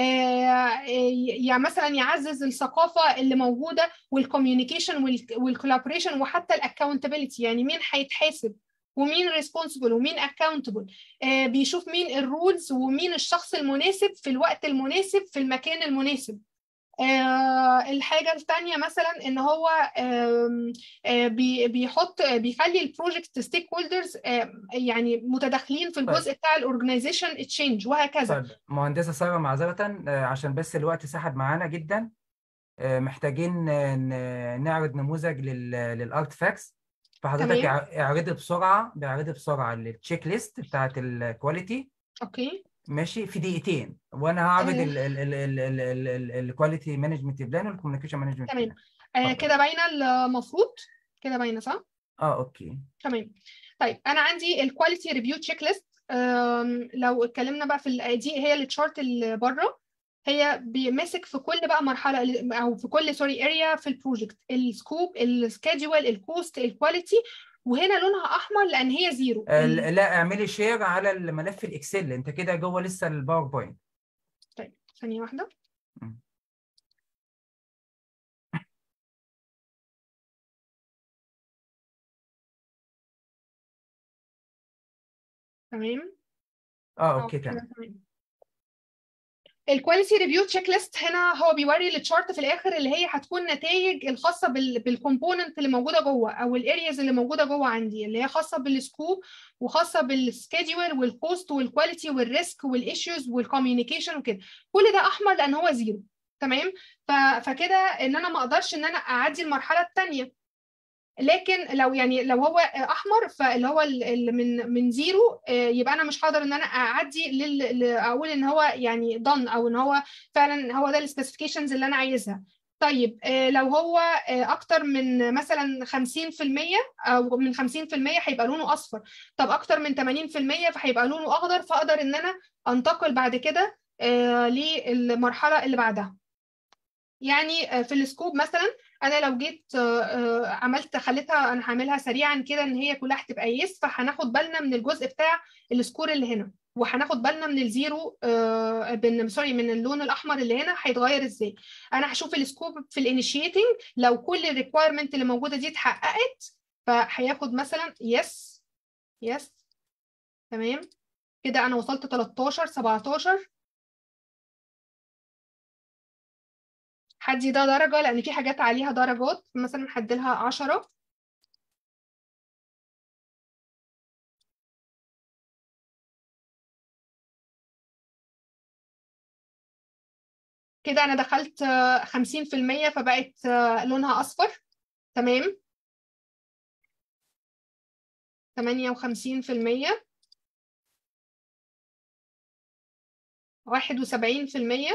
يعني مثلا يعزز الثقافه اللي موجوده والكوميونيكيشن والكولابوريشن وحتى الاكونتابيلتي يعني مين هيتحاسب ومين ريسبونسبل ومين اكاونتبل آه بيشوف مين الرولز ومين الشخص المناسب في الوقت المناسب في المكان المناسب آه، الحاجة التانية مثلا ان هو آم، آه، بي- بيحط آه، بيخلي البروجكت ستيك هولدرز يعني متداخلين في الجزء بتاع الاورجنايزيشن تشينج وهكذا طيب مهندسة سارة معذرة آه، عشان بس الوقت سحب معانا جدا آه، محتاجين آه، ن- نعرض نموذج للارتفاكتس فحضرتك تمام. اع- اعرضي بسرعة اعرضي بسرعة التشيك ليست بتاعت الكواليتي اوكي ماشي في دقيقتين وانا هعرض آه. الكواليتي مانجمنت بلان والكوميونيكيشن مانجمنت تمام. بلان آه، اتفضل. كده باينة المفروض كده باينة صح؟ اه اوكي تمام طيب انا عندي الكواليتي ريفيو تشيك ليست لو اتكلمنا بقى في ال- دي هي التشارت اللي بره هي بيمسك في كل بقى مرحله او في كل سوري اريا في البروجكت السكوب السكادجول الكوست الكواليتي وهنا لونها احمر لان هي زيرو آه، لا اعملي شير على الملف الاكسل انت كده جوه لسه الباوربوينت طيب ثانيه واحده مم. تمام اه اوكي كده تمام تمام الكواليتي ريفيو تشيك ليست هنا هو بيوري التشارت في الاخر اللي هي هتكون نتائج الخاصه بال بالكومبوننت اللي موجوده جوه او الارياز اللي موجوده جوه عندي اللي هي خاصه بالسكوب وخاصه بالسكيدول والكوست والكواليتي والريسك والايشوز والكوميونيكيشن وكده كل ده احمر لان هو زيرو تمام ف- فكده ان انا ما اقدرش ان انا اعدي المرحله الثانيه لكن لو يعني لو هو احمر فاللي هو ال- ال- من من زيرو آه، يبقى انا مش هقدر ان انا اعدي لل ل- اقول ان هو يعني done او ان هو فعلا هو ده السبيسيفيكيشنز اللي انا عايزها طيب آه، لو هو آه، اكتر من مثلا 50% او من 50% هيبقى لونه اصفر طب اكتر من 80% فهيبقى لونه اخضر فاقدر ان انا انتقل بعد كده آه، للمرحله اللي بعدها يعني آه، في السكوب مثلا انا لو جيت آه، آه، عملت خليتها انا هعملها سريعا كده ان هي كلها هتبقى يس فهناخد بالنا من الجزء بتاع السكور اللي هنا وهناخد بالنا من الزيرو آه، بن- سوري من اللون الاحمر اللي هنا هيتغير ازاي انا هشوف السكوب في الانيشيتنج لو كل الريكويرمنت اللي موجوده دي اتحققت فهياخد مثلا يس يس تمام كده انا وصلت 13 17 حدي ده درجة لأن في حاجات عليها درجات مثلا حدلها عشرة كده أنا دخلت خمسين في المية فبقت آه، لونها أصفر تمام تمانية وخمسين في المية واحد وسبعين في المية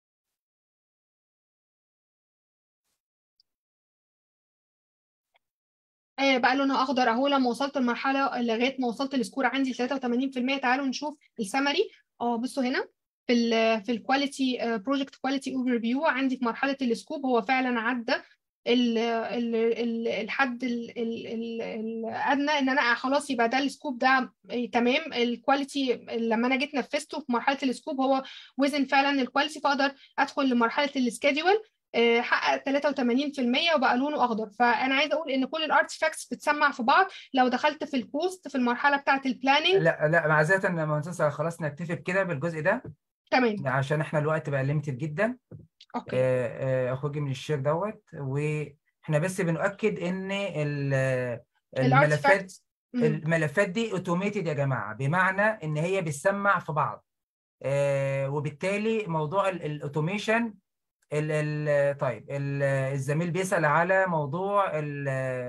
آه بقى لونها اخضر اهو لما وصلت المرحله لغايه ما وصلت السكور عندي 83% تعالوا نشوف السمري اه بصوا هنا في ال في الكواليتي بروجكت كواليتي اوفر فيو عندي في مرحله السكوب هو فعلا عدى ال ال ال الحد ال ال ال الادنى ان انا خلاص يبقى ده السكوب ده آه، تمام الكواليتي لما انا جيت نفذته في مرحله السكوب هو وزن فعلا الكواليتي فاقدر ادخل لمرحله السكادول آه، حقق 83% وبقى لونه اخضر فانا عايزه اقول ان كل الارتفاكتس بتسمع في بعض لو دخلت في الكوست في المرحله بتاعه البلاننج لا لا معذرة يا مهندسة خلاص نكتفي بكده بالجزء ده تمام عشان احنا الوقت بقى ليميتد جدا اوكي آه، آه، اخرجي من الشير دوت واحنا بس بنؤكد ان ال- الملفات الارتفاكتس الملفات دي اوتوميتد يا جماعه بمعنى ان هي بتسمع في بعض آه، وبالتالي موضوع الاوتوميشن ال ال طيب ال- الزميل بيسأل على موضوع ال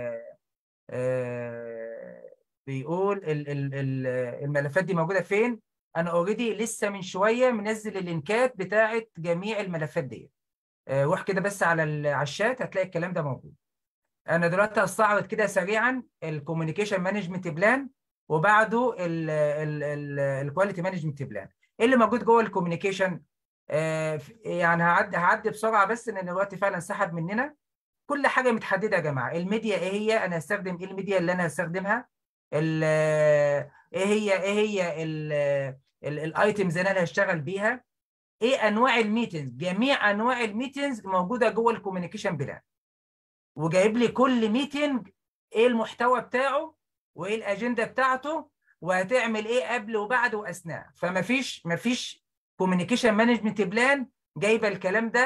آه، بيقول ال ال ال الملفات دي موجوده فين انا اوريدي لسه من شويه منزل اللينكات بتاعه جميع الملفات دي آه، روح كده بس على ال- على الشات هتلاقي الكلام ده موجود انا دلوقتي هستعرض كده سريعا الكوميونيكيشن مانجمنت بلان وبعده الكواليتي مانجمنت بلان ايه اللي موجود جوه الكوميونيكيشن آه، يعني هعدي هعدي بسرعه بس لان الوقت فعلا سحب مننا كل حاجه متحدده يا جماعه الميديا ايه هي انا هستخدم ايه الميديا اللي انا هستخدمها ال- ايه هي ايه هي الايتمز اللي انا هشتغل بيها ايه انواع الميتنز جميع انواع الميتنز موجوده جوه الكوميونيكيشن بلان وجايب لي كل ميتنج ايه المحتوى بتاعه وايه الاجنده بتاعته وهتعمل ايه قبل وبعد واثناء فما فيش ما فيش كوميونيكيشن مانجمنت بلان جايبه الكلام ده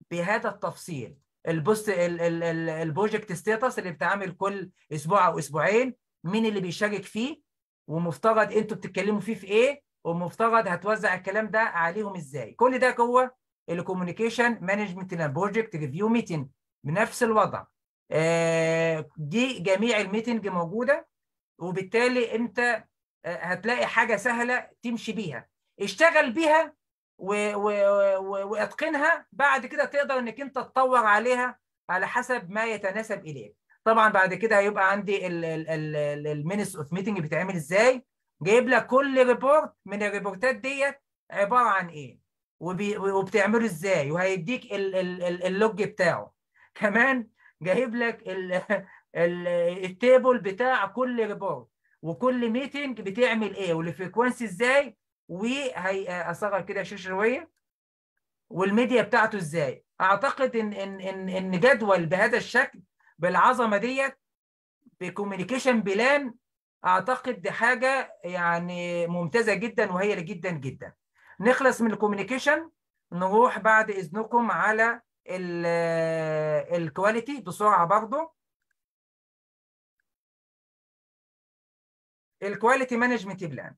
بهذا التفصيل البوست ال- ال- ال- البروجكت ستاتس اللي بتعمل كل اسبوع او اسبوعين مين اللي بيشارك فيه ومفترض انتوا بتتكلموا فيه في ايه ومفترض هتوزع الكلام ده عليهم ازاي كل ده جوه الكوميونيكيشن مانجمنت بروجكت ريفيو ميتنج بنفس الوضع آه، دي جميع الميتنج موجوده وبالتالي انت آه، هتلاقي حاجه سهله تمشي بيها اشتغل بيها و- و- و- واتقنها بعد كده تقدر انك انت تطور عليها على حسب ما يتناسب اليك طبعا بعد كده هيبقى عندي المينس اوف ميتنج بتعمل ازاي جايب لك كل ريبورت من الريبورتات ديت عباره عن ايه وبي- وبتعمله ازاي وهيديك ال- ال- ال- اللوج بتاعه كمان جايب لك ال- ال- التيبل بتاع كل ريبورت وكل ميتنج بتعمل ايه والفريكونسي ازاي وهي اصغر كده شاشه شويه والميديا بتاعته ازاي اعتقد ان ان ان ان جدول بهذا الشكل بالعظمه ديت بكوميونيكيشن بلان اعتقد دي حاجه يعني ممتازه جدا وهي جدا جدا نخلص من الكوميونيكيشن نروح بعد اذنكم على الكواليتي بسرعه برضو الكواليتي مانجمنت بلان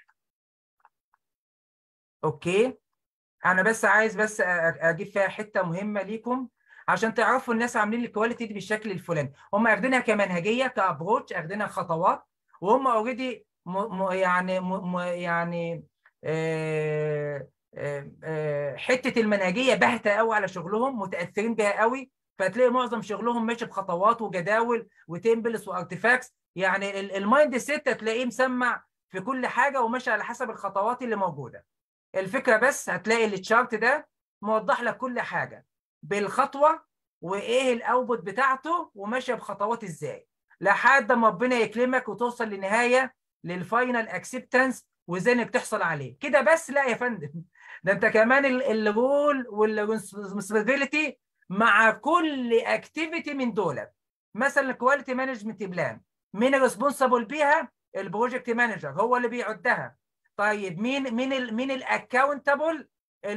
اوكي انا بس عايز بس أ- اجيب فيها حته مهمه ليكم عشان تعرفوا الناس عاملين الكواليتي دي بالشكل الفلاني هم اخدينها كمنهجيه كابروتش اخدينها خطوات وهم اوريدي م... م... يعني م... م... يعني آه... آه... آه... حته المنهجيه باهته قوي على شغلهم متاثرين بيها قوي فتلاقي معظم شغلهم ماشي بخطوات وجداول وتمبلز وارتفاكتس يعني ال- المايند سيت هتلاقيه مسمع في كل حاجه وماشي على حسب الخطوات اللي موجوده الفكره بس هتلاقي التشارت ده موضح لك كل حاجه بالخطوه وايه الاوتبوت بتاعته وماشيه بخطوات ازاي لحد ما ربنا يكرمك وتوصل لنهايه للفاينل اكسبتنس وازاي انك تحصل عليه كده بس لا يا فندم ده انت كمان الرول والريسبونسبيلتي مع كل اكتيفيتي من دول مثلا الكواليتي مانجمنت بلان مين الريسبونسبل بيها البروجكت مانجر هو اللي بيعدها طيب مين مين ال مين الاكونتبل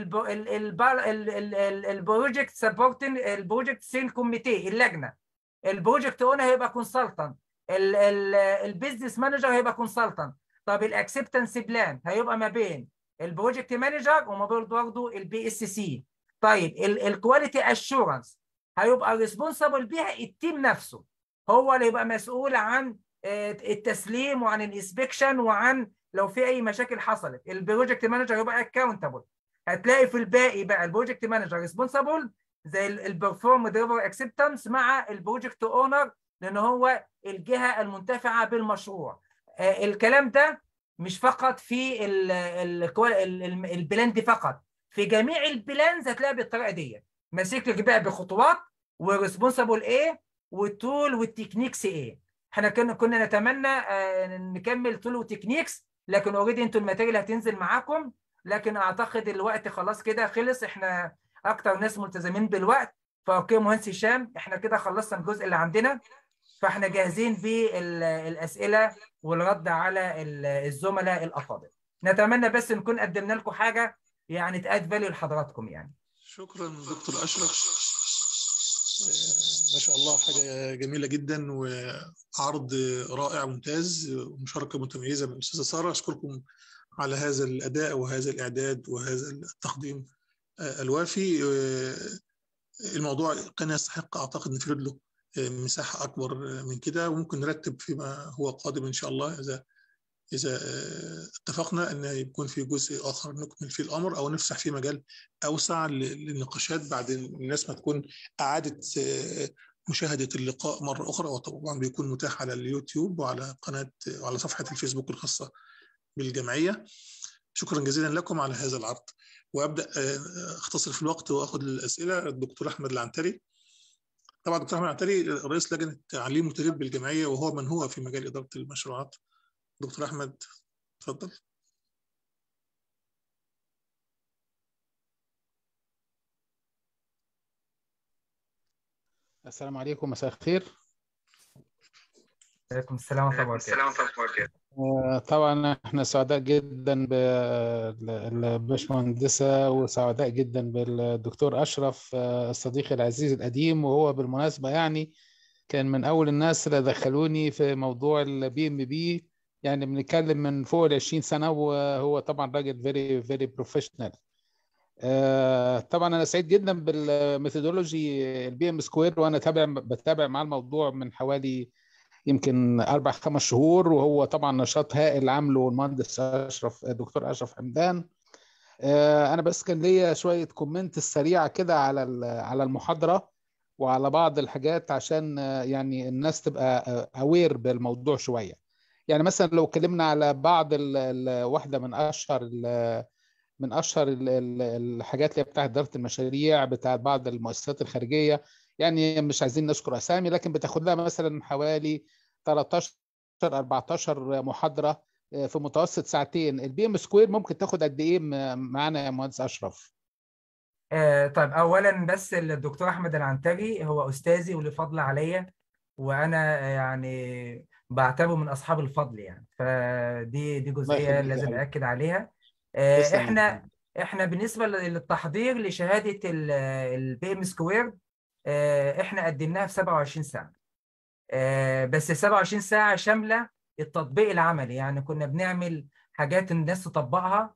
البروجكت سبورتنج البروجكت سين كوميتي اللجنه البروجكت اونر هيبقى كونسلتنت البيزنس مانجر هيبقى كونسلتنت طب الاكسبتنس بلان هيبقى ما بين البروجكت مانجر وما بين برضه البي اس سي طيب الكواليتي اشورنس هيبقى ريسبونسبل بيها التيم نفسه هو اللي يبقى مسؤول عن آه، التسليم وعن الانسبكشن وعن لو في اي مشاكل حصلت البروجكت مانجر يبقى اكاونتبل هتلاقي في الباقي بقى البروجكت مانجر ريسبونسبل زي البرفورم ديليفر اكسبتنس مع البروجكت اونر لان هو الجهه المنتفعه بالمشروع آه، الكلام ده مش فقط في ال- ال- ال- ال- البلان دي فقط في جميع البلانز هتلاقي بالطريقه دي ماسك لك بقى بخطوات وريسبونسبل ايه والتول والتكنيكس ايه احنا كنا كنا نتمنى آه، نكمل تول وتكنيكس لكن اوريدي انتوا الماتيريال هتنزل معاكم لكن اعتقد الوقت خلاص كده خلص احنا اكتر ناس ملتزمين بالوقت فاوكي مهندس هشام احنا كده خلصنا الجزء اللي عندنا فاحنا جاهزين بالاسئله والرد على ال- الزملاء الافاضل نتمنى بس نكون قدمنا لكم حاجه يعني تاد فاليو لحضراتكم يعني شكرا دكتور اشرف آه، ما شاء الله حاجه جميله جدا وعرض رائع ممتاز ومشاركه متميزه من الاستاذه ساره اشكركم على هذا الاداء وهذا الاعداد وهذا التقديم آه، الوافي آه، الموضوع كان يستحق اعتقد نفرد له آه، مساحه اكبر من كده وممكن نرتب فيما هو قادم ان شاء الله اذا إذا آه، اتفقنا أن يكون في جزء آخر نكمل فيه الأمر أو نفسح فيه مجال أوسع ل- للنقاشات بعد الناس ما تكون أعادت آه، مشاهدة اللقاء مرة أخرى وطبعا بيكون متاح على اليوتيوب وعلى قناة وعلى صفحة الفيسبوك الخاصة بالجمعية شكرا جزيلا لكم على هذا العرض وأبدأ آه، أختصر في الوقت وأخذ الأسئلة الدكتور أحمد العنتري طبعا الدكتور أحمد العنتري رئيس لجنة تعليم وتدريب بالجمعية وهو من هو في مجال إدارة المشروعات دكتور أحمد تفضل السلام عليكم مساء الخير عليكم السلام ورحمه الله وبركاته آه، طبعا احنا سعداء جدا بالباشمهندسة وسعداء جدا بالدكتور أشرف آه، صديقي العزيز القديم وهو بالمناسبة يعني كان من أول الناس اللي دخلوني في موضوع البي ام بي يعني بنتكلم من فوق ال 20 سنة وهو طبعا راجل فيري فيري بروفيشنال طبعا أنا سعيد جدا بالميثودولوجي البي ام سكوير وأنا تابع بتابع مع الموضوع من حوالي يمكن اربع خمس شهور وهو طبعا نشاط هائل عامله المهندس اشرف الدكتور اشرف حمدان آه، انا بس كان ليا شويه كومنت سريعه كده على على المحاضره وعلى بعض الحاجات عشان آه، يعني الناس تبقى اوير بالموضوع شويه يعني مثلا لو اتكلمنا على بعض واحده من اشهر من اشهر الحاجات اللي بتاعت اداره المشاريع بتاعت بعض المؤسسات الخارجيه يعني مش عايزين نذكر اسامي لكن بتاخد لها مثلا حوالي 13 14 محاضره آه، في متوسط ساعتين البي ام سكوير ممكن تاخد قد ايه معانا يا مهندس اشرف آه طيب اولا بس الدكتور احمد العنتري هو استاذي وليه فضل عليا وانا يعني بعتبره من اصحاب الفضل يعني فدي دي جزئيه لازم اكد عليها آه احنا احنا بالنسبه للتحضير لشهاده البي ام سكوير احنا قدمناها في 27 ساعه آه، بس 27 ساعة شاملة التطبيق العملي يعني كنا بنعمل حاجات الناس تطبقها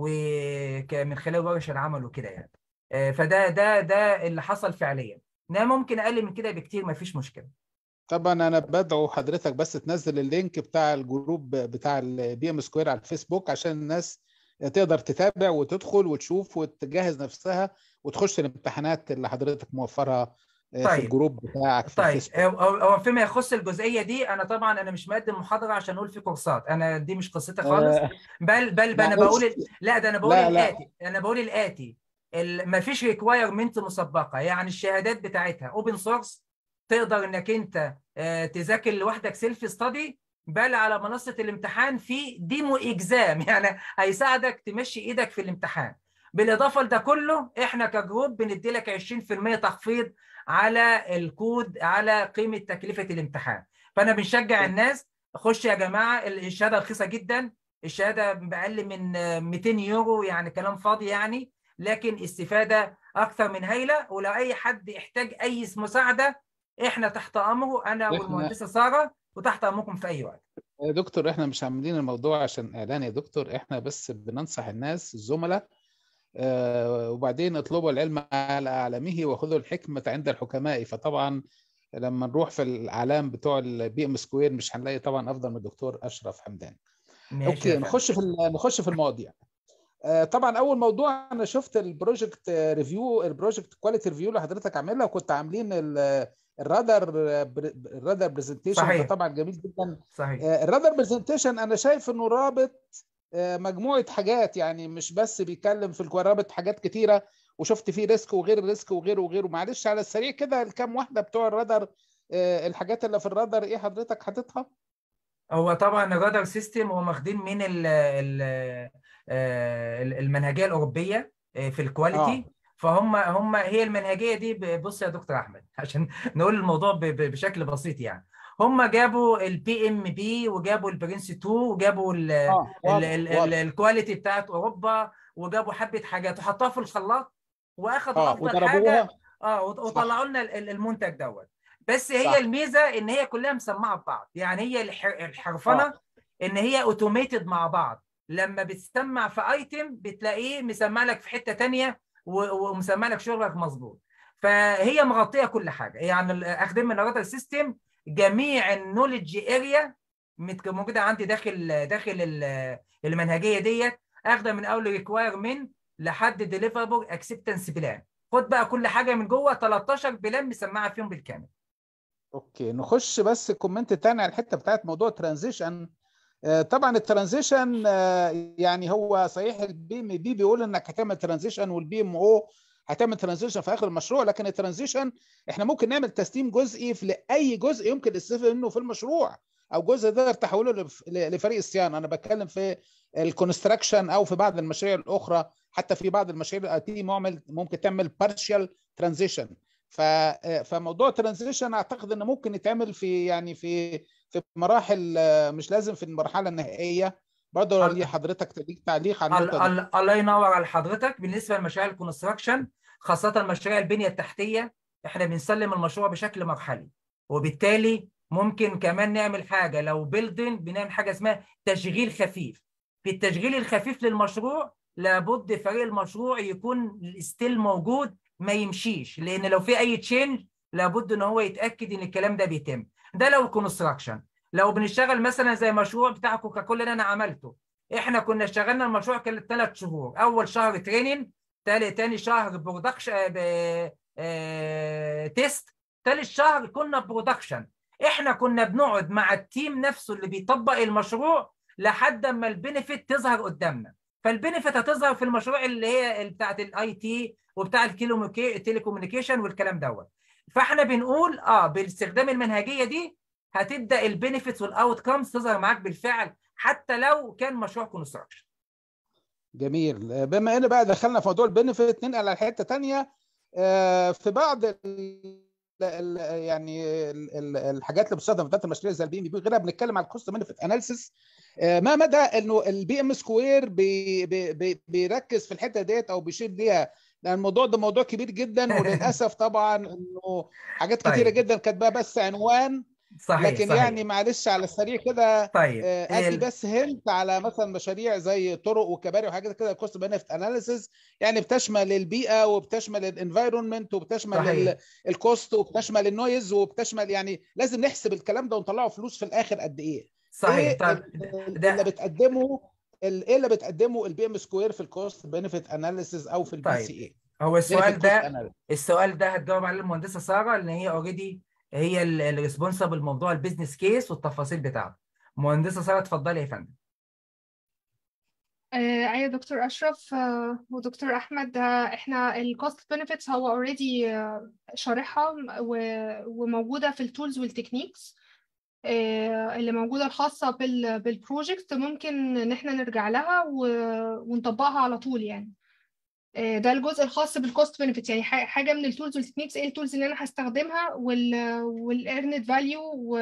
ومن خلال ورش العمل وكده يعني آه، فده ده ده اللي حصل فعليا انما ممكن اقل من كده بكتير ما فيش مشكله طبعا انا بدعو حضرتك بس تنزل اللينك بتاع الجروب بتاع البي ام سكوير على الفيسبوك عشان الناس تقدر تتابع وتدخل وتشوف وتجهز نفسها وتخش الامتحانات اللي حضرتك موفرها طيب. في الجروب بتاعك في طيب هو فيما يخص الجزئيه دي انا طبعا انا مش مقدم محاضره عشان اقول في كورسات انا دي مش قصتي خالص آه. بل بل انا بقول لا ده انا بقول لا الاتي لا. انا بقول الاتي ما فيش ريكوايرمنت مسبقه يعني الشهادات بتاعتها اوبن سورس تقدر انك انت آه، تذاكر لوحدك سيلف ستادي بل على منصه الامتحان في ديمو اكزام يعني هيساعدك تمشي ايدك في الامتحان بالاضافه لده كله احنا كجروب بندي لك 20% تخفيض على الكود على قيمه تكلفه الامتحان فانا بنشجع الناس خش يا جماعه الشهاده رخيصه جدا الشهاده باقل من 200 يورو يعني كلام فاضي يعني لكن استفاده اكثر من هايله ولو اي حد يحتاج اي مساعده احنا تحت امره انا والمهندسه ساره وتحت امركم في اي وقت يا دكتور احنا مش عاملين الموضوع عشان اعلان يا دكتور احنا بس بننصح الناس الزملاء آه، وبعدين اطلبوا العلم على أعلامه وخذوا الحكمة عند الحكماء فطبعا لما نروح في الأعلام بتوع البي ام سكوير مش هنلاقي طبعا أفضل من الدكتور أشرف حمدان أوكي نخش في نخش في المواضيع آه، طبعا اول موضوع انا شفت البروجكت ريفيو البروجكت كواليتي ريفيو اللي حضرتك عاملها وكنت عاملين الرادر الرادر برزنتيشن طبعا جميل جدا صحيح آه، الرادر برزنتيشن انا شايف انه رابط آه، مجموعه حاجات يعني مش بس بيتكلم في الكوارابت حاجات كتيره وشفت فيه ريسك وغير ريسك وغيره وغيره معلش على السريع كده الكام واحده بتوع الرادار آه، الحاجات اللي في الرادار ايه حضرتك حاططها؟ هو طبعا الرادار سيستم هو ماخدين من ال ال آه، المنهجيه الاوروبيه في الكواليتي آه. فهم هم هي المنهجيه دي بص يا دكتور احمد عشان نقول الموضوع بشكل بسيط يعني هم جابوا البي ام بي وجابوا البرنس 2 وجابوا الكواليتي بتاعت اوروبا وجابوا حبه حاجات وحطوها في الخلاط واخدوا آه. افضل حاجه اه وطلعوا لنا المنتج دوت بس هي صح. الميزه ان هي كلها مسمعه ببعض يعني هي الحرفنه آه. ان هي اوتوميتد مع بعض لما بتسمع في ايتم بتلاقيه مسمع لك في حته ثانيه ومسمع لك شغلك مظبوط فهي مغطيه كل حاجه يعني اخدين من الراوتر سيستم جميع النولج اريا موجوده عندي داخل داخل المنهجيه ديت اخده من اول ريكوايرمنت لحد ديليفربل اكسبتنس بلان خد بقى كل حاجه من جوه 13 بلان مسمعه فيهم بالكامل اوكي نخش بس الكومنت الثاني على الحته بتاعت موضوع ترانزيشن آه، طبعا الترانزيشن آه، يعني هو صحيح البي ام بي بيقول انك هتعمل ترانزيشن والبي ام او هتعمل ترانزيشن في اخر المشروع لكن الترانزيشن احنا ممكن نعمل تسليم جزئي في لاي جزء يمكن الاستفاده منه في المشروع او جزء تقدر تحوله لفريق الصيانه انا بتكلم في الكونستراكشن او في بعض المشاريع الاخرى حتى في بعض المشاريع الاي تي ممكن تعمل بارشال ترانزيشن ف فموضوع ترانزيشن اعتقد انه ممكن يتعمل في يعني في في مراحل مش لازم في المرحله النهائيه برضه لو حضرتك تديك تعليق على النقطه دي الله ينور على حضرتك بالنسبه لمشاريع الكونستراكشن خاصه مشاريع البنيه التحتيه احنا بنسلم المشروع بشكل مرحلي وبالتالي ممكن كمان نعمل حاجه لو بيلدين بنعمل حاجه اسمها تشغيل خفيف في التشغيل الخفيف للمشروع لابد فريق المشروع يكون ستيل موجود ما يمشيش لان لو في اي تشينج لابد ان هو يتاكد ان الكلام ده بيتم ده لو كونستراكشن لو بنشتغل مثلا زي مشروع بتاع كوكاكولا اللي انا عملته احنا كنا اشتغلنا المشروع كان ثلاث شهور اول شهر تريننج تاني تاني شهر برودكشن اه تيست ثالث شهر كنا برودكشن احنا كنا بنقعد مع التيم نفسه اللي بيطبق المشروع لحد ما البنفيت تظهر قدامنا فالبنفيت هتظهر في المشروع اللي هي بتاعت الاي تي وبتاع التليكوميونيكيشن والكلام دوت فاحنا بنقول اه باستخدام المنهجيه دي هتبدا البنفيتس والاوت كامز تظهر معاك بالفعل حتى لو كان مشروع كونستراكشن جميل بما ان بقى دخلنا في موضوع البنفيت ننقل على حته ثانيه في بعض ال ال يعني ال الحاجات اللي بتستخدم في اداره المشاريع زي البي ام بي غيرها بنتكلم على الكوست بنفيت اناليسيس ما مدى انه البي ام سكوير بي بي بيركز في الحته ديت او بيشير ليها لان الموضوع ده موضوع كبير جدا وللاسف طبعا انه حاجات كتيره طيب. جدا كاتباها بس عنوان صحيح لكن صحيح. يعني معلش على السريع كده طيب آه، هي ادي ال- بس هنت على مثلا مشاريع زي طرق وكباري وحاجات كده كوست بنفيت اناليسيز يعني بتشمل البيئه وبتشمل الانفايرمنت وبتشمل صحيح. الكوست وبتشمل النويز وبتشمل يعني لازم نحسب الكلام ده ونطلعه فلوس في الاخر قد ايه صحيح ايه طيب ال- ده- اللي بتقدمه ال- ايه اللي بتقدمه البي ام سكوير في الكوست بنفيت اناليسيز او في البي طيب. سي اي هو السؤال ده السؤال ده هتجاوب عليه المهندسه ساره لان هي اوريدي هي الريسبونسبل موضوع البيزنس كيس والتفاصيل بتاعته مهندسه ساره اتفضلي يا فندم آه، ايوه دكتور اشرف آه، ودكتور احمد آه، احنا الكوست بنفيتس هو اوريدي شارحها و- وموجوده في التولز والتكنيكس آه، اللي موجوده الخاصه بال بالبروجكت ممكن ان احنا نرجع لها و- ونطبقها على طول يعني آه، ده الجزء الخاص بالكوست بنفيتس يعني ح- حاجه من التولز والتكنيكس ايه التولز اللي انا هستخدمها وال والايرند فاليو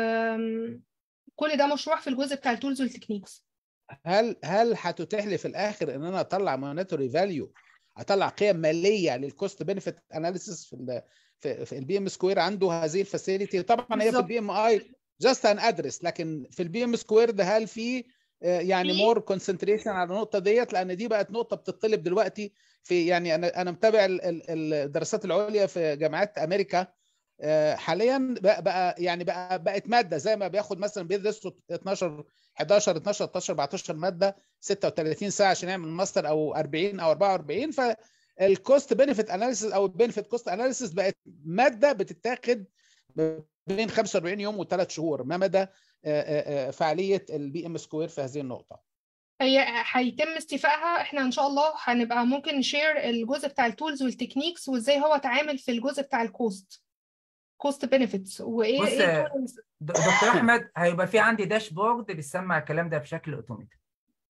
وكل ده مشروع في الجزء بتاع التولز والتكنيكس هل هل هتتيح لي في الاخر ان انا اطلع مونيتوري فاليو اطلع قيم ماليه للكوست بنفيت اناليسيس في ال في, في البي ام سكوير عنده هذه الفاسيلتي طبعا هي في بالظبط. البي ام اي جاست ان ادرس لكن في البي ام سكوير ده هل في آه، يعني في- مور كونسنتريشن على النقطه ديت لان دي بقت نقطه بتطلب دلوقتي في يعني انا انا متابع ال- ال- الدراسات العليا في جامعات امريكا آه، حاليا بقى, بقى يعني بقى بقت ماده زي ما بياخد مثلا بيدرسوا 12 11 12 13 14 ماده 36 ساعه عشان يعمل ماستر او 40 او 44 فالكوست بنفيت اناليسيس او البنفيت كوست اناليسيس بقت ماده بتتاخد بين 45 يوم وثلاث شهور ما مدى آه، آه، آه، فعاليه البي ام سكوير في هذه النقطه هي هيتم استيفائها احنا ان شاء الله هنبقى ممكن نشير الجزء بتاع التولز والتكنيكس وازاي هو اتعامل في الجزء بتاع الكوست كوست بنفيتس وايه بص، ايه tools. د- دكتور احمد هيبقى في عندي داشبورد بيسمع الكلام ده بشكل اوتوماتيك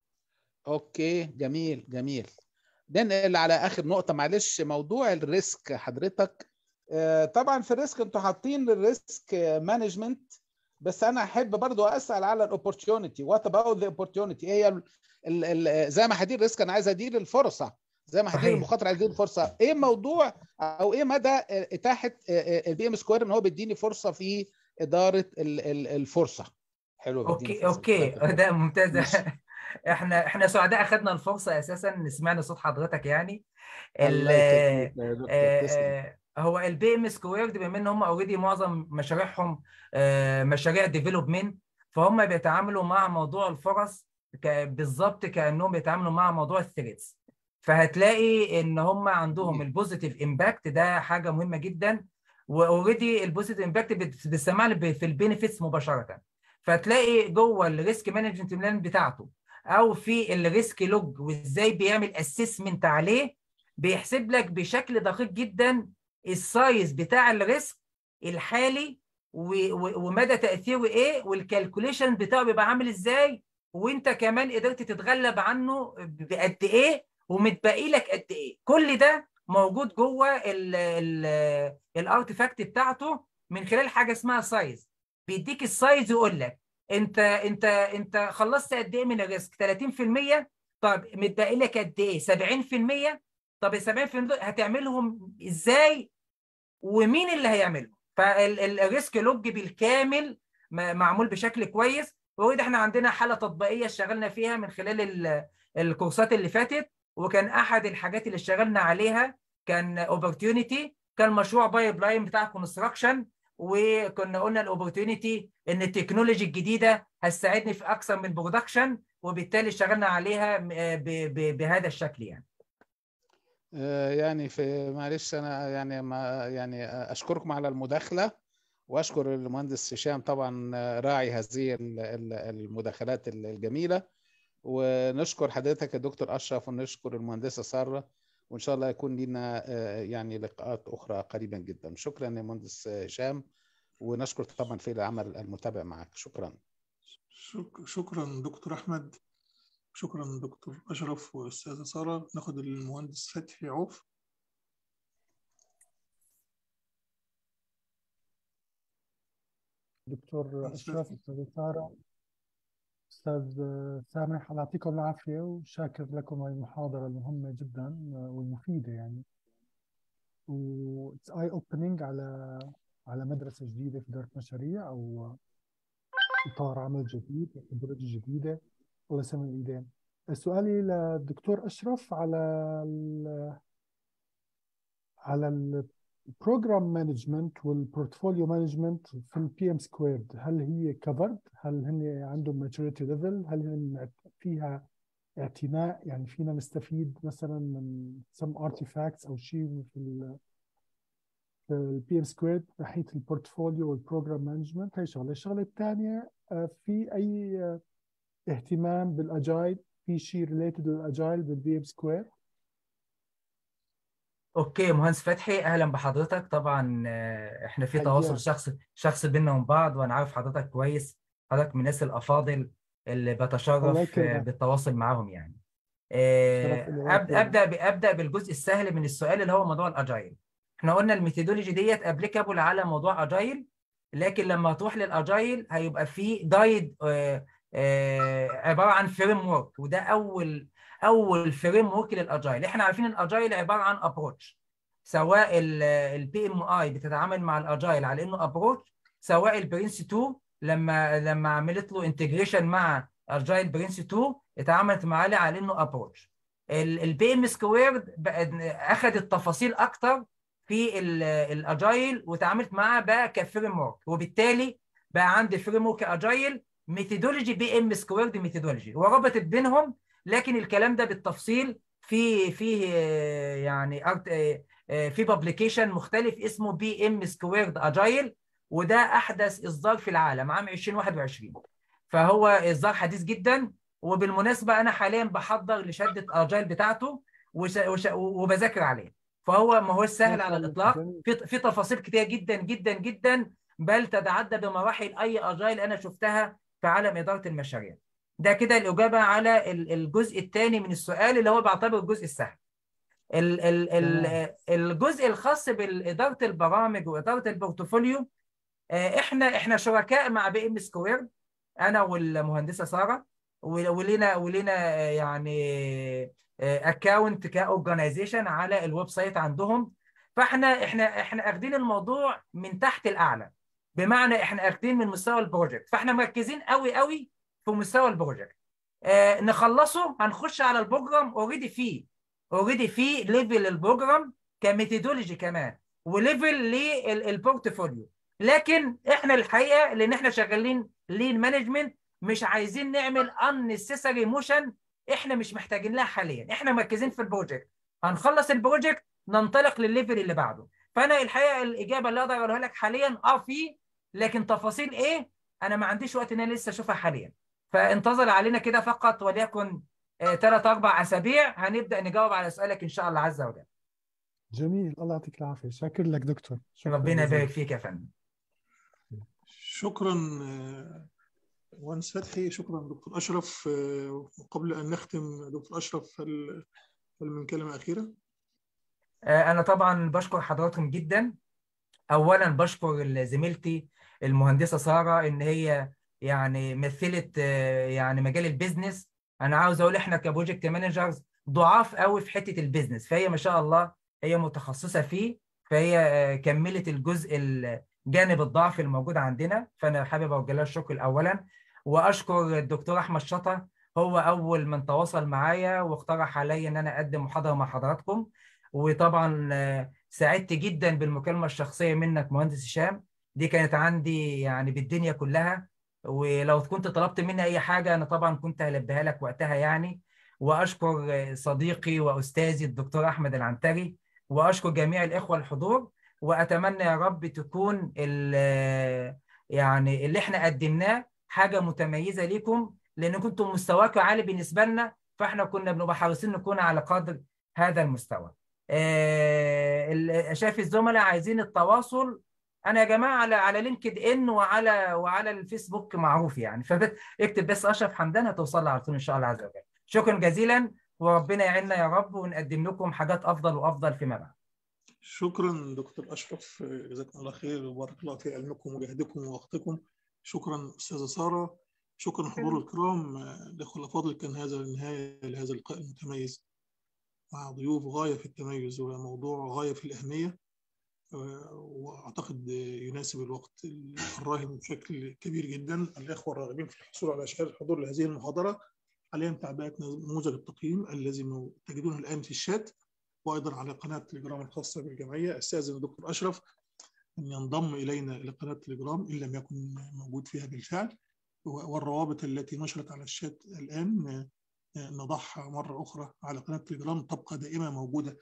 اوكي جميل جميل ننقل على اخر نقطه معلش موضوع الريسك حضرتك آه، طبعا في الريسك انتوا حاطين الريسك مانجمنت بس انا احب برضو اسال على الاوبورتيونيتي وات اباوت ذا اوبورتيونيتي هي ال- ال- ال- زي ما هدير ريسك انا عايز ادير الفرصه زي ما هدير صحيح. المخاطره عايز ادير الفرصه ايه موضوع او ايه مدى آه، اتاحه البي ام سكوير ان هو بيديني فرصه في اداره ال- ال- الفرصه حلو بيديني اوكي فرصة اوكي في إدارة الفرصة. ده ممتاز ماشي. احنا احنا سعداء اخذنا الفرصه اساسا سمعنا صوت حضرتك يعني ال- الله يكرمك يا دكتور آه، تسلم آه، هو البي ام سكويرد بما ان هم اوريدي معظم مشاريعهم آه، مشاريع ديفلوبمنت فهم بيتعاملوا مع موضوع الفرص ك- بالظبط كانهم بيتعاملوا مع موضوع الثريتس فهتلاقي ان هم عندهم جميل. البوزيتيف امباكت ده حاجه مهمه جدا واوريدي البوزيتيف امباكت بتسمع لي في البينيفيتس مباشره فتلاقي جوه الريسك مانجمنت بلان بتاعته او في الريسك لوج وازاي بيعمل اسسمنت عليه بيحسب لك بشكل دقيق جدا السايز بتاع الريسك الحالي و- و- ومدى تاثيره ايه والكالكوليشن بتاعه بيبقى عامل ازاي وانت كمان قدرت تتغلب عنه بقد ايه ومتبقي لك قد ايه كل ده موجود جوه الارتفاكت بتاعته من خلال حاجه اسمها سايز بيديك السايز يقول لك انت انت انت خلصت قد ايه من الريسك 30% طب متبقي لك قد ايه 70% طب ال 70% دول هتعملهم ازاي ومين اللي هيعملهم فالريسك لوج بالكامل م- معمول بشكل كويس وده احنا عندنا حاله تطبيقيه اشتغلنا فيها من خلال ال- الكورسات اللي فاتت وكان احد الحاجات اللي اشتغلنا عليها كان اوبورتيونيتي كان مشروع بايب لاين بتاع كونستراكشن وكنا قلنا الاوبورتيونيتي ان التكنولوجي الجديده هتساعدني في اكثر من برودكشن وبالتالي اشتغلنا عليها م- ب- ب- بهذا الشكل يعني آه، يعني في معلش انا يعني ما يعني اشكركم على المداخله واشكر المهندس هشام طبعا راعي هذه ال- ال- المداخلات الجميله ونشكر حضرتك يا دكتور اشرف ونشكر المهندسه ساره وان شاء الله يكون لنا آه، يعني لقاءات اخرى قريبا جدا شكرا يا مهندس هشام ونشكر طبعا في العمل المتابع معك شكرا شك... شكرا دكتور احمد شكرا دكتور اشرف واستاذه ساره ناخد المهندس فتحي عوف دكتور أشرف أستاذ سارة أستاذ سامح الله يعطيكم العافية وشاكر لكم هاي المحاضرة المهمة جدا والمفيدة يعني و it's eye opening على على مدرسة جديدة في إدارة مشاريع أو إطار عمل جديد وخبرات جديدة الله يسلم الإيدين سؤالي للدكتور أشرف على ال على البروجرام مانجمنت والبورتفوليو مانجمنت في البي ام سكويرد هل هي كفرد هل هن عندهم ماتوريتي ليفل هل هن فيها اعتناء يعني فينا نستفيد مثلا من some artifacts او شيء في ال في البي ام سكويرد ناحيه البورتفوليو والبروجرام مانجمنت هي شغله الشغله الثانيه في اي آه، اهتمام بالاجايل في شيء ريليتد للاجايل بالبي ام سكوير اوكي مهندس فتحي اهلا بحضرتك طبعا آه، احنا في حياك. تواصل شخصي شخصي بيننا وبين بعض وانا عارف حضرتك كويس حضرتك من الناس الافاضل اللي الله بتشرف آه، يكرمك. بالتواصل معاهم يعني آه، شرف لي الله أب- يكرمك. ابدا ب- ابدا بالجزء السهل من السؤال اللي هو موضوع الاجايل احنا قلنا الميثودولوجي ديت ابليكابل على موضوع اجايل لكن لما تروح للاجايل هيبقى في جايد عباره عن فريم ورك وده اول اول فريم ورك للاجايل احنا عارفين الاجايل عباره عن ابروتش سواء البي ام اي بتتعامل مع الاجايل على انه ابروتش سواء البرنس 2 لما لما عملت له انتجريشن مع اجايل برنس 2 اتعاملت معاه على انه ابروتش البي ام سكويرد اخذت تفاصيل اكتر في الاجايل وتعاملت معاه بقى كفريم ورك وبالتالي بقى عندي فريم ورك اجايل ميثودولوجي بي ام سكويرد ميثودولوجي وربطت بينهم لكن الكلام ده بالتفصيل في في آه، يعني art- آه، آه، في بابليكيشن مختلف اسمه بي ام سكويرد اجايل وده احدث اصدار في العالم عام 2021 فهو اصدار حديث جدا وبالمناسبه انا حاليا بحضر لشده اجايل بتاعته وش وش وبذاكر عليه فهو ما هو سهل ما على شاء الله، الاطلاق جميل. في في تفاصيل كتير جدا جدا جدا بل تتعدى بمراحل اي اجايل انا شفتها في عالم اداره المشاريع ده كده الاجابه على ال- الجزء الثاني من السؤال اللي هو بعتبره الجزء السهل ال ال ال الجزء الخاص باداره البرامج واداره البورتفوليو آه، احنا احنا شركاء مع بي ام سكوير انا والمهندسه ساره ول- ولينا ولينا آه، يعني اكونت كاورجنايزيشن على الويب سايت عندهم فاحنا احنا احنا اخدين الموضوع من تحت الاعلى بمعنى احنا اخدين من مستوى البروجكت فاحنا مركزين قوي قوي في مستوى البروجكت آه نخلصه هنخش على البروجرام اوريدي فيه اوريدي فيه ليفل البروجرام كميثودولوجي كمان وليفل للبورتفوليو لكن احنا الحقيقه لان احنا شغالين لين مانجمنت مش عايزين نعمل unnecessary موشن احنا مش محتاجين لها حاليا احنا مركزين في البروجكت هنخلص البروجكت ننطلق للليفل اللي بعده فانا الحقيقه الاجابه اللي اقدر اقولها لك حاليا اه في لكن تفاصيل ايه انا ما عنديش وقت ان انا لسه اشوفها حاليا فانتظر علينا كده فقط وليكن ثلاث اربع اسابيع هنبدا نجاوب على سؤالك ان شاء الله عز وجل جميل الله يعطيك العافية شاكر لك دكتور شكرا ربنا جزيلا. يبارك فيك يا فندم شكرا آه، مهندس فتحي شكرا دكتور اشرف آه، وقبل ان نختم دكتور اشرف هل هل من كلمه اخيره؟ آه، أنا طبعا بشكر حضراتكم جدا أولا بشكر زميلتي المهندسة سارة إن هي يعني مثلت آه، يعني مجال البيزنس أنا عاوز أقول إحنا كبروجكت مانجرز ضعاف قوي في حتة البيزنس فهي ما شاء الله هي متخصصة فيه فهي آه، كملت الجزء ال- جانب الضعف الموجود عندنا فأنا حابب أوجه لها الشكر أولا وأشكر الدكتور أحمد شطة هو أول من تواصل معايا واقترح علي إن أنا أقدم محاضرة مع حضراتكم وطبعا آه، سعدت جدا بالمكالمة الشخصية منك مهندس هشام دي كانت عندي يعني بالدنيا كلها ولو كنت طلبت مني أي حاجة أنا طبعا كنت هلبيها لك وقتها يعني وأشكر آه، صديقي وأستاذي الدكتور أحمد العنتري وأشكر جميع الإخوة الحضور وأتمنى يا رب تكون ال- يعني اللي احنا قدمناه حاجة متميزة ليكم لأن كنتم مستواكم عالي بالنسبة لنا فاحنا كنا بنبقى حريصين نكون على قدر هذا المستوى آه، ال- شايف الزملاء عايزين التواصل انا يا جماعه على على لينكد ان وعلى وعلى الفيسبوك معروف يعني فاكتب بس اشرف حمدان هتوصل لي على طول ان شاء الله عز وجل شكرا جزيلا وربنا يعيننا يا رب ونقدم لكم حاجات افضل وافضل فيما بعد شكرا دكتور اشرف جزاكم الله خير وبارك الله في علمكم وجهدكم ووقتكم شكرا استاذه ساره شكرا حضور الكرام الاخوه الافاضل كان هذا النهايه لهذا اللقاء المتميز مع ضيوف غايه في التميز وموضوع غايه في الاهميه واعتقد يناسب الوقت الراهن بشكل كبير جدا الاخوه الراغبين في الحصول على شهاده الحضور لهذه المحاضره عليهم تعبئه نموذج التقييم الذي تجدونه الان في الشات وايضا على قناه تليجرام الخاصه بالجمعيه استاذن الدكتور اشرف ان ينضم الينا الى قناه تليجرام ان لم يكن موجود فيها بالفعل والروابط التي نشرت على الشات الان نضعها مره اخرى على قناه تليجرام تبقى دائما موجوده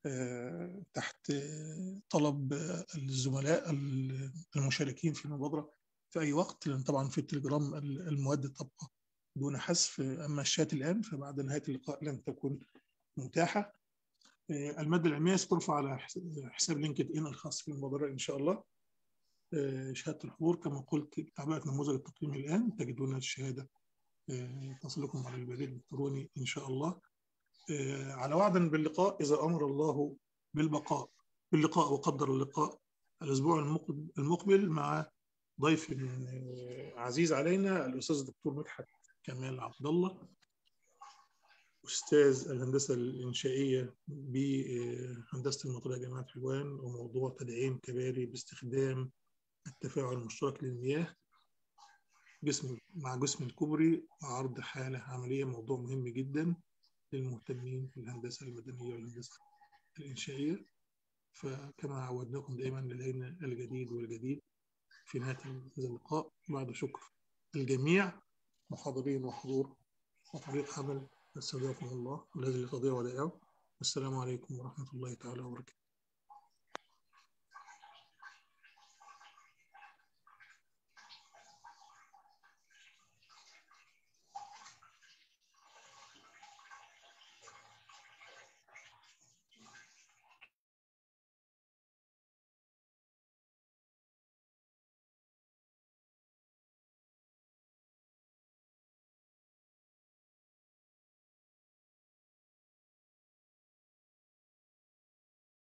تحت طلب الزملاء المشاركين في المبادره في اي وقت لان طبعا في التليجرام المواد تبقى دون حذف اما الشات الان فبعد نهايه اللقاء لن تكون متاحه المادة العلمية سترفع على حساب لينكد إن الخاص بالمبادرة إن شاء الله شهادة الحضور كما قلت تعبئة نموذج التقييم الآن تجدون الشهادة تصلكم على البريد الإلكتروني إن شاء الله على وعد باللقاء إذا أمر الله بالبقاء باللقاء وقدر اللقاء الأسبوع المقبل مع ضيف عزيز علينا الأستاذ الدكتور مدحت كمال عبد الله أستاذ الهندسة الإنشائية بهندسة المطرية جامعة حلوان وموضوع تدعيم كباري باستخدام التفاعل المشترك للمياه جسم مع جسم الكوبري وعرض حالة عملية موضوع مهم جدا للمهتمين بالهندسة المدنية والهندسة الإنشائية فكما عودناكم دائما لدينا الجديد والجديد في نهاية هذا اللقاء بعد شكر الجميع محاضرين وحضور وفريق عمل استودعكم الله الذي لا تضيع ودائعه والسلام عليكم ورحمة الله تعالى وبركاته